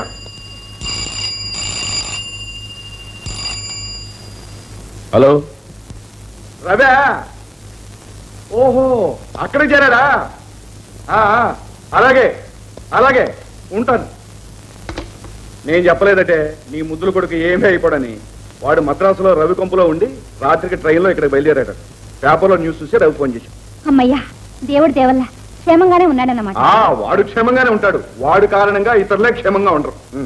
హలో రవే ఓహో అక్కడికి చేరాడా ఆ, ఆ, అలాగే అలాగే ఉంటాను నేను చెప్పలేదటే నీ ముద్దుల కొడుకు ఏమీ అయిపోడని వాడు మద్రాసులో రవి కొంపులో ఉండి రాత్రికి ట్రైన్లో ఇక్కడికి బయలుదేరాడు పేపర్లో న్యూస్ చూసి రవి ఫోన్ చేసి అమ్మయ్యా దేవుడి దేవల్ల క్షేమంగానే ఉన్నాడన్నమాట ఆ వాడు క్షేమంగానే ఉంటాడు వాడు కారణంగా ఇతరులే క్షేమంగా ఉండరు ఉం.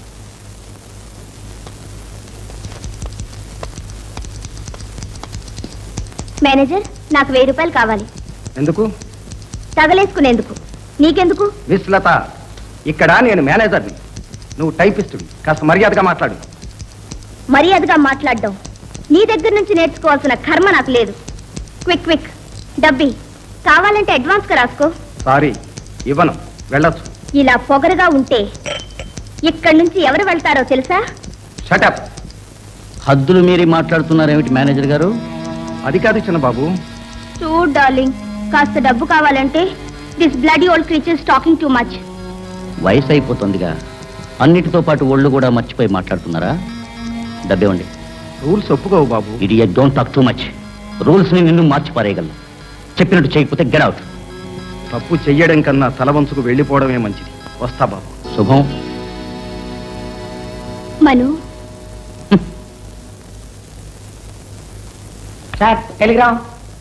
మేనేజర్ నాకు వెయ్యి రూపాయలు కావాలి ఎందుకు తగలేసుకునేందుకు నీకెందుకు మిస్ లత ఇక్కడ నేను మేనేజర్ని నువ్వు టైపిస్టువి కాస్త మర్యాదగా మాట్లాడు మర్యాదగా మాట్లాడడం నీ దగ్గర నుంచి నేర్చుకోవాల్సిన కర్మ నాకు లేదు క్విక్ క్విక్ డబ్బి కావాలంటే అడ్వాన్స్ గా రాసుకో సారీ ఇవ్వను వెళ్ళొచ్చు ఇలా పొగరుగా ఉంటే ఇక్కడి నుంచి ఎవరు వెళ్తారో తెలుసా షటప్ హద్దులు మీరి మాట్లాడుతున్నారేమిటి మేనేజర్ గారు అది కాదు చిన్న బాబు చూడ్ డార్లింగ్ కాస్త డబ్బు కావాలంటే this bloody old creatures talking too much వయసు అయిపోతుందిగా అన్నిటితో పాటు ఒళ్ళు కూడా మర్చిపోయి మాట్లాడుతున్నారా డబ్బేవండి రూల్స్ ఒప్పుకోవు బాబు idiot don't talk too much rules ని నిన్ను మార్చి పారేయగలను చెప్పినట్టు చేయకపోతే గెట్ అవుట్ తప్పు చెయ్యడం కన్నా తలవంచుకు వెళ్ళిపోవడమే మంచిది వస్తా బాబు శుభం మను సార్ టెలిగ్రామ్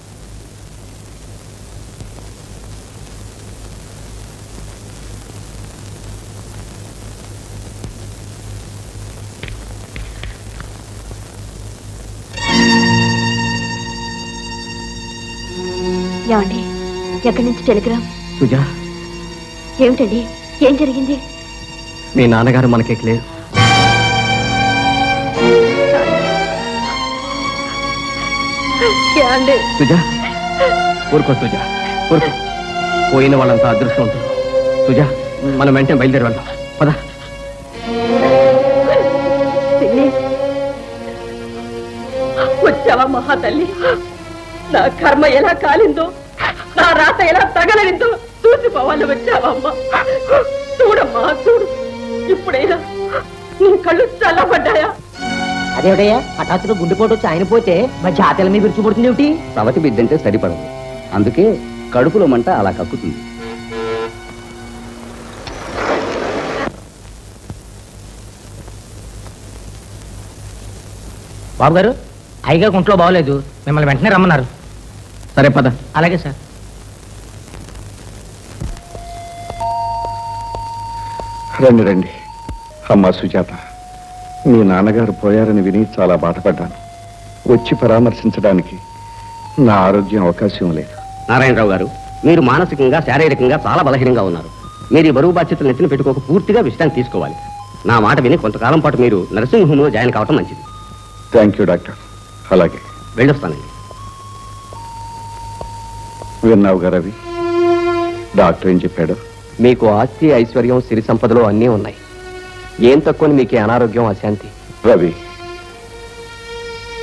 ఏమండి ఎక్కడి నుంచి టెలిగ్రామ్ సుజా ఏమిటండి ఏం జరిగింది మీ నాన్నగారు మనకి లేరు ఏమండి సుజా ఊరుకో సుజా ఊరుకో పోయిన వాళ్ళంతా అదృష్టం ఉంటుంది సుజా మనం వెంటనే బయలుదేరి వెళ్దాం పద పిన్ని వచ్చావా మహాతల్లి నా కర్మ ఎలా కాలిందో నా రాత ఎలా తగలనిందో చూసిపోవాలి వచ్చావమ్మా చూడమ్మా చూడు ఇప్పుడైనా నీ కళ్ళు చల్లబడ్డాయా అదేవిడయ్యా హఠాత్తుగా గుండెపోటు వచ్చి ఆయన పోతే మరి జాతీయాల మీద విరుచుపడుతుంది ఏమిటి సవతి బిడ్డంటే సరిపడదు అందుకే కడుపులో మంట అలా కక్కుతుంది బాబు గారు అయ్యగా గుంట్లో బాగోలేదు మిమ్మల్ని వెంటనే రమ్మన్నారు సరే పద అలాగే సార్ రండి రండి అమ్మా సుజాత మీ నాన్నగారు పోయారని విని చాలా బాధపడ్డాను వచ్చి పరామర్శించడానికి నా ఆరోగ్యం అవకాశం లేదు నారాయణరావు గారు మీరు మానసికంగా శారీరకంగా చాలా బలహీనంగా ఉన్నారు మీరు ఈ బరువు బాధ్యతలు నెత్తిన పెట్టుకోక పూర్తిగా విశ్రాంతి తీసుకోవాలి నా మాట విని కొంతకాలం పాటు మీరు నర్సింగ్ హోమ్లో జాయిన్ కావటం మంచిది థ్యాంక్ యూ డాక్టర్ అలాగే వెళ్ళొస్తానండి విన్నావు గారు అవి డాక్టర్ ఏం చెప్పాడు మీకు ఆస్తి ఐశ్వర్యం సిరి సంపదలు అన్నీ ఉన్నాయి ఏం తక్కువని మీకు ఈ అనారోగ్యం అశాంతి రవి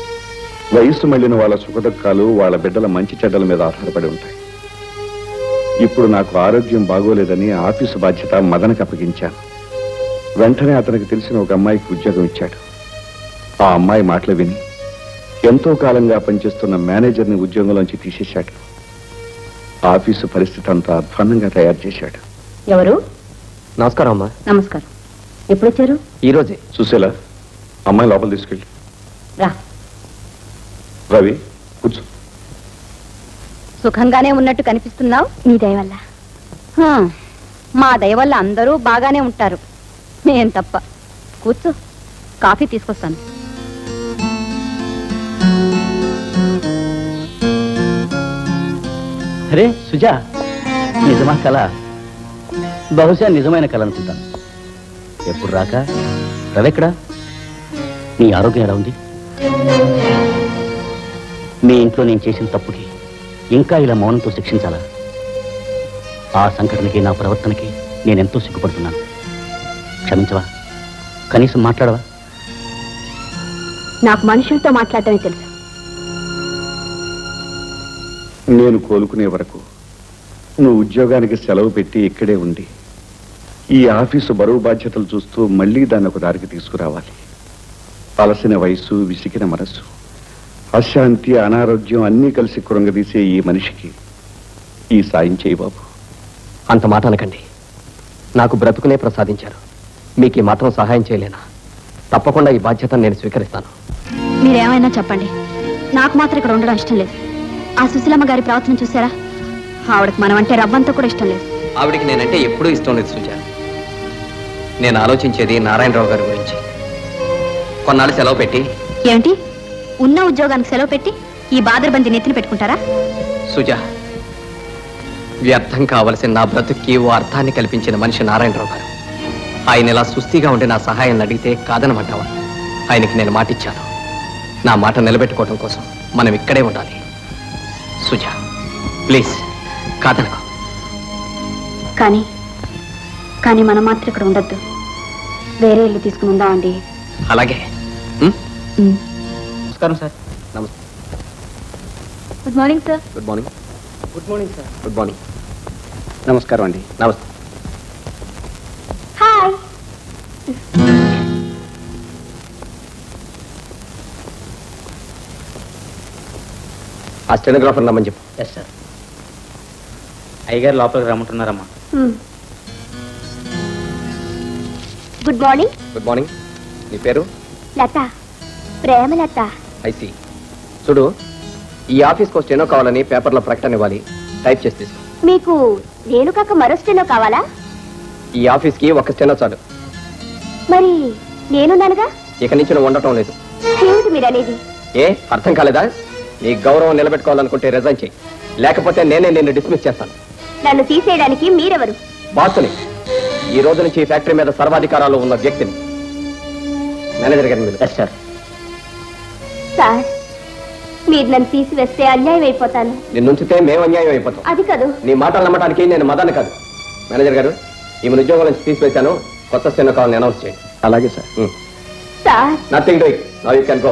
వయస్సు మళ్ళిన వాళ్ళ సుఖదుఖాలు వాళ్ళ బిడ్డల మంచి చెడ్డల మీద ఆధారపడి ఉంటాయి ఇప్పుడు నాకు ఆరోగ్యం బాగోలేదని ఆఫీసు బాధ్యత మదనకు అప్పగించాను వెంటనే అతనికి తెలిసిన ఒక అమ్మాయికి ఉద్యోగం ఇచ్చాడు ఆ అమ్మాయి మాటలు విని ఎంతో కాలంగా పనిచేస్తున్న మేనేజర్ని ఉద్యోగంలోంచి తీసేశాడు ఆఫీసు పరిస్థితి అంతా అధ్వాన్నంగా తయారు చేశాడు ఎవరు నమస్కారం అమ్మా నమస్కారం ఎప్పుడు వచ్చారు ఈ రోజే సుశీల అమ్మాయి లోపల తీసుకెళ్ళి రా రవి కూర్చో సుఖంగానే ఉన్నట్టు కనిపిస్తున్నావు మీ దయ వల్ల హా, మా దయ వల్ల అందరూ బాగానే ఉంటారు నేను తప్ప కూర్చో కాఫీ తీసుకొస్తాను అరే సుజా నిజమా కళ బహుశా నిజమైన కళ అనుకుంటాను ఎప్పుడు రాక రవెక్కడా నీ ఆరోగ్యం ఎలా ఉంది మీ ఇంట్లో నేను చేసిన తప్పుకి ఇంకా ఇలా మౌనంతో శిక్షించాలా ఆ సంఘటనకి నా ప్రవర్తనకి నేనెంతో సిగ్గుపడుతున్నాను క్షమించవా కనీసం మాట్లాడవా నాకు మనుషులతో మాట్లాడటమే తెలుసు నేను కోలుకునే వరకు నువ్వు ఉద్యోగానికి సెలవు పెట్టి ఇక్కడే ఉండి ఈ ఆఫీసు బరువు బాధ్యతలు చూస్తూ మళ్ళీ దాన్ని ఒక దారికి తీసుకురావాలి అలసిన వయసు విసిగిన మనస్సు అశాంతి అనారోగ్యం అన్నీ కలిసి కృంగదీసే ఈ మనిషికి ఈ సాయం చేయి బాబు అంత మాట అనకండి నాకు బ్రతుకునే ప్రసాదించారు మీకు ఈ మాత్రం సహాయం చేయలేనా తప్పకుండా ఈ బాధ్యతను నేను స్వీకరిస్తాను మీరేమైనా చెప్పండి నాకు మాత్రం ఇక్కడ ఉండడం ఇష్టం లేదు ఆ సుశీలమ్మ గారి ప్రవర్తన చూసారా ఆవిడకి మనం అంటే రవ్వంతా కూడా ఇష్టం లేదు ఆవిడికి నేనంటే ఎప్పుడూ ఇష్టం లేదు సుజా నేను ఆలోచించేది నారాయణరావు గారి గురించి కొన్నాళ్ళు సెలవు పెట్టి ఏమిటి ఉన్న ఉద్యోగానికి సెలవు పెట్టి ఈ బాదరబంది నెత్తిన పెట్టుకుంటారా సుజా వ్యర్థం కావలసిన నా బ్రతుక్కి ఓ అర్థాన్ని కల్పించిన మనిషి నారాయణరావు గారు ఆయన ఇలా సుస్థిగా ఉండి నా సహాయాన్ని అడిగితే కాదనమంటావా ఆయనకి నేను మాటిచ్చాను నా మాట నిలబెట్టుకోవడం కోసం మనం ఇక్కడే ఉండాలి సుజా ప్లీజ్ కాదనకు కానీ కానీ మనం మాత్రం ఇక్కడ ఉండొద్దు వేరే ఇల్లు తీసుకుని ఉందామండి అలాగే నమస్కారం సార్ నమస్తే good morning sir good morning good morning sir good morning నమస్కారం అండి నమస్తే హాయ్ ఆ స్టెనోగ్రాఫర్ రమ్మని చెప్పు ఎస్ సార్ అయ్యగారు లోపలికి రమ్మంటున్నారమ్మా గుడ్ మార్నింగ్ గుడ్ మార్నింగ్ నీ పేరు లత ప్రేమలత ఐసి చూడు ఈ ఆఫీస్కి స్టెనో కావాలని పేపర్లో ప్రకటన ఇవ్వాలి టైప్ చేసి తీసుకో మీకు నేను కాక మరో స్టెనో కావాలా ఈ ఆఫీస్కి ఒక స్టెనో చాలు మరి నేనున్నానుగా ఇక నుంచి నువ్వు ఉండటం లేదు ఏమిటి మీరు అనేది ఏ అర్థం కాలేదా నీ గౌరవం నిలబెట్టుకోవాలనుకుంటే రిజైన్ చేయి లేకపోతే నేనే నిన్ను డిస్మిస్ చేస్తాను నన్ను తీసేయడానికి మీరెవరు బాసుని ఈ రోజు నుంచి ఈ ఫ్యాక్టరీ మీద సర్వాధికారాలు ఉన్న వ్యక్తిని మేనేజర్ గారిని మీరు సార్ సార్ మీరు నన్ను తీసివేస్తే అన్యాయం అయిపోతాను నిన్నుంచితే మేము అన్యాయం అయిపోతాం అది కాదు నీ మాటలు నమ్మడానికి నేను మదాన్ని కాదు మేనేజర్ గారు ఈమె ఉద్యోగం నుంచి తీసివేశాను కొత్త స్టెనో కావాలని అనౌన్స్ చేయండి అలాగే sir sir nothing doing now you can go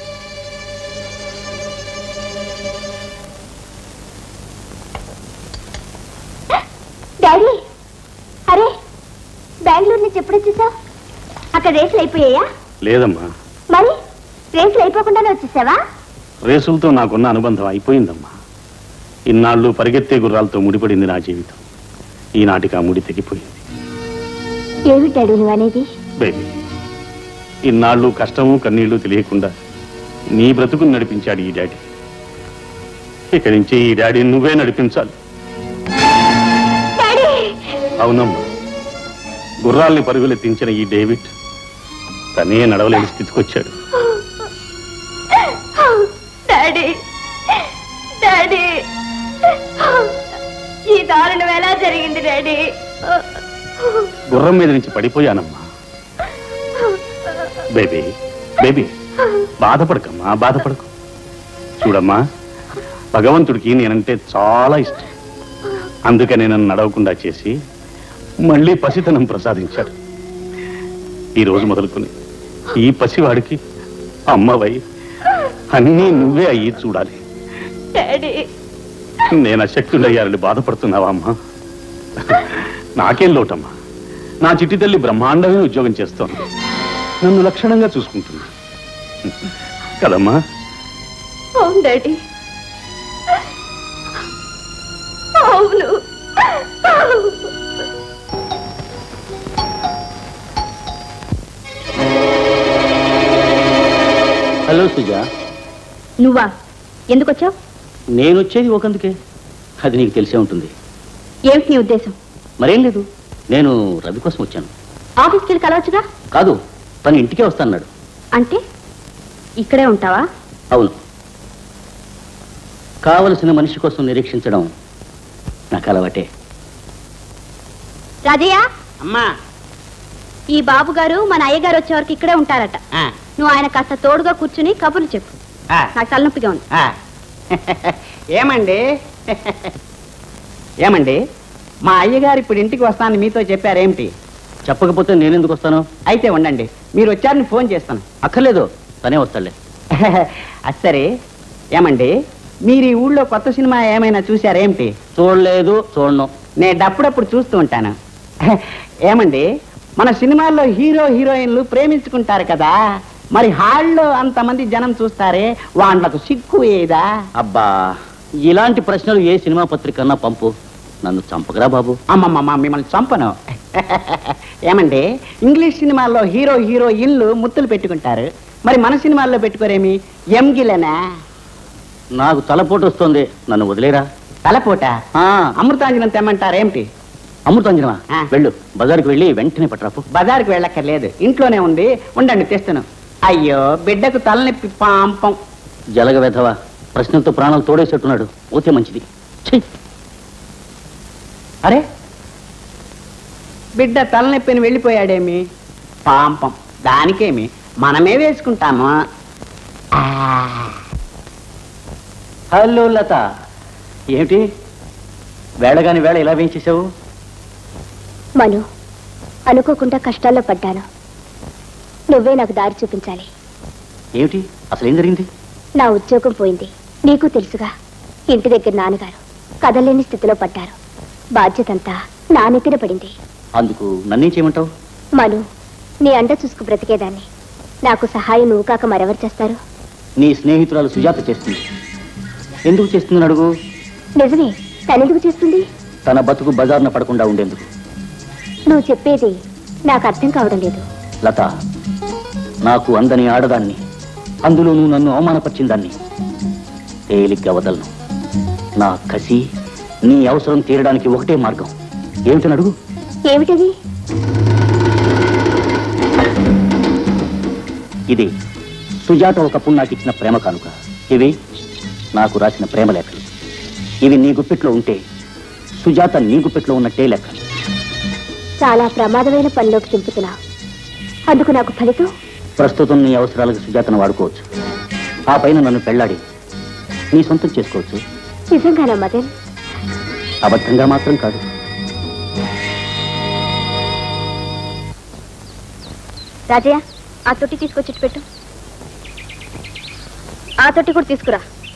daddy అరే బెంగళూరు నుంచి ఎప్పుడు వచ్చేసావు అక్కడ రేసులు అయిపోయాయా లేదమ్మా మరి రేసులు అయిపోకుండానే వచ్చేసావా రేసులతో నాకున్న అనుబంధం అయిపోయిందమ్మా ఇన్నాళ్ళు పరిగెత్తే గుర్రాలతో ముడిపడింది నా జీవితం ఈనాటికి ఆ ముడి తెగిపోయింది ఏమి డాడీ నువ్వు అనేది బేబీ ఇన్నాళ్ళు కష్టము కన్నీళ్లు తెలియకుండా నీ బ్రతుకుని నడిపించాడు ఈ డాడీ ఇక నుంచి ఈ డాడీ నువ్వే నడిపించాలి అవునమ్మా గుర్రాల్ని పరుగులెత్తించిన ఈ డేవిడ్ తనే నడవలేని స్థితికి వచ్చాడు డాడీ డాడీ ఈ దారుణం ఎలా జరిగింది డాడీ గుర్రం మీద నుంచి పడిపోయానమ్మా బేబీ బేబీ బాధపడకమ్మా బాధపడకు చూడమ్మా భగవంతుడికి నేనంటే చాలా ఇష్టం అందుకనే నన్ను నడవకుండా చేసి మళ్ళీ పసితనం ప్రసాదించాడు ఈ రోజు మొదలుకొని ఈ పసివాడికి అమ్మవై అన్నీ నువ్వే అయ్యి చూడాలి డాడీ నేను అశక్తుడయ్యారని బాధపడుతున్నావా అమ్మా నాకేం లోటమ్మా నా చిట్టి తల్లి బ్రహ్మాండమైన ఉద్యోగం చేస్తోంది నన్ను లక్షణంగా చూసుకుంటుంది కదమ్మా అవును డాడీ అవును హలో సుజా నువ్వా ఎందుకు వచ్చావు నేను వచ్చేది ఒకందుకే అది నీకు తెలిసే ఉంటుంది ఏమిటి నీ ఉద్దేశం మరేం లేదు నేను రవి కోసం వచ్చాను ఆఫీస్కి వెళ్ళి కలవచ్చుగా కాదు తను ఇంటికే వస్తాన్నాడు అంటే ఇక్కడే ఉంటావా అవును కావలసిన మనిషి కోసం నిరీక్షించడం నాకు అలవాటే రాజయ్య అమ్మా ఈ బాబు గారు మన అయ్యగారు వచ్చే వరకు ఇక్కడే ఉంటారట నువ్వు ఆయన కాస్త తోడుగా కూర్చుని కబుర్లు చెప్పు నాకు తలనొప్పిగా ఉంది ఏమండి ఏమండి మా అయ్యగారు ఇప్పుడు ఇంటికి వస్తానని మీతో చెప్పారేమిటి చెప్పకపోతే నేనెందుకు వస్తాను అయితే ఉండండి మీరు వచ్చారని ఫోన్ చేస్తాను అక్కర్లేదు తనే వస్తాడులే అది సరే ఏమండి మీరు ఈ ఊళ్ళో కొత్త సినిమా ఏమైనా చూశారేమిటి చూడలేదు చూడను నేను అప్పుడప్పుడు చూస్తూ ఉంటాను ఏమండి మన సినిమాల్లో హీరో హీరోయిన్లు ప్రేమించుకుంటారు కదా మరి హాల్లో అంతమంది జనం చూస్తారే వాళ్ళకు సిగ్గు ఏదా అబ్బా ఇలాంటి ప్రశ్నలు ఏ సినిమా పత్రికన్నా పంపు నన్ను చంపకరా బాబు అమ్మమ్మమ్మ మిమ్మల్ని చంపను ఏమండి ఇంగ్లీష్ సినిమాల్లో హీరో హీరోయిన్లు ముత్తులు పెట్టుకుంటారు మరి మన సినిమాల్లో పెట్టుకోరేమి ఎంగిలనా నాకు తలపోటు వస్తుంది నన్ను వదిలేరా తలపోట అమృతాంజనం తెమ్మంటారేమిటి అమృతాంజనమా వెళ్ళు బజార్కి వెళ్ళి వెంటనే పట్టరాపు బజార్కి వెళ్ళక్కర్లేదు ఇంట్లోనే ఉంది ఉండండి తెస్తాను అయ్యో బిడ్డకు తలనొప్పి పాంపం జలగ వెధవా ప్రశ్నలతో ప్రాణాలు తోడేసేట్టున్నాడు పోతే మంచిది ఛీ అరే బిడ్డ తలనొప్పిని వెళ్ళిపోయాడేమి పాంపం దానికేమి మనమే వేసుకుంటాము ఆ. హలో లత ఏమిటి వేళగాని వేళ ఇలా వేయించేసావు మను అనుకోకుండా కష్టాల్లో పడ్డాను నువ్వే నాకు దారి చూపించాలి ఏమిటి అసలు ఏం జరిగింది నా ఉద్యోగం పోయింది నీకు తెలుసుగా ఇంటి దగ్గర నాన్నగారు కదలేని స్థితిలో పడ్డారు బాధ్యతంతా నా నెత్తిన పడింది అందుకు నన్నేం చేయమంటావు మను నీ అండ చూసుకు బ్రతికేదాన్ని నాకు సహాయం నువ్వు కాక మరెవరు చేస్తారు నీ స్నేహితురాలు సుజాత చేస్తుంది ఎందుకు చేస్తుందని అడుగు నిజమే తనెందుకు చేస్తుంది తన బతుకు బజార్న పడకుండా ఉండేందుకు నువ్వు చెప్పేది నాకు అర్థం కావడం లేదు లత నాకు అందని ఆడదాన్ని అందులోనూ నన్ను అవమానపరిచిన దాన్ని తేలిగ్గా వదలను నా కసి నీ అవసరం తీరడానికి ఒకటే మార్గం ఏమిటని అడుగు ఏమిటది ఇది సుజాత ఒకప్పుడు నాకు ఇచ్చిన ప్రేమ కానుక ఇవి నాకు రాసిన ప్రేమ లేఖలు ఇవి నీ గుప్పిట్లో ఉంటే సుజాత నీ గుప్పిట్లో ఉన్నట్టే లెక్క చాలా ప్రమాదమైన పనిలోకి దింపుతున్నావు అందుకు నాకు ఫలితం ప్రస్తుతం నీ అవసరాలకు సుజాతను వాడుకోవచ్చు ఆ పైన నన్ను పెళ్ళాడి నీ సొంతం చేసుకోవచ్చు నిజంగానా మదన్ అబద్ధంగా మాత్రం కాదు రాజయ్య ఆ తొట్టి తీసుకొచ్చి ఇటు పెట్టు ఆ తొట్టి కూడా తీసుకురా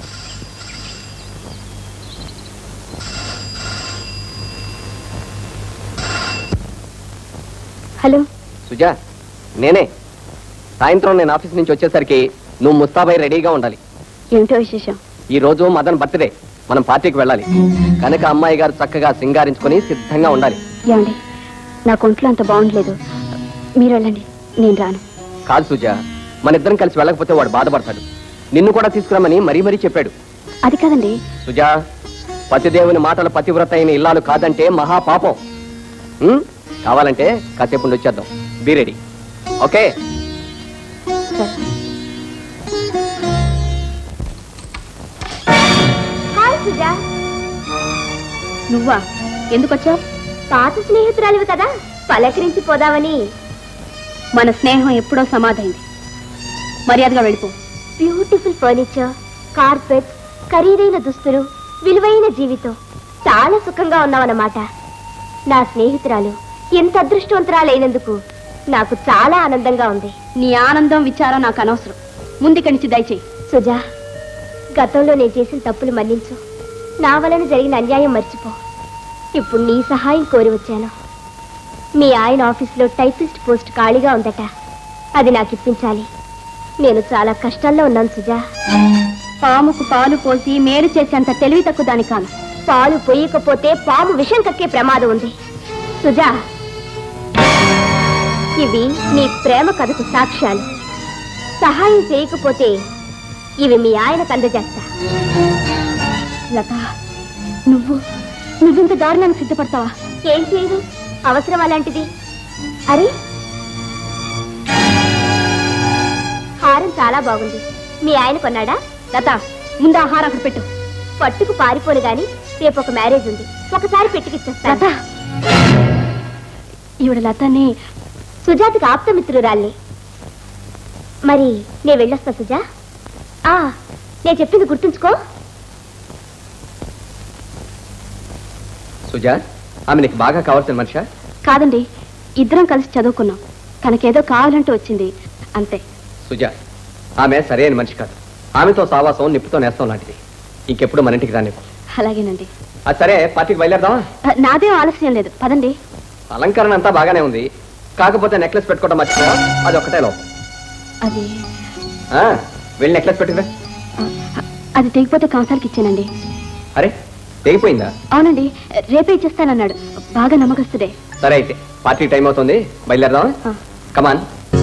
హలో సుజా నేనే సాయంత్రం నేను ఆఫీస్ నుంచి వచ్చేసరికి నువ్వు ముస్తాబై రెడీగా ఉండాలి ఏమిటో విశేషం ఈ రోజు మదన్ బర్త్డే మనం పార్టీకి వెళ్ళాలి కనుక అమ్మాయి గారు చక్కగా సింగారించుకొని సిద్ధంగా ఉండాలి ఏమండి నాకు ఒంట్లో అంత బాగుండలేదు మీరు వెళ్ళండి నేను రాను కాదు సుజా మన ఇద్దరం కలిసి వెళ్ళకపోతే వాడు బాధపడతాడు నిన్ను కూడా తీసుకురమ్మని మరీ మరీ చెప్పాడు అది కాదండి సుజా పతిదేవుని మాటల పతివ్రత అయిన ఇల్లాలు కాదంటే మహాపాపం ఉం? కావాలంటే కాసేపు ఉండి వచ్చేద్దాం be ready okay hi Suja నువ్వా ఎందుకు వచ్చావు పాత స్నేహితురాలివి కదా పలకరించి పోదామని మన స్నేహం ఎప్పుడో సమాధైంది మర్యాదగా వెళ్ళిపో బ్యూటిఫుల్ ఫర్నిచర్ కార్పెట్ ఖరీదైన దుస్తులు విలువైన జీవితం చాలా సుఖంగా ఉన్నావన్నమాట నా స్నేహితురాలు ఎంత అదృష్టవంతురాలైనందుకు నాకు చాలా ఆనందంగా ఉంది నీ ఆనందం విచారం నాకు అనవసరం ముందు ఇక్కడి నుంచి దయచేయి సుజా గతంలో నేను చేసిన తప్పులు మన్నించు నా వలన జరిగిన అన్యాయం మర్చిపో ఇప్పుడు నీ సహాయం కోరి వచ్చాను మీ ఆయన ఆఫీస్లో టైపిస్ట్ పోస్ట్ ఖాళీగా ఉందట అది నాకు ఇప్పించాలి నేను చాలా కష్టాల్లో ఉన్నాను సుజా పాముకు పాలు పోసి మేలు చేసేంత తెలివి తక్కువ దాని కాను పాలు పొయ్యకపోతే పాము విషం కక్కే ప్రమాదం ఉంది సుజా ఇవి నీ ప్రేమ కథకు సాక్ష్యాలు సహాయం చేయకపోతే ఇవి మీ ఆయనకు అందజేస్తా లత నువ్వు నువ్వింత దారుణానికి సిద్ధపడతావా ఏం చేయదు అవసరం అలాంటిది అరే హారం చాలా బాగుంది మీ ఆయన కొన్నాడా లత ముందు ఆ హారం అక్కడ పెట్టు పట్టుకు పారిపోను గాని రేపు ఒక మ్యారేజ్ ఉంది ఒకసారి పెట్టుకిచ్చేస్తా లత ఈవిడ లతని సుజాతకి ఆప్తమిత్రురాల్ని మరి నేను వెళ్ళొస్తా సుజా ఆ నేను చెప్పింది గుర్తుంచుకో సుజా ఆమె నీకు బాగా కావాల్సిన మనిషా కాదండి ఇద్దరం కలిసి చదువుకున్నాం తనకేదో కావాలంటూ వచ్చింది అంతే సుజా ఆమె సరైన మనిషి కాదు ఆమెతో సావాసం నిప్పుతో నేస్తం లాంటిది ఇంకెప్పుడు మన ఇంటికి రానివ్వు అలాగేనండి అది సరే పార్టీకి బయలుదేరదామా ఆ, నాదేం ఆలస్యం లేదు పదండి అలంకరణ అంతా బాగానే ఉంది కాకపోతే నెక్లెస్ పెట్టుకోవడం మర్చిపో అది ఒక్కటే లోపం అది ఆ, వెళ్ళి నెక్లెస్ పెట్టుకురా అది తెగిపోతే కంసాలకి ఇచ్చానండి అరే తెగిపోయిందా అవునండి రేపే ఇచ్చేస్తానన్నాడు బాగా నమ్మకస్తుడే సరే అయితే పార్టీ టైం అవుతుంది బయలుదేరదామా కమాన్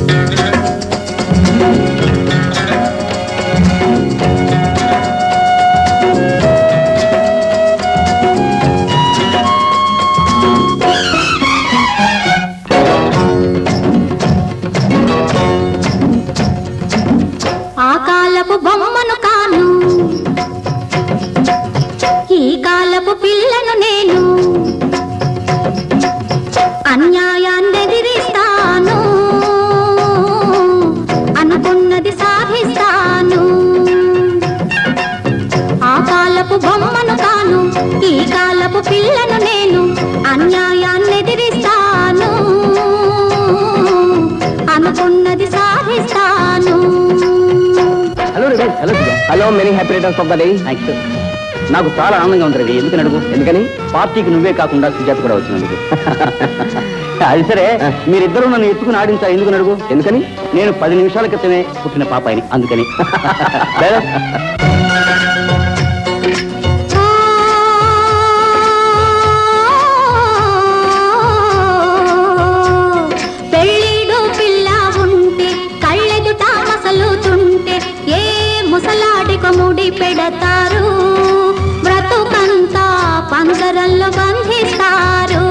ఆ కాలపు బొమ్మను కాను ఈ కాలపు పిల్లను నేను అన్యాయాన్ని ఎదిరిస్తాను అనుకున్నది సాధిస్తాను ఆ కాలపు బొమ్మను కాను ఈ కాలపు పిల్లను నేను అన్యాయాన్ని ఎదిరిస్తాను అనుకున్నది సాధిస్తాను hello Ravi hello hello many happy returns of the day thanks నాకు చాలా ఆనందంగా ఉంది రవి ఎందుకని అడుగు ఎందుకని పార్టీకి నువ్వే కాకుండా సుజాత కూడా వచ్చినందుకు అది సరే మీరిద్దరూ నన్ను ఎత్తుకుని ఆడించారు ఎందుకని అడుగు ఎందుకని నేను పది నిమిషాల క్రితమే పుట్టిన పాపాయిని అందుకని లేదా? పెళ్ళిడు పిల్ల ఉంటే కళ్ళెదుట మసలుతుంటే ఏ ముసలాడిక ముడి పెడతారు బ్రతుకంతా పంజరంలో బంధిస్తారు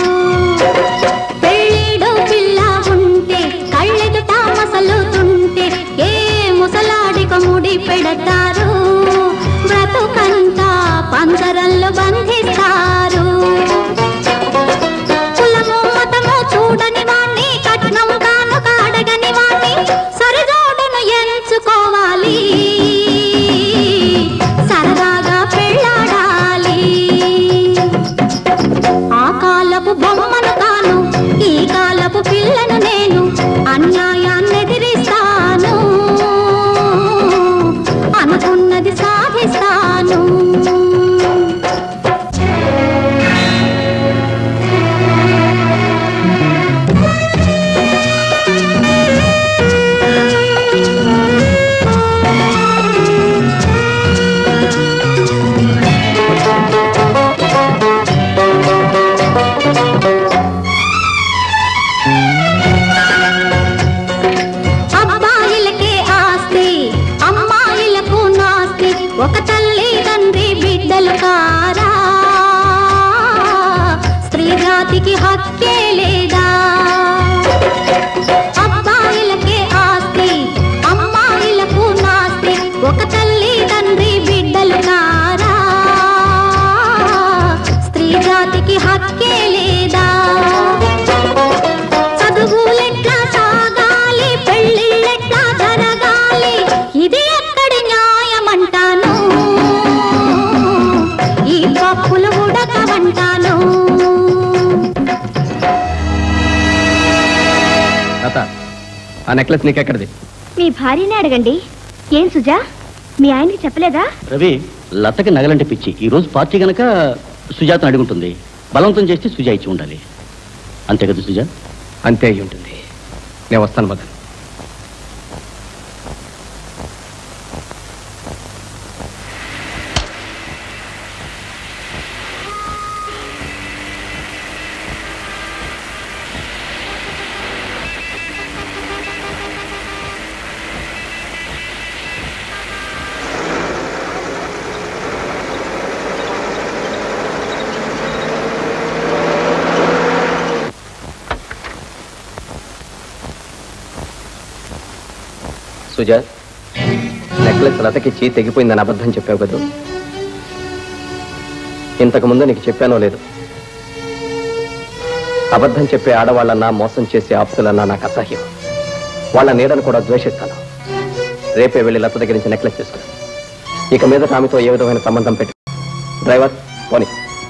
పెళ్ళిడు పిల్ల ఉంటే కళ్ళెదుట మసలుతుంటే ఏ ముసలాడిక ముడి పెడతారు బ్రతుకంతా పంజరంలో బంధిస్తారు కులము మతము చూడని వాణ్ణి కట్నం కాను కాడగని వాణ్ణి సరిజోడును ఎంచుకోవాలి సరదాగా పెళ్ళాడాలి ఆ కాలపు బొమ్మను కాను ఈ కాలపు పిల్లను నేను అన్యాయాన్ని ఎదిరిస్తాను అనుకున్నది సాధిస్తాను అబ్బాయిలకే ఆస్తి అమ్మాయిలకు నాస్తి ఒక తల్లి తండ్రి బిడ్డలు కారా స్త్రీ జాతికి హక్కే లేదా అబ్బాయిలకే ఆస్తి అమ్మాయిలకు నాస్తి ఒక తల్లి తండ్రి బిడ్డలు కారా స్త్రీ జాతికి హక్కే లేదా చదువులెట్లా సాగాలి పెళ్ళిళ్ళెట్లా జరగాలి ఇది ఎక్కడి న్యాయమంటాను ఈ పప్పులు ఉడకమంటాను లత ఆ నెక్లెస్ నీకెక్కడిది మీ భార్యనే అడగండి ఏం సుజా మీ ఆయనకి చెప్పలేదా రవి లతకి నగలంటే పిచ్చి ఈ రోజు పార్టీ గనక సుజాతను అడుగుంటుంది బలవంతం చేస్తే సుజా ఇచ్చి ఉండాలి అంతే కదా సుజా అంతే అయి ఉంటుంది నేను వస్తాను మదన్ సుజాత్ నెక్లెస్ లతకిచ్చి తెగిపోయిందని అబద్ధం చెప్పావు కదా ఇంతకు ముందు నీకు చెప్పానో లేదు అబద్ధం చెప్పే ఆడవాళ్ళన్నా మోసం చేసే ఆప్తులన్నా నాకు అసహ్యం వాళ్ళ నీడను కూడా ద్వేషిస్తాను రేపే వెళ్ళి లత దగ్గర నుంచి నెక్లెస్ తీసుకురా ఇక మీద ఆమెతో ఏ విధమైన సంబంధం పెట్టు డ్రైవర్ పోనీ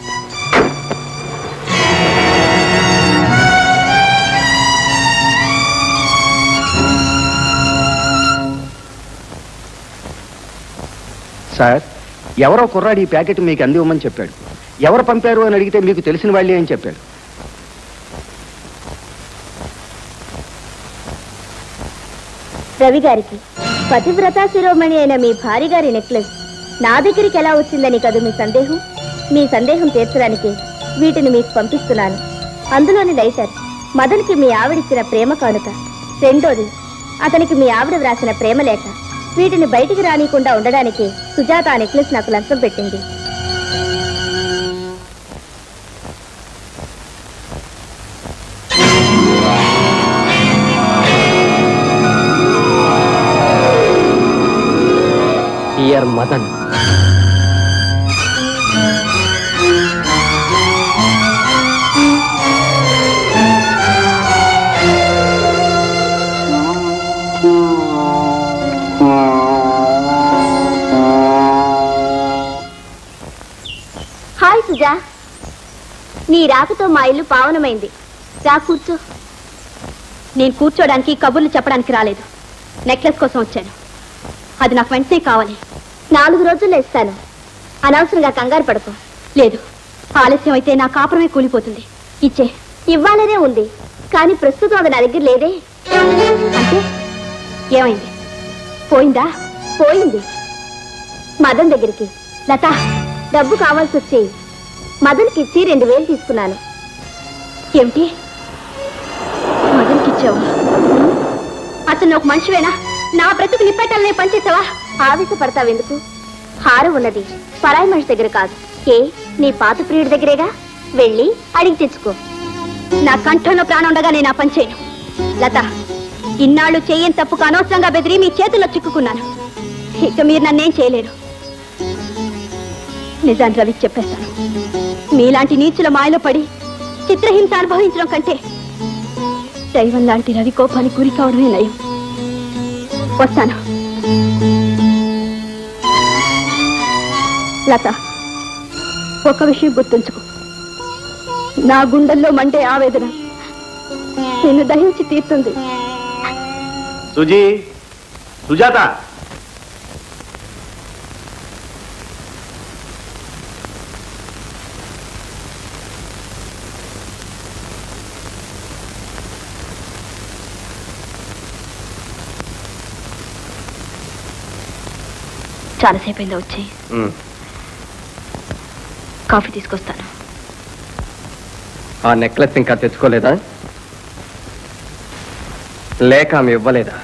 సార్ ఎవరో కుర్రాడు ఈ ప్యాకెట్ మీకు అందివ్వమని చెప్పాడు ఎవరు పంపారు అని అడిగితే మీకు తెలిసిన వాళ్ళే అని చెప్పాడు రవి గారికి పతివ్రతా శిరోమణి అయిన మీ భార్య గారి నెక్లెస్ నా దగ్గరికి ఎలా వచ్చిందని కదూ మీ సందేహం మీ సందేహం తీర్చడానికి వీటిని మీకు పంపిస్తున్నాను అందులోని లైటర్ మదన్కి మీ ఆవిడిచ్చిన ప్రేమ కానుక రెండోది అతనికి మీ ఆవిడ వ్రాసిన ప్రేమ లేఖ వీటిని బయటికి రానియకుండా ఉండడానికి సుజాత ఆ నెక్లెస్ నాకు లంచం పెట్టింది ఇయర్ మదన్ హాయ్ సుజా నీ రాకతో మా ఇల్లు పావనమైంది రా కూర్చో నేను కూర్చోడానికి కబుర్లు చెప్పడానికి రాలేదు నెక్లెస్ కోసం వచ్చాను అది నాకు వెంటనే కావాలి నాలుగు రోజుల్లో ఇస్తాను అనవసరంగా కంగారు పడకు లేదు ఆలస్యం అయితే నా కాపురమే కూలిపోతుంది ఇచ్చే ఇవ్వాలనే ఉంది కానీ ప్రస్తుతం అది నా దగ్గర లేదే అంటే ఏమైంది పోయిందా పోయింది మదన్ దగ్గరికి లత డబ్బు కావాల్సి వచ్చి మదన్కి ఇచ్చి రెండు వేలు తీసుకున్నాను ఏమిటి మదన్కి ఇచ్చావా అతను ఒక మనిషివేనా నా బ్రతుకు నిప్పటాలనే పనిచేసావా ఆవేశపడతావెందుకు హారం ఉన్నది పరాయి మనిషి దగ్గర కాదు ఏ నీ పాత ప్రియుడి దగ్గరేగా వెళ్ళి అడిగి తెచ్చుకో నా కంఠంలో ప్రాణం ఉండగా నేను ఆ పని చేయను లత ఇన్నాళ్ళు చేయని తప్పుకు అనవసరంగా బెదిరి మీ చేతుల్లో చిక్కుకున్నాను ఇక మీరు నన్నేం చేయలేరు నిజాన్ని రవి చెప్పేస్తాను మీలాంటి నీచుల మాయలో పడి చిత్రహింస అనుభవించడం కంటే దైవం లాంటి రవి కోపానికి గురి కావడమే నయం వస్తాను లత ఒక విషయం గుర్తుంచుకో నా గుండెల్లో మండే ఆవేదన నిన్ను దహించి తీరుతుంది సుజీ సుజాత చాలాసేపు అయిందా వచ్చి ఉమ్. కాఫీ తీసుకొస్తాను ఆ నెక్లెస్ ఇంకా తెచ్చుకోలేదా లేక ఆమె ఇవ్వలేదా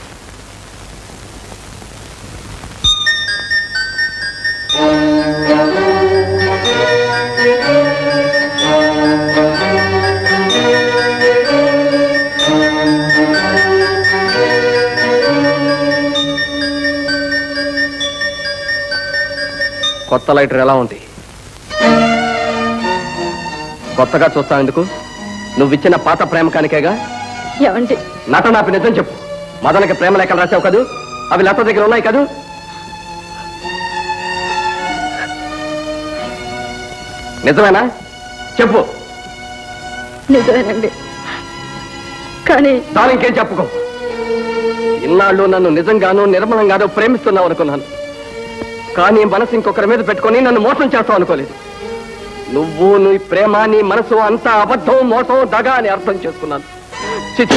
కొత్త లైటర్ ఎలా ఉంది కొత్తగా చూస్తావు ఎందుకు నువ్విచ్చిన పాత ప్రేమ కానికేగా ఏమండి నట నాపి నిజం చెప్పు మదనకి ప్రేమ లేఖలు రాసావు కదూ అవి లత దగ్గర ఉన్నాయి కదూ నిజమేనా చెప్పు నిజమేనండి కానీ దాని ఇంకేం చెప్పుకో ఇన్నాళ్ళు నన్ను నిజంగానూ నిర్మలంగానూ ప్రేమిస్తున్నావు అనుకున్నాను కానీ మనసు ఇంకొకరి మీద పెట్టుకొని నన్ను మోసం చేస్తావు అనుకోలేదు నువ్వు నీ ప్రేమ నీ మనసు అంతా అబద్ధం మోసం దగ అని అర్థం చేసుకున్నాను చిచి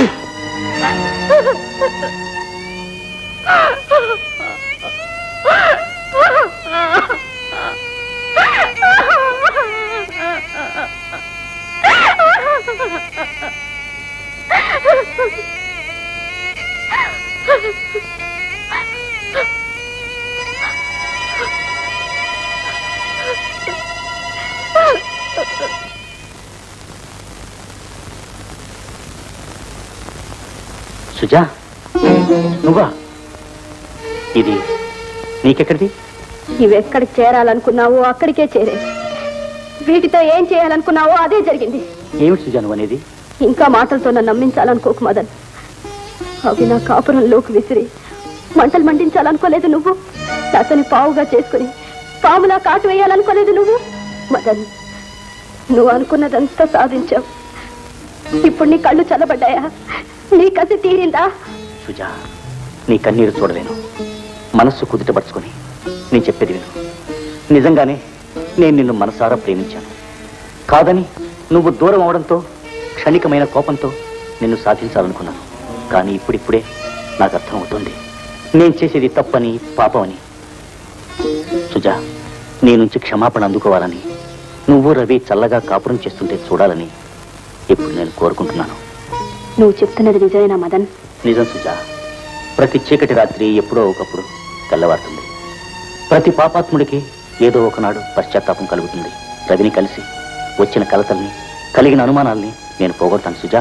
సుజా నువ్వా ఇది నీకెక్కడిది నువ్వెక్కడికి చేరాలనుకున్నావో అక్కడికే చేరే వీటితో ఏం చేయాలనుకున్నావో అదే జరిగింది ఏమిటి సుజా నువ్వు అనేది ఇంకా మాటలతో నన్ను నమ్మించాలనుకోకు మదన్ అవి నా కాపురంలోకి విసిరి మంటలు మండించాలనుకోలేదు నువ్వు అతని పావుగా చేసుకుని పాములా కాటు వేయాలనుకోలేదు నువ్వు మదన్ నువ్వు అనుకున్నదంతా సాధించావు ఇప్పుడు నీ కళ్ళు చల్లబడ్డాయా నీ కసి తీరిందా సుజా నీ కన్నీరు చూడలేను మనస్సు కుదుటపరుచుకొని నేను చెప్పేది విను నిజంగానే నేను నిన్ను మనసారా ప్రేమించాను కాదని నువ్వు దూరం అవడంతో క్షణికమైన కోపంతో నిన్ను సాధించాలనుకున్నాను కానీ ఇప్పుడిప్పుడే నాకు అర్థమవుతుంది నేను చేసేది తప్పని పాపమని సుజా నీ నుంచి క్షమాపణ అందుకోవాలని నువ్వు రవి చల్లగా కాపురం చేస్తుంటే చూడాలని ఇప్పుడు నేను కోరుకుంటున్నాను నువ్వు చెప్తున్నది నిజమేనా మదన్ నిజం సుజా ప్రతి చీకటి రాత్రి ఎప్పుడో ఒకప్పుడు తెల్లవారుతుంది ప్రతి పాపాత్ముడికి ఏదో ఒకనాడు పశ్చాత్తాపం కలుగుతుంది రవిని కలిసి వచ్చిన కలతల్ని కలిగిన అనుమానాల్ని నేను పోగొడతాను సుజా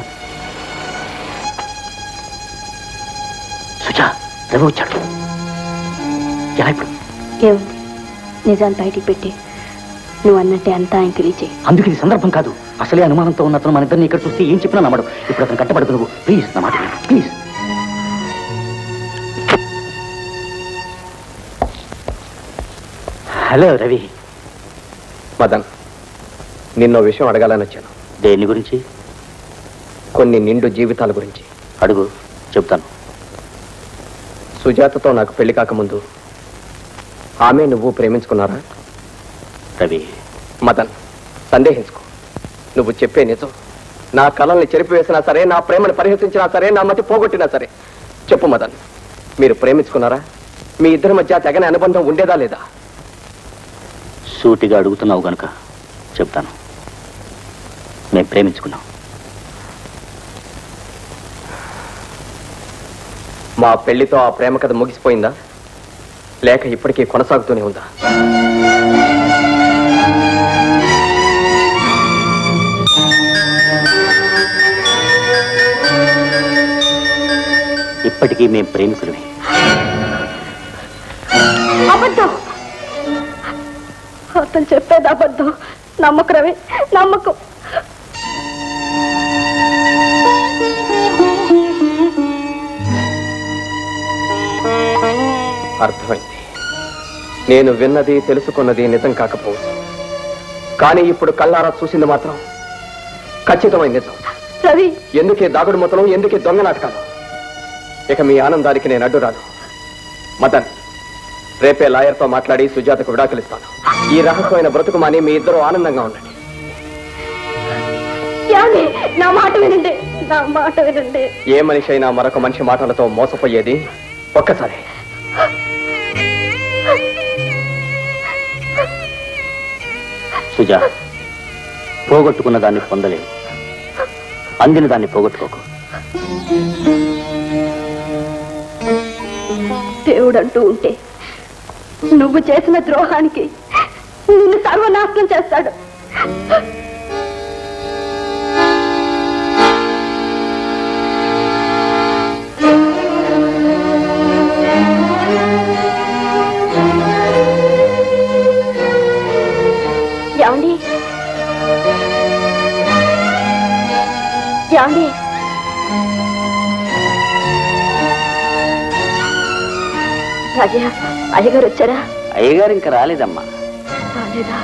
సుజా రవి వచ్చాడు ఎలా ఇప్పుడు ఏముంది నిజాలు బయటికి పెట్టి నువ్వు అన్నట్టే అంతా ఆయనకి రీచే అందుకు ఇది సందర్భం కాదు అసలే అనుమానంతో ఉన్న అతను మన ఇద్దరిని ఇక్కడ చూస్తే ఏం చెప్పినా నమ్మడు ఇప్పుడు అతను కట్టబడదు నువ్వు ప్లీజ్ నా మాట విను. ప్లీజ్ హలో రవి మదన్ నిన్నో విషయం అడగాలని వచ్చాను దేని గురించి కొన్ని నిండు జీవితాల గురించి అడుగు చెప్తాను సుజాతతో నాకు పెళ్లి కాకముందు ఆమె నువ్వు ప్రేమించుకున్నారా రవి మదన్ సందేహించుకో నువ్వు చెప్పే నిజం నా కళల్ని చెరిపివేసినా సరే నా ప్రేమను పరిహసించినా సరే నా మతి పోగొట్టినా సరే చెప్పు మదన్ మీరు ప్రేమించుకున్నారా మీ ఇద్దరి మధ్య తెగని అనుబంధం ఉండేదా లేదా సూటిగా అడుగుతున్నావు గనుక చెప్తాను మేము ప్రేమించుకున్నాం మా పెళ్లితో ఆ ప్రేమ కథ ముగిసిపోయిందా లేక ఇప్పటికీ కొనసాగుతూనే ఉందా ఇప్పటికీ మేము ప్రేమికులమే అబద్ధం అతను చెప్పేది అబద్ధం నమ్మకు రవి నమ్మకు అర్థమైంది నేను విన్నది తెలుసుకున్నది నిజం కాకపోవచ్చు కానీ ఇప్పుడు కళ్ళారా చూసింది మాత్రం ఖచ్చితమైన నిజం రవి ఎందుకే దాగుడు మూతలు ఎందుకే దొంగ నాటకాలు ఇక మీ ఆనందానికి నేను అడ్డురాను మదన్ రేపే లాయర్తో మాట్లాడి సుజాతకు విడాకులిస్తాను ఈ రహస్యమైన బ్రతుకు మాని మీ ఇద్దరు ఆనందంగా ఉండండి ఏమండి? నా మాట వినండి నా మాట వినండి ఏ మనిషి అయినా మరొక మనిషి మాటలతో మోసపోయేది ఒక్కసారి సుజా పోగొట్టుకున్న దాన్ని పొందలేవు అందిన దాన్ని పోగొట్టుకోకు దేవుడు అంటూ ఉంటే నువ్వు చేసిన ద్రోహానికి నిన్ను సర్వనాశనం చేస్తాడు ఏమండి ఏమండి రాజా అయ్యగారు వచ్చారా అయ్యగారు ఇంకా రాలేదమ్మా రాలేదా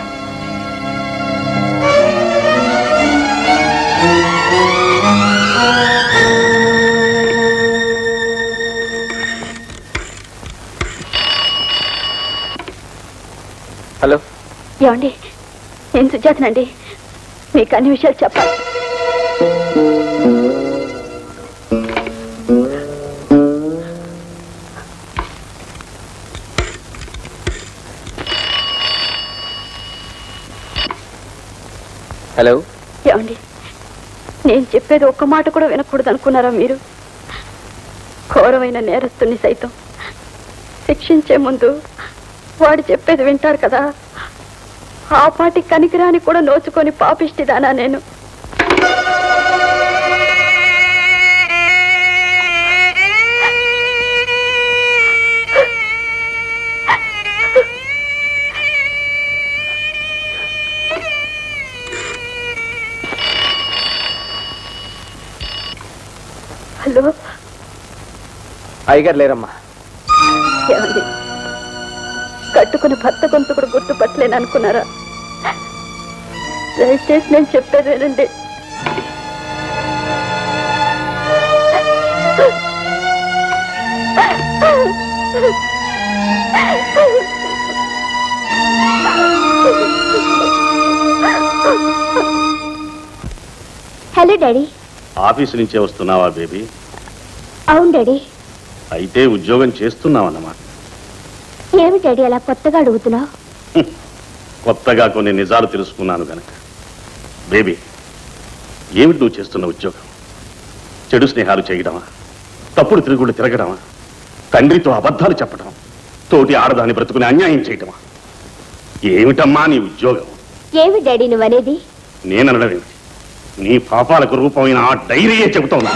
ఏమండి నేను సుజాతనండి మీకు అన్ని విషయాలు చెప్పాలి హలో ఏమండి నేను చెప్పేది ఒక్క మాట కూడా వినకూడదు అనుకున్నారా మీరు ఘోరమైన నేరస్తుని సైతం శిక్షించే ముందు వాడు చెప్పేది వింటారు కదా ఆ పాటి కనికిరాని కూడా నోచుకొని పాపిష్టిదానా నేను హలో అయ్యగారు లేరమ్మా ఏమండి కట్టుకుని భర్త గొంతు కూడా గుర్తుపట్టలేను అనుకున్నారా దయచేసి నేను చెప్పేది వినండి హలో డాడీ ఆఫీసు నుంచే వస్తున్నావా బేబీ అవును డాడీ అయితే ఉద్యోగం చేస్తున్నావన్నమాట ఏమి డాడీ అలా కొత్తగా అడుగుతున్నావు కొత్తగా కొన్ని నిజాలు తెలుసుకున్నాను గనక బేబీ ఏమిటి నువ్వు చేస్తున్న ఉద్యోగం చెడు స్నేహాలు చేయడమా తప్పుడు తిరుగుళ్ళు తిరగడమా తండ్రితో అబద్ధాలు చెప్పడం తోటి ఆడదాని బ్రతుకుని అన్యాయం చేయడమా ఏమిటమ్మా నీ ఉద్యోగం ఏమి డాడీ నువ్వనేది నేననడం ఏమిటి నీ పాపాలకు రూపమైన ఆ డైరీయే చెబుతోంది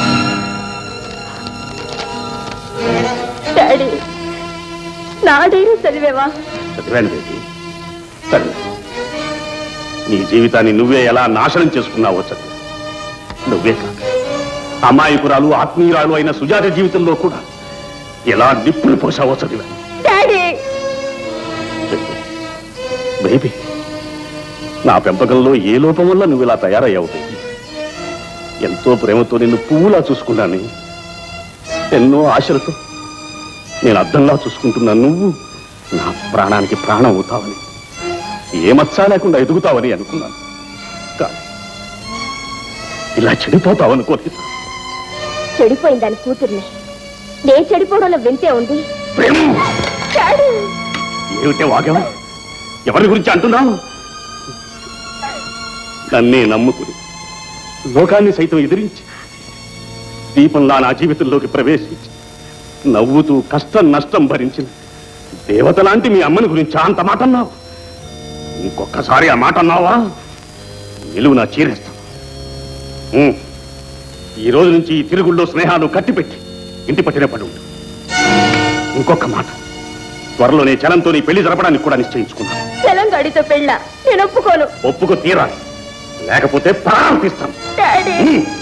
డాడీ నా డైరీ చదివేవా చదివాను బేబీ సరే నీ జీవితాన్ని నువ్వే ఎలా నాశనం చేసుకున్నావో చదివా నువ్వే కాక అమాయకురాలు ఆత్మీయురాలు అయిన సుజాత జీవితంలో కూడా ఎలా నిప్పులు పోసావో చదివా డాడీ బేబీ నా పెంపకంలో ఏ లోపం వల్ల నువ్వు ఇలా తయారయ్యావు బేబీ ఎంతో ప్రేమతో నిన్ను పువ్వులా చూసుకున్నాను ఎన్నో ఆశలతో నేను అద్దంలా చూసుకుంటున్నా నువ్వు నా ప్రాణానికి ప్రాణం అవుతావని ఏ మచ్చా లేకుండా ఎదుగుతావని అనుకున్నాను కానీ ఇలా చెడిపోతావనుకోలేదు చెడిపోయింది దాని కూతుర్ని నేను చెడిపోవడంలో వింతే ఉంది డాడీ ఏమిటే వాగం ఎవరి గురించి అంటున్నావు నన్నే నమ్ముకుని లోకాన్ని సైతం ఎదిరించి దీపంలా నా జీవితంలోకి ప్రవేశించి నవ్వుతూ కష్టం నష్టం భరించిన దేవత లాంటి మీ అమ్మని గురించి అంత మాట అన్నావు ఇంకొకసారి ఆ మాట అన్నావా నిలువు నా చీరేస్తాను ఉమ్. ఈ రోజు నుంచి ఈ తిరుగుల్లో స్నేహాలు కట్టిపెట్టి ఇంటి పట్టిన పడి ఉండు ఇంకొక మాట త్వరలోనే చలంతో నీ పెళ్లి జరపడానికి కూడా నిశ్చయించుకున్నాను తెలంగాడితో పెళ్ళ నేను ఒప్పుకోను ఒప్పుకు తీరాలి లేకపోతే ప్రాణం తీస్తాను డాడీ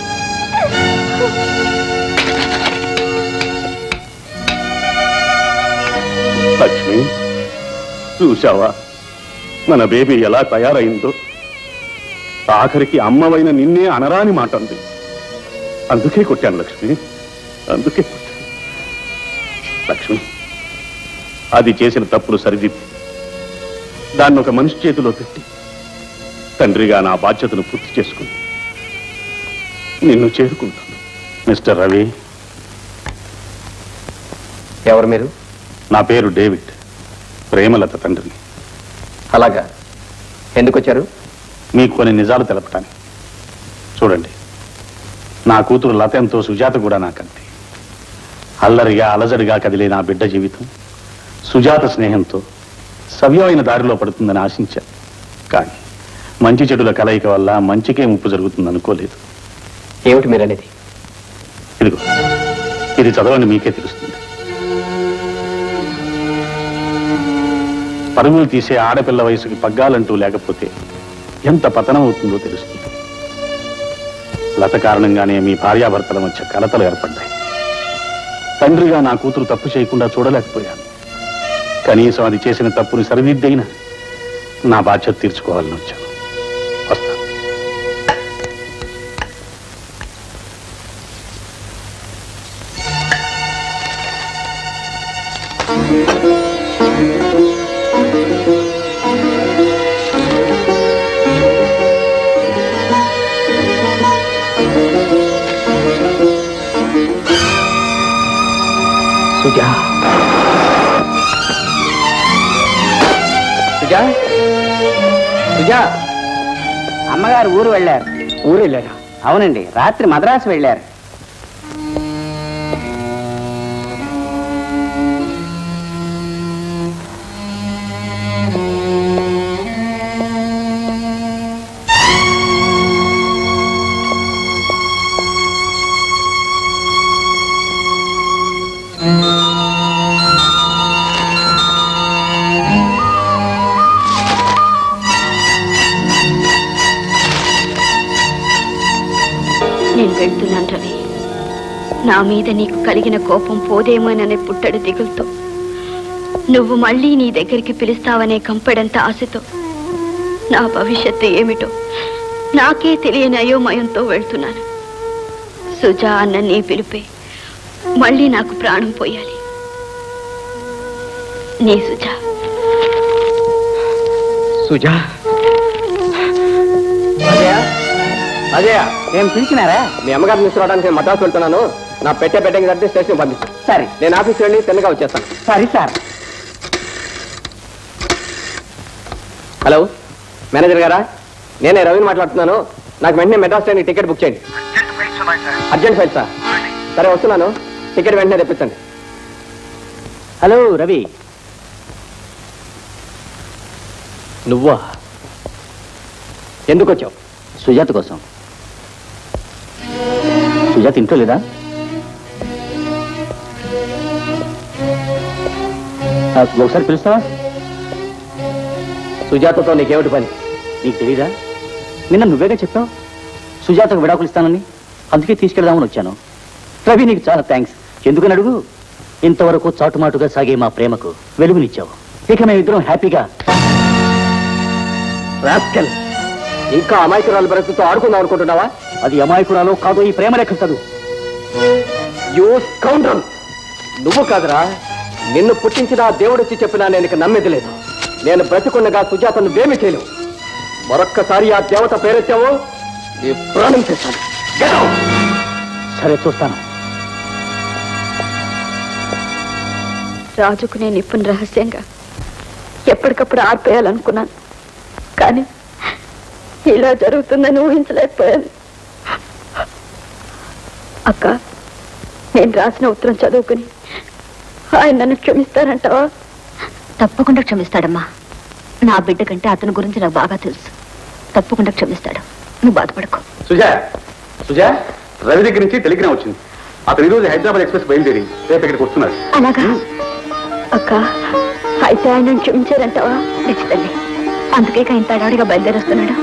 లక్ష్మి చూశావా మన బేబీ ఎలా తయారైందో ఆఖరికి అమ్మవైన నిన్నే అనరాని మాట అంది అందుకే కొట్టాను లక్ష్మి అందుకే కొట్టాను. లక్ష్మి అది చేసిన తప్పులు సరిదిద్ది దాన్ని ఒక మనిషి చేతిలో పెట్టి తండ్రిగా నా బాధ్యతను పూర్తి చేసుకుని నిన్ను చేరుకుంటాను మిస్టర్ రవి ఎవరు మీరు నా పేరు డేవిడ్ ప్రేమలత తండ్రిని అలాగా ఎందుకు వచ్చారు మీకు కొన్ని నిజాలు తెలపటానికి చూడండి నా కూతురు లత ఎంతో సుజాత కూడా నాకంతే అల్లరిగా అలజడిగా కదిలే నా బిడ్డ జీవితం సుజాత స్నేహంతో సవ్యమైన దారిలో పడుతుందని ఆశించాను కానీ మంచి చెడుల కలయిక వల్ల మంచికే ముప్పు జరుగుతుంది అనుకోలేదు ఏమిటి మీరు అనేది ఇదిగో ఇది చదవండి మీకే తెలుస్తుంది పరుగులు తీసే ఆడపిల్ల వయసుకి పగ్గాలంటూ లేకపోతే ఎంత పతనం అవుతుందో తెలుస్తుంది లత కారణంగానే మీ భార్యాభర్తల మధ్య కలతలు ఏర్పడ్డాయి తండ్రిగా నా కూతురు తప్పు చేయకుండా చూడలేకపోయాను కనీసం అది చేసిన తప్పుని సరిదిద్దైనా నా బాధ్యత తీర్చుకోవాలని వచ్చాను వస్తాను సుజా సుజా సుజా అమ్మగారు ఊరు వెళ్ళారు ఊరు వెళ్ళారా అవునండి రాత్రి మద్రాసు వెళ్ళారు నేను వెళ్తున్నాను రవి నా మీద నీకు కలిగిన కోపం పోదేమోననే పుట్టడు దిగులుతో నువ్వు మళ్ళీ నీ దగ్గరికి పిలుస్తావనే కంపెడంత ఆశతో నా భవిష్యత్తు ఏమిటో నాకే తెలియని అయోమయంతో వెళ్తున్నాను సుజా అన్న నీ పిలిపే మళ్ళీ నాకు ప్రాణం పోయాలి నీ సుజా సుజా అజయ అజయ ఏం పిలిచినారా మీ అమ్మగారిని తీసుకురావడానికి నేను మద్రాసు వెళ్తున్నాను నా పెట్టే పెట్టింగ్ కడితే స్టేషన్ పంపిస్తాను సరే నేను ఆఫీస్ వెళ్ళి తిన్నగా వచ్చేస్తాను సరే సార్ హలో మేనేజర్ గారా నేనే రవిని మాట్లాడుతున్నాను నాకు వెంటనే మెడ్రాస్ ట్రైన్ టికెట్ బుక్ చేయండి అర్జెంట్ ఫైల్ సార్ సరే వస్తున్నాను టికెట్ వెంటనే తెప్పించండి హలో రవి నువ్వా ఎందుకు వచ్చావు సుజాత కోసం సుజాత ఇంట్లో లేదా ఆ, ఒకసారి పిలుస్తావా సుజాతతో నీకేమిటి పని నీకు తెలీదా నిన్న నువ్వేగా చెప్పావు సుజాతకు విడాకులు ఇస్తానని అందుకే తీసుకెళ్దామని వచ్చాను రవి నీకు చాలా థ్యాంక్స్ ఎందుకని అడుగు ఇంతవరకు చాటుమాటుగా సాగే మా ప్రేమకు వెలుగునిచ్చావు ఇక మేమిద్దరం హ్యాపీగా రాస్కల్ ఇంకా అమాయకురాలు బ్రతుకుతో ఆడుకుందాం అనుకుంటున్నావా అది అమాయకురాలో కాదో ఈ ప్రేమ లెక్క చదువు యూ స్కౌండ్రల్ నువ్వు కాదురా నిన్ను పుట్టించిన ఆ దేవుడొచ్చి చెప్పినా నేను ఇక నమ్మేది లేదు నేను బ్రతికుండగా సుజాతను వేమి చేయలేవు మరొక్కసారి ఆ దేవత పేరెత్తావో నీ ప్రాణం చేశాను Get out! సరే చూస్తాను రాజుకు నేను ఇప్పుడు రహస్యంగా ఎప్పటికప్పుడు ఆర్పేయాలనుకున్నాను కానీ ఇలా జరుగుతుందని ఊహించలేకపోయాను అక్క నేను రాసిన ఉత్తరం చదువుకుని ఆయన నన్ను క్షమిస్తారంటావా తప్పకుండా క్షమిస్తాడమ్మా నా బిడ్డ కంటే అతని గురించి నాకు బాగా తెలుసు తప్పకుండా క్షమిస్తాడు నువ్వు బాధపడకు సుజా సుజా రవి దగ్గర నుంచి టెలిగ్రామ్ వచ్చింది అతను ఈరోజు హైదరాబాద్ ఎక్స్ప్రెస్ బయలుదేరి రేపు ఇక్కడికి వస్తున్నారు అలాగా అక్క అయితే ఆయన నన్ను క్షమించారంటావా తల్లి అందుకే ఇంత అడాడిగా బయలుదేరొస్తున్నాడు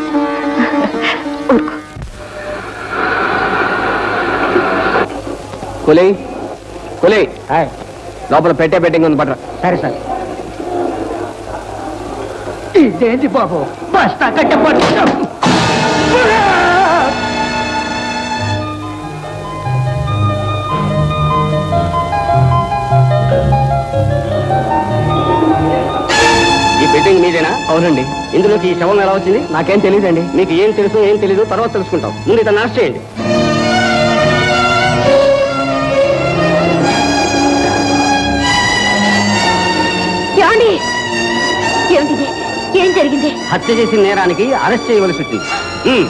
కులే కులే లోపల పెట్టే పెట్టింగ్ ఉంది పట్ల సరే సార్ ఇదేంటి బాబు బస్తా కట్ట పట్టుకుంటాం ఈ బెట్టింగ్ మీదేనా అవునండి ఇందులోకి ఈ శవం ఎలా వచ్చింది నాకేం తెలియదండి మీకు ఏం తెలుసు ఏం తెలీదు తర్వాత తెలుసుకుంటాం ముందు ఇతను నాశ చేయండి ఏమండి ఏమిటిది ఏం జరిగింది హత్య చేసిన నేరానికి అరెస్ట్ చేయవలసి వచ్చింది ఉమ్.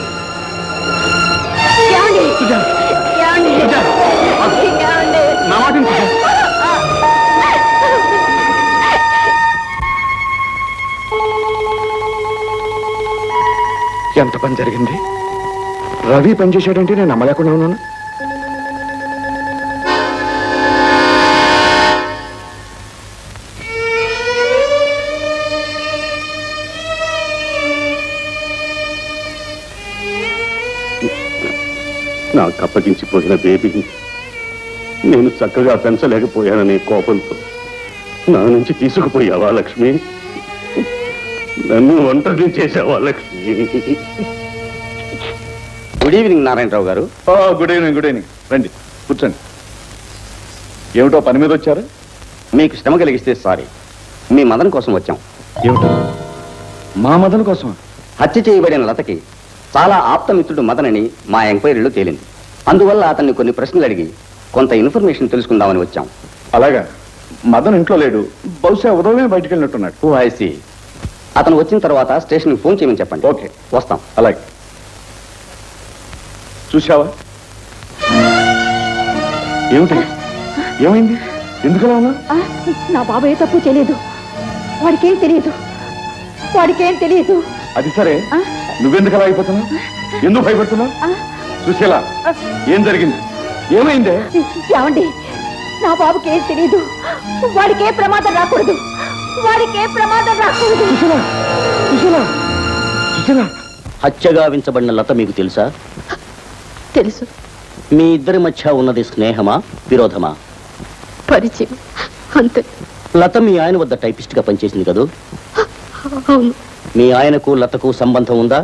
ఏమండి ఏమండి ఏమండి నా మాట విను, సుజా. ఎంత పని జరిగింది రవి పని చేశాడంటే నేను నమ్మలేకుండా ఉన్నాను నాకు అప్పగించిపోయిన బేబీని నేను చక్కగా పెంచలేకపోయాననే కోపంతో నా నుంచి తీసుకుపోయావా లక్ష్మి నన్ను ఒంటరిని చేసావా Lakshmi good evening Narayana Rao garu oh good evening good evening రండి కూర్చోండి ఏమిటో పని మీద వచ్చారు మీకు శ్రమ కలిగిస్తే సారీ మీ మదన్ కోసం వచ్చాం ఏమిటో మా మదన్ కోసం హత్య చేయబడిన లతకి చాలా ఆప్తమిత్రుడు మదన్ అని మా ఎంక్వైరీలో తేలింది అందువల్ల అతన్ని కొన్ని ప్రశ్నలు అడిగి కొంత ఇన్ఫర్మేషన్ తెలుసుకుందామని వచ్చాం అలాగా మదన్ ఇంట్లో లేడు బహుశా ఉదయమే బయటికి వెళ్ళినట్టున్నాడు ఓ ఐసి అతను వచ్చిన తర్వాత స్టేషన్కి ఫోన్ చేయమని చెప్పండి ఓకే వస్తాం అలాగే చూశావా ఏమిటి ఏమైంది ఎందుకలా ఉన్నా ఆ, నా బాబు ఏ తప్పు చేయలేదు వాడికేం తెలియదు వాడికేం తెలియదు అది సరే నువ్వెందుకు అలా అయిపోతున్నావు ఎందుకు భయపడుతున్నావు సుశీల ఏం జరిగింది ఏమైందే ఏమండి నా బాబుకి ఏం తెలియదు వాడికి ఏ ప్రమాదం రాకూడదు వాడికి ఏ ప్రమాదం రాకూడదు హత్యగా వించబడిన లత మీకు తెలుసా తెలుసు మీ ఇద్దరి మధ్య ఉన్నది స్నేహమా విరోధమా పరిచయం అంతే లత మీ ఆయన వద్ద టైపిస్ట్ గా పనిచేసింది కదూ అవును మీ ఆయనకు లతకు సంబంధం ఉందా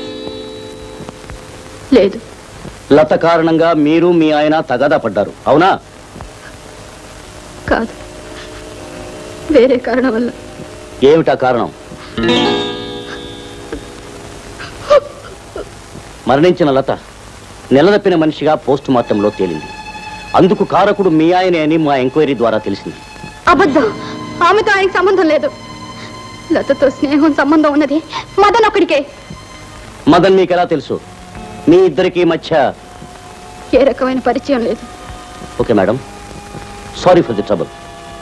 లేదు లత కారణంగా మీరు మీ ఆయన తగాదా పడ్డారు అవునా కాదు వేరే కారణం వల్ల ఏమిటా కారణం మరణించిన లత నెలదప్పిన మనిషిగా పోస్ట్ మార్టంలో తేలింది అందుకు కారకుడు మీ ఆయనే అని మా ఎంక్వైరీ ద్వారా తెలిసింది అబద్ధం ఆమెతో ఆయనకి సంబంధం లేదు లతతో స్నేహం సంబంధం ఉన్నది మదన్ ఒకడికే మదన్ మీకెలా తెలుసు మీ ఇద్దరికి మధ్య ఏ రకమైన పరిచయం లేదు okay madam sorry for the trouble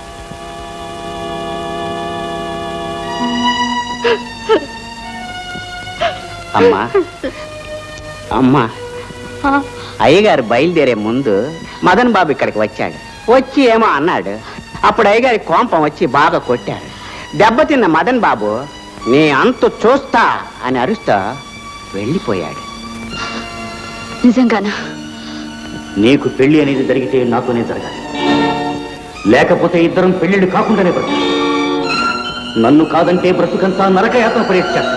అమ్మా అమ్మా అయ్యగారు బయలుదేరే ముందు మదన్ బాబు ఇక్కడికి వచ్చాడు వచ్చి ఏమో అన్నాడు అప్పుడు అయ్యగారి కోపం వచ్చి బాగా కొట్టాడు దెబ్బతిన్న మదన్ బాబు నీ అంతు చూస్తా అని అరుస్తా వెళ్ళిపోయాడు నిజంగానా నీకు పెళ్లి అనేది జరిగితే నాతోనే జరగాలి లేకపోతే ఇద్దరం పెళ్లిళ్ళు కాకుండానే బ్రతు నన్ను కాదంటే బ్రతుకంతా నరకయాత్ర పరీక్ష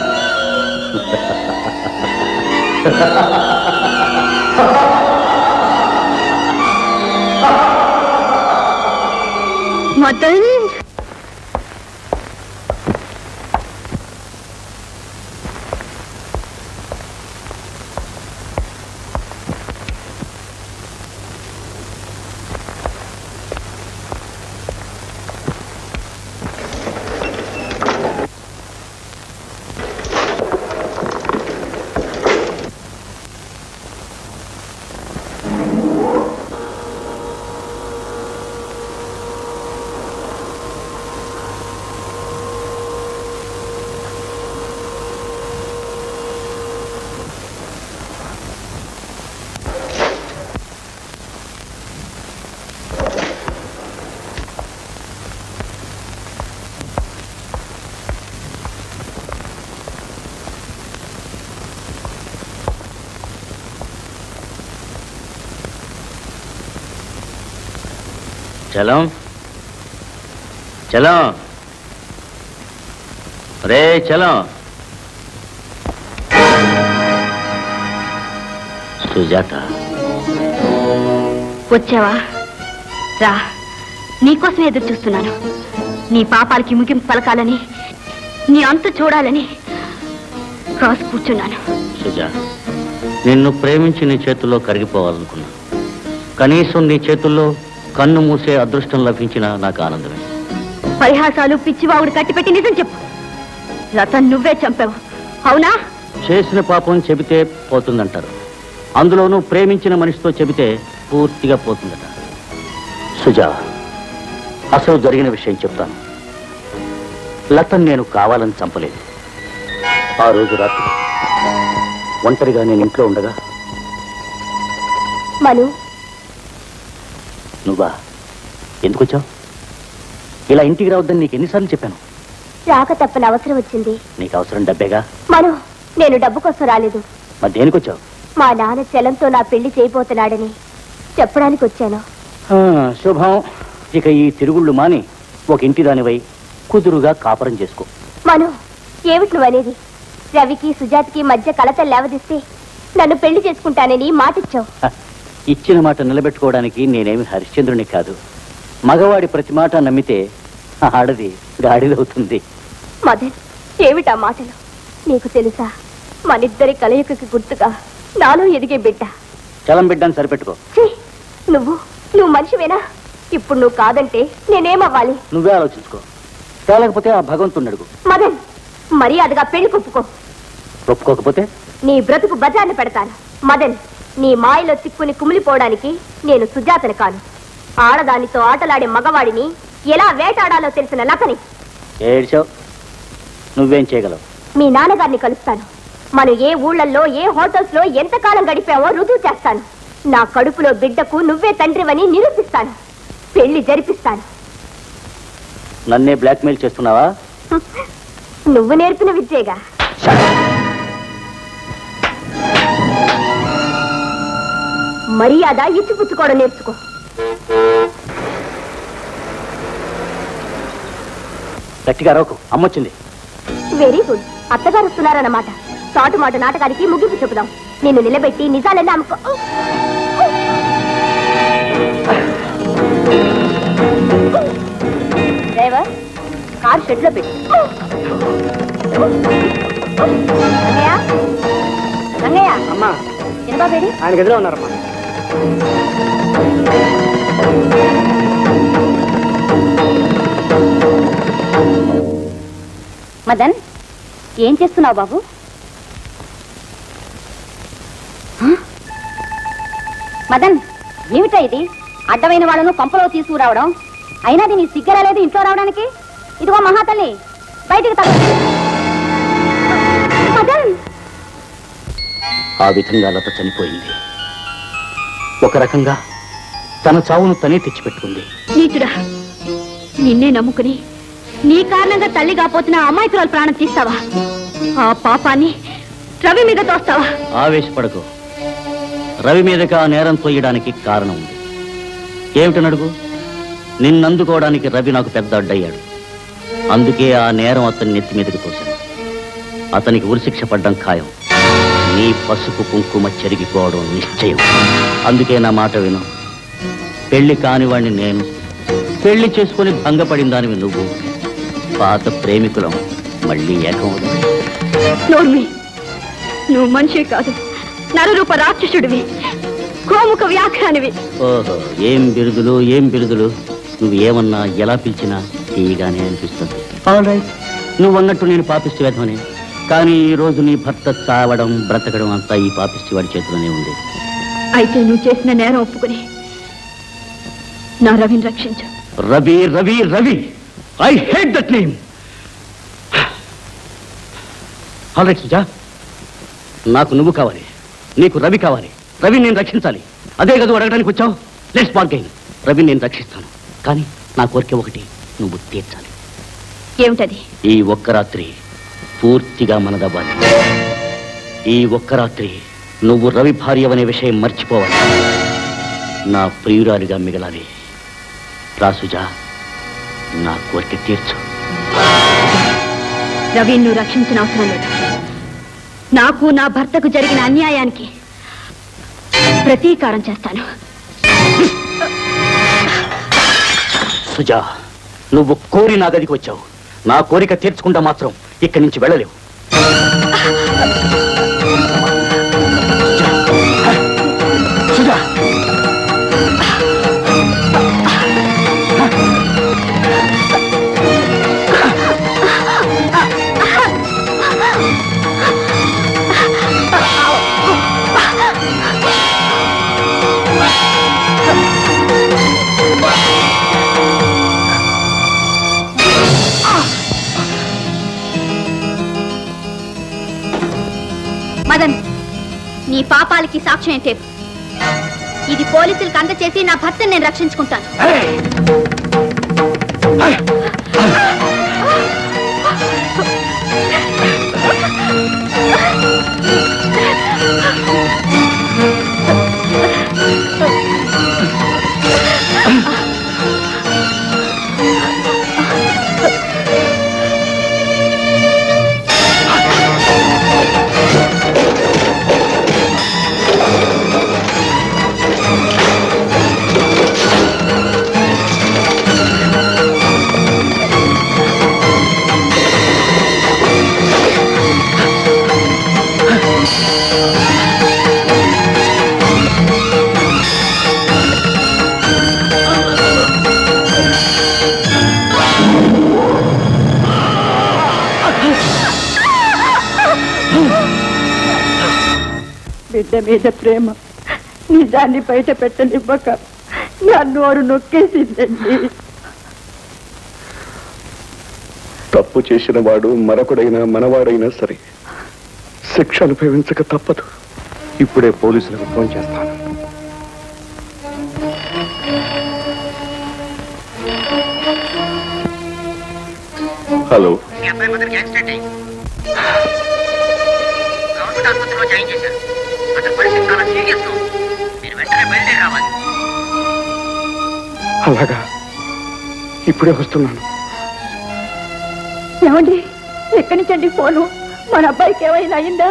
మదన్ చలం చలం రే చలం సుజాత వచ్చావా రా నీకోసం ఎదురు చూస్తున్నాను నీ పాపాలకి ముగింపు పలకాలని నీ అంతు చూడాలని రాసి కూర్చున్నాను సుజా నిన్ను ప్రేమించి నీ చేతుల్లో కరిగిపోవాలనుకున్నా కనీసం నీ చేతుల్లో కన్ను మూసే అదృష్టం లభించినా నాకు ఆనందమే పరిహాసాలు పిచ్చివాగుడు కట్టిపెట్టి నిజం చెప్పు రతన్ నువ్వే చంపావు అవునా చేసిన పాపం చెబితే పోతుందంటారు అందులోనూ ప్రేమించిన మనిషితో చెబితే పూర్తిగా పోతుందట సుజా అసలు జరిగిన విషయం చెప్తాను లతన్ నేను కావాలని చంపలేదు ఆ రోజు రాత్రి ఒంటరిగా నేను ఇంట్లో ఉండగా మను నువ్వా ఎందుకు వచ్చావు ఇలా ఇంటికి రావద్దని నీకు ఎన్నిసార్లు చెప్పాను రాక తప్పని అవసరం వచ్చింది నీకు అవసరం డబ్బేగా మను నేను డబ్బు కోసం రాలేదు మరి దేనికి వచ్చావు మా నాన్న చలంతో నా పెళ్లి చేయబోతున్నాడని చెప్పడానికి వచ్చాను ఆ, శుభం ఇక ఈ తిరుగుళ్ళు మాని ఒక ఇంటి దానివై కుదురుగా కాపురం చేసుకో మను ఏమిటి నువ్వు అనేది రవికి సుజాతకి మధ్య కలతలు లేవదీస్తే నన్ను పెళ్లి చేసుకుంటానని మాటిచ్చావు హ, ఇచ్చిన మాట నిలబెట్టుకోవడానికి నేనేమి హరిశ్చంద్రుని కాదు మగవాడి ప్రతి మాట నమ్మితే ఆడది గాడిదవుతుంది మదన్ ఏమిటా మాటలు నీకు తెలుసా మనిద్దరి కలయికకి గుర్తుగా నాలో ఎదిగే బిడ్డ చలం బిడ్డని సరిపెట్టుకో ఛీ, నువ్వు నువ్వు మనిషివేనా ఇప్పుడు నువ్వు కాదంటే నేనేమవ్వాలి నువ్వే ఆలోచించుకో తేలకపోతే ఆ భగవంతుని అడుగు మదన్ మర్యాదగా పెళ్లి కుప్పుకో ఒప్పుకోకపోతే నీ బ్రతుకు బజార్ని పెడతాను మదన్ నీ మాయలో చిక్కుని కుమిలిపోవడానికి నేను సుజాతని కాను ఆడదానితో ఆటలాడే మగవాడిని ఎలా వేటాడాలో తెలిసిన లతని ఏడ్చావు నువ్వేం చేయగలవు మీ నాన్నగారిని కలుస్తాను మనం ఏ ఊళ్ళల్లో ఏ హోటల్స్ లో ఎంతకాలం గడిపావో రుజువు చేస్తాను నా కడుపులో బిడ్డకు నువ్వే తండ్రివని నిరూపిస్తాను పెళ్లి జరిపిస్తాను నన్నే బ్లాక్మెయిల్ చేస్తున్నావా నువ్వు నేర్పిన విద్యేగా మర్యాద ఇచ్చిపుచ్చుకోవడం నేర్చుకో గట్టిగా రోకు అమ్మొచ్చింది వెరీ గుడ్ అత్తగారు వస్తున్నారన్నమాట చాటు మాట నాటకానికి ముగింపు చెబుదాం నిన్ను నిలబెట్టి నిజాలన్నీ అమ్ముకో డ్రైవర్ కార్ షెడ్ లో పెట్టు రంగయ్య రంగయ్య అమ్మా ఎనబాబేడి ఆయన గదిలో ఉన్నారమ్మా మదన్ ఏం చేస్తున్నావు బాబు హ? మదన్ ఏమిటా ఇది అడ్డమైన వాళ్ళను పంపలో తీసుకురావడం అయినా దీని సిగ్గరాలేదు ఇంట్లో రావడానికి ఇదిగో మహాతల్లి బయటికి తగ్గ మదన్ ఆ విధంగా లత చనిపోయింది ఒక రకంగా తన చావును తనే తెచ్చిపెట్టుకుంది నీచుడా నిన్నే నమ్ముకుని నీ కారణంగా తల్లి కాపోతున్న ఆ అమాయకురాలు ప్రాణం తీస్తావా ఆ పాపాన్ని రవి మీద తోస్తావా ఆవేశపడకు రవి మీదకి ఆ నేరం తోయడానికి కారణం ఉంది ఏమిటనడుగు నిన్నందుకోవడానికి రవి నాకు పెద్ద అడ్డయ్యాడు అందుకే ఆ నేరం అతని నెత్తి మీదకి తోశాను అతనికి ఉరిశిక్ష పడ్డం ఖాయం నీ పసుపు కుంకుమ చెరిగిపోవడం నిశ్చయం అందుకే నా మాట విను పెళ్లి కానివాణ్ణి నేను పెళ్లి చేసుకుని భంగపడిన దానివి నువ్వు పాత ప్రేమికులం మళ్ళీ ఏకమవుదాం నోర్మి నువ్వు మనిషి కాదు నరరూప రాక్షసుడివి గోముఖ వ్యాఖ్యానివి ఓహో ఏం బిరుదులు ఏం బిరుదులు నువ్వు ఏమన్నా ఎలా పిలిచినా తీయగానే అనిపిస్తుంది ఆల్ రైట్ నువ్వు అన్నట్టు నేను పాపిష్టి వేధమనే కానీ ఈ రోజు నీ భర్త చావడం బ్రతకడం అంతా ఈ పాపిష్టి వాడి చేతిలోనే ఉంది అయితే నువ్వు చేసిన నేరం ఒప్పుకుని నా రవిని రక్షించు Ravi Ravi Ravi I hate that name all right Suja నాకు నువ్వు కావాలి నీకు రవి కావాలి రవి నేను రక్షించాలి అదే కదా అడగడానికి వచ్చావు లెట్స్ బార్గైన్ రవి నేను రక్షిస్తాను కానీ నా కోరిక ఒకటి నువ్వు తీర్చాలి ఏమిటది ఈ ఒక్క రాత్రి పూర్తిగా మనదవ్వాలి ఈ ఒక్క రాత్రి నువ్వు రవి భార్యవనే విషయం మర్చిపోవాలి నా ప్రియురాలిగా మిగలాలి రాసుజా నా కోరిక తీర్చు రవి నువ్వు రక్షించిన అవసరం లేదు నాకు నా భర్తకు జరిగిన అన్యాయానికి ప్రతీకారం చేస్తాను సుజా నువ్వు కోరి నా గదికి వచ్చావు నా కోరిక తీర్చుకుంటా మాత్రం ఇక్కడి నుంచి వెళ్ళలేవు సుజా మదన్ నీ పాపాలకి సాక్ష్యం ఏంటే ఇది పోలీసులకు అందచేసి నా భర్తను నేను రక్షించుకుంటాను ఆ బిడ్డ మీద ప్రేమ నిజాన్ని బయట పెట్టనివ్వక నా నోరు నొక్కేసిందండి తప్పు చేసిన వాడు మరొకడైనా మనవాడైనా సరే శిక్ష అనుభవించక తప్పదు ఇప్పుడే పోలీసులకు ఫోన్ చేస్తాను హలో మీ అబ్బాయి మదర్కి యాక్సిడెంట్ అయింది గవర్నమెంట్ ఆసుపత్రిలో జాయిన్ చేశారు అతని పరిస్థితి చాలా సీరియస్ మీరు వెంటనే బయలుదేరి రావాలి అలాగా ఇప్పుడే వస్తున్నాను ఏమండి ఎక్కడి నుంచండి ఫోను మన అబ్బాయికి ఏమైనా అయిందా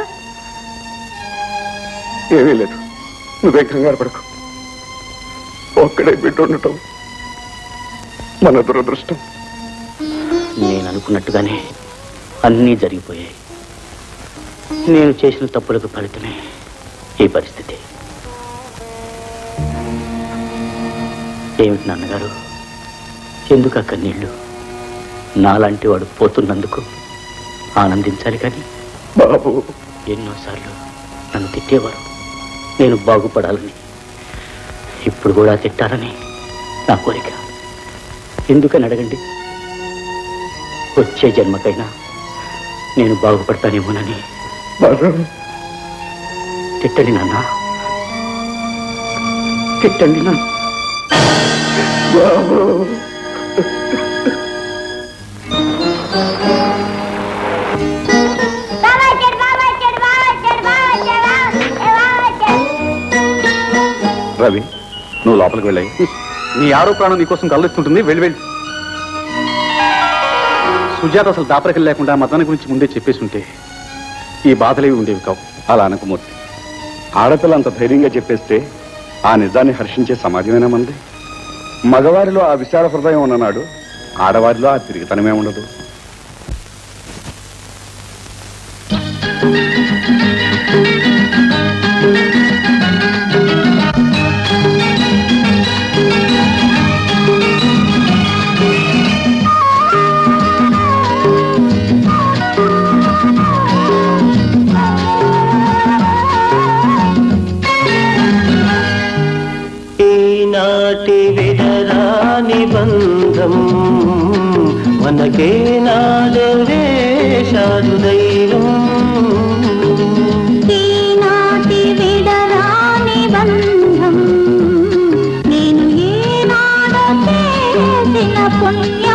ఏమీ లేదు నువ్వే కంగారు పడకు ఒక్కడే బిడ్డ ఉండటం మన దురదృష్టం నేను అనుకున్నట్టుగానే అన్నీ జరిగిపోయాయి నేను చేసిన తప్పులకు ఫలితమే ఈ పరిస్థితి ఏమిటి నాన్నగారు ఎందుకు ఆ కన్నీళ్ళు నాలాంటి వాడు పోతున్నందుకు ఆనందించాలి కానీ బాబు ఎన్నోసార్లు నన్ను తిట్టేవారు నేను బాగుపడాలని ఇప్పుడు కూడా తిట్టాలని నా కోరిక ఎందుకని అడగండి వచ్చే జన్మకైనా నేను బాగుపడతానేమోనని తిట్టండి నాన్న తిట్టండి నాన్న రవి నువ్వు లోపలికి వెళ్ళాయి నీ ఆరో ప్రాణం నీకోసం కలరిస్తుంటుంది వెళ్ళి వెళ్ళి సుజాత అసలు దాపరికలు లేకుండా మతాన్ని గురించి ముందే చెప్పేసి ఉంటే ఈ బాధలేవి ఉండేవి కావు అలా అనకమూర్తి ఆడపిల్ల అంత ధైర్యంగా చెప్పేస్తే ఆ నిజాన్ని హర్షించే సమాజమేనా మంది మగవారిలో ఆ విశాల హృదయం ఉన్ననాడు ఆడవారిలో ఆ తిరిగితనమే ఉండదు ఈనాటి విడరాని బంధం మనకే నాడు వేశాడు దైవం ఈనాటి విడరాని బంధం నేను ఏనాడు చేసిన పుణ్య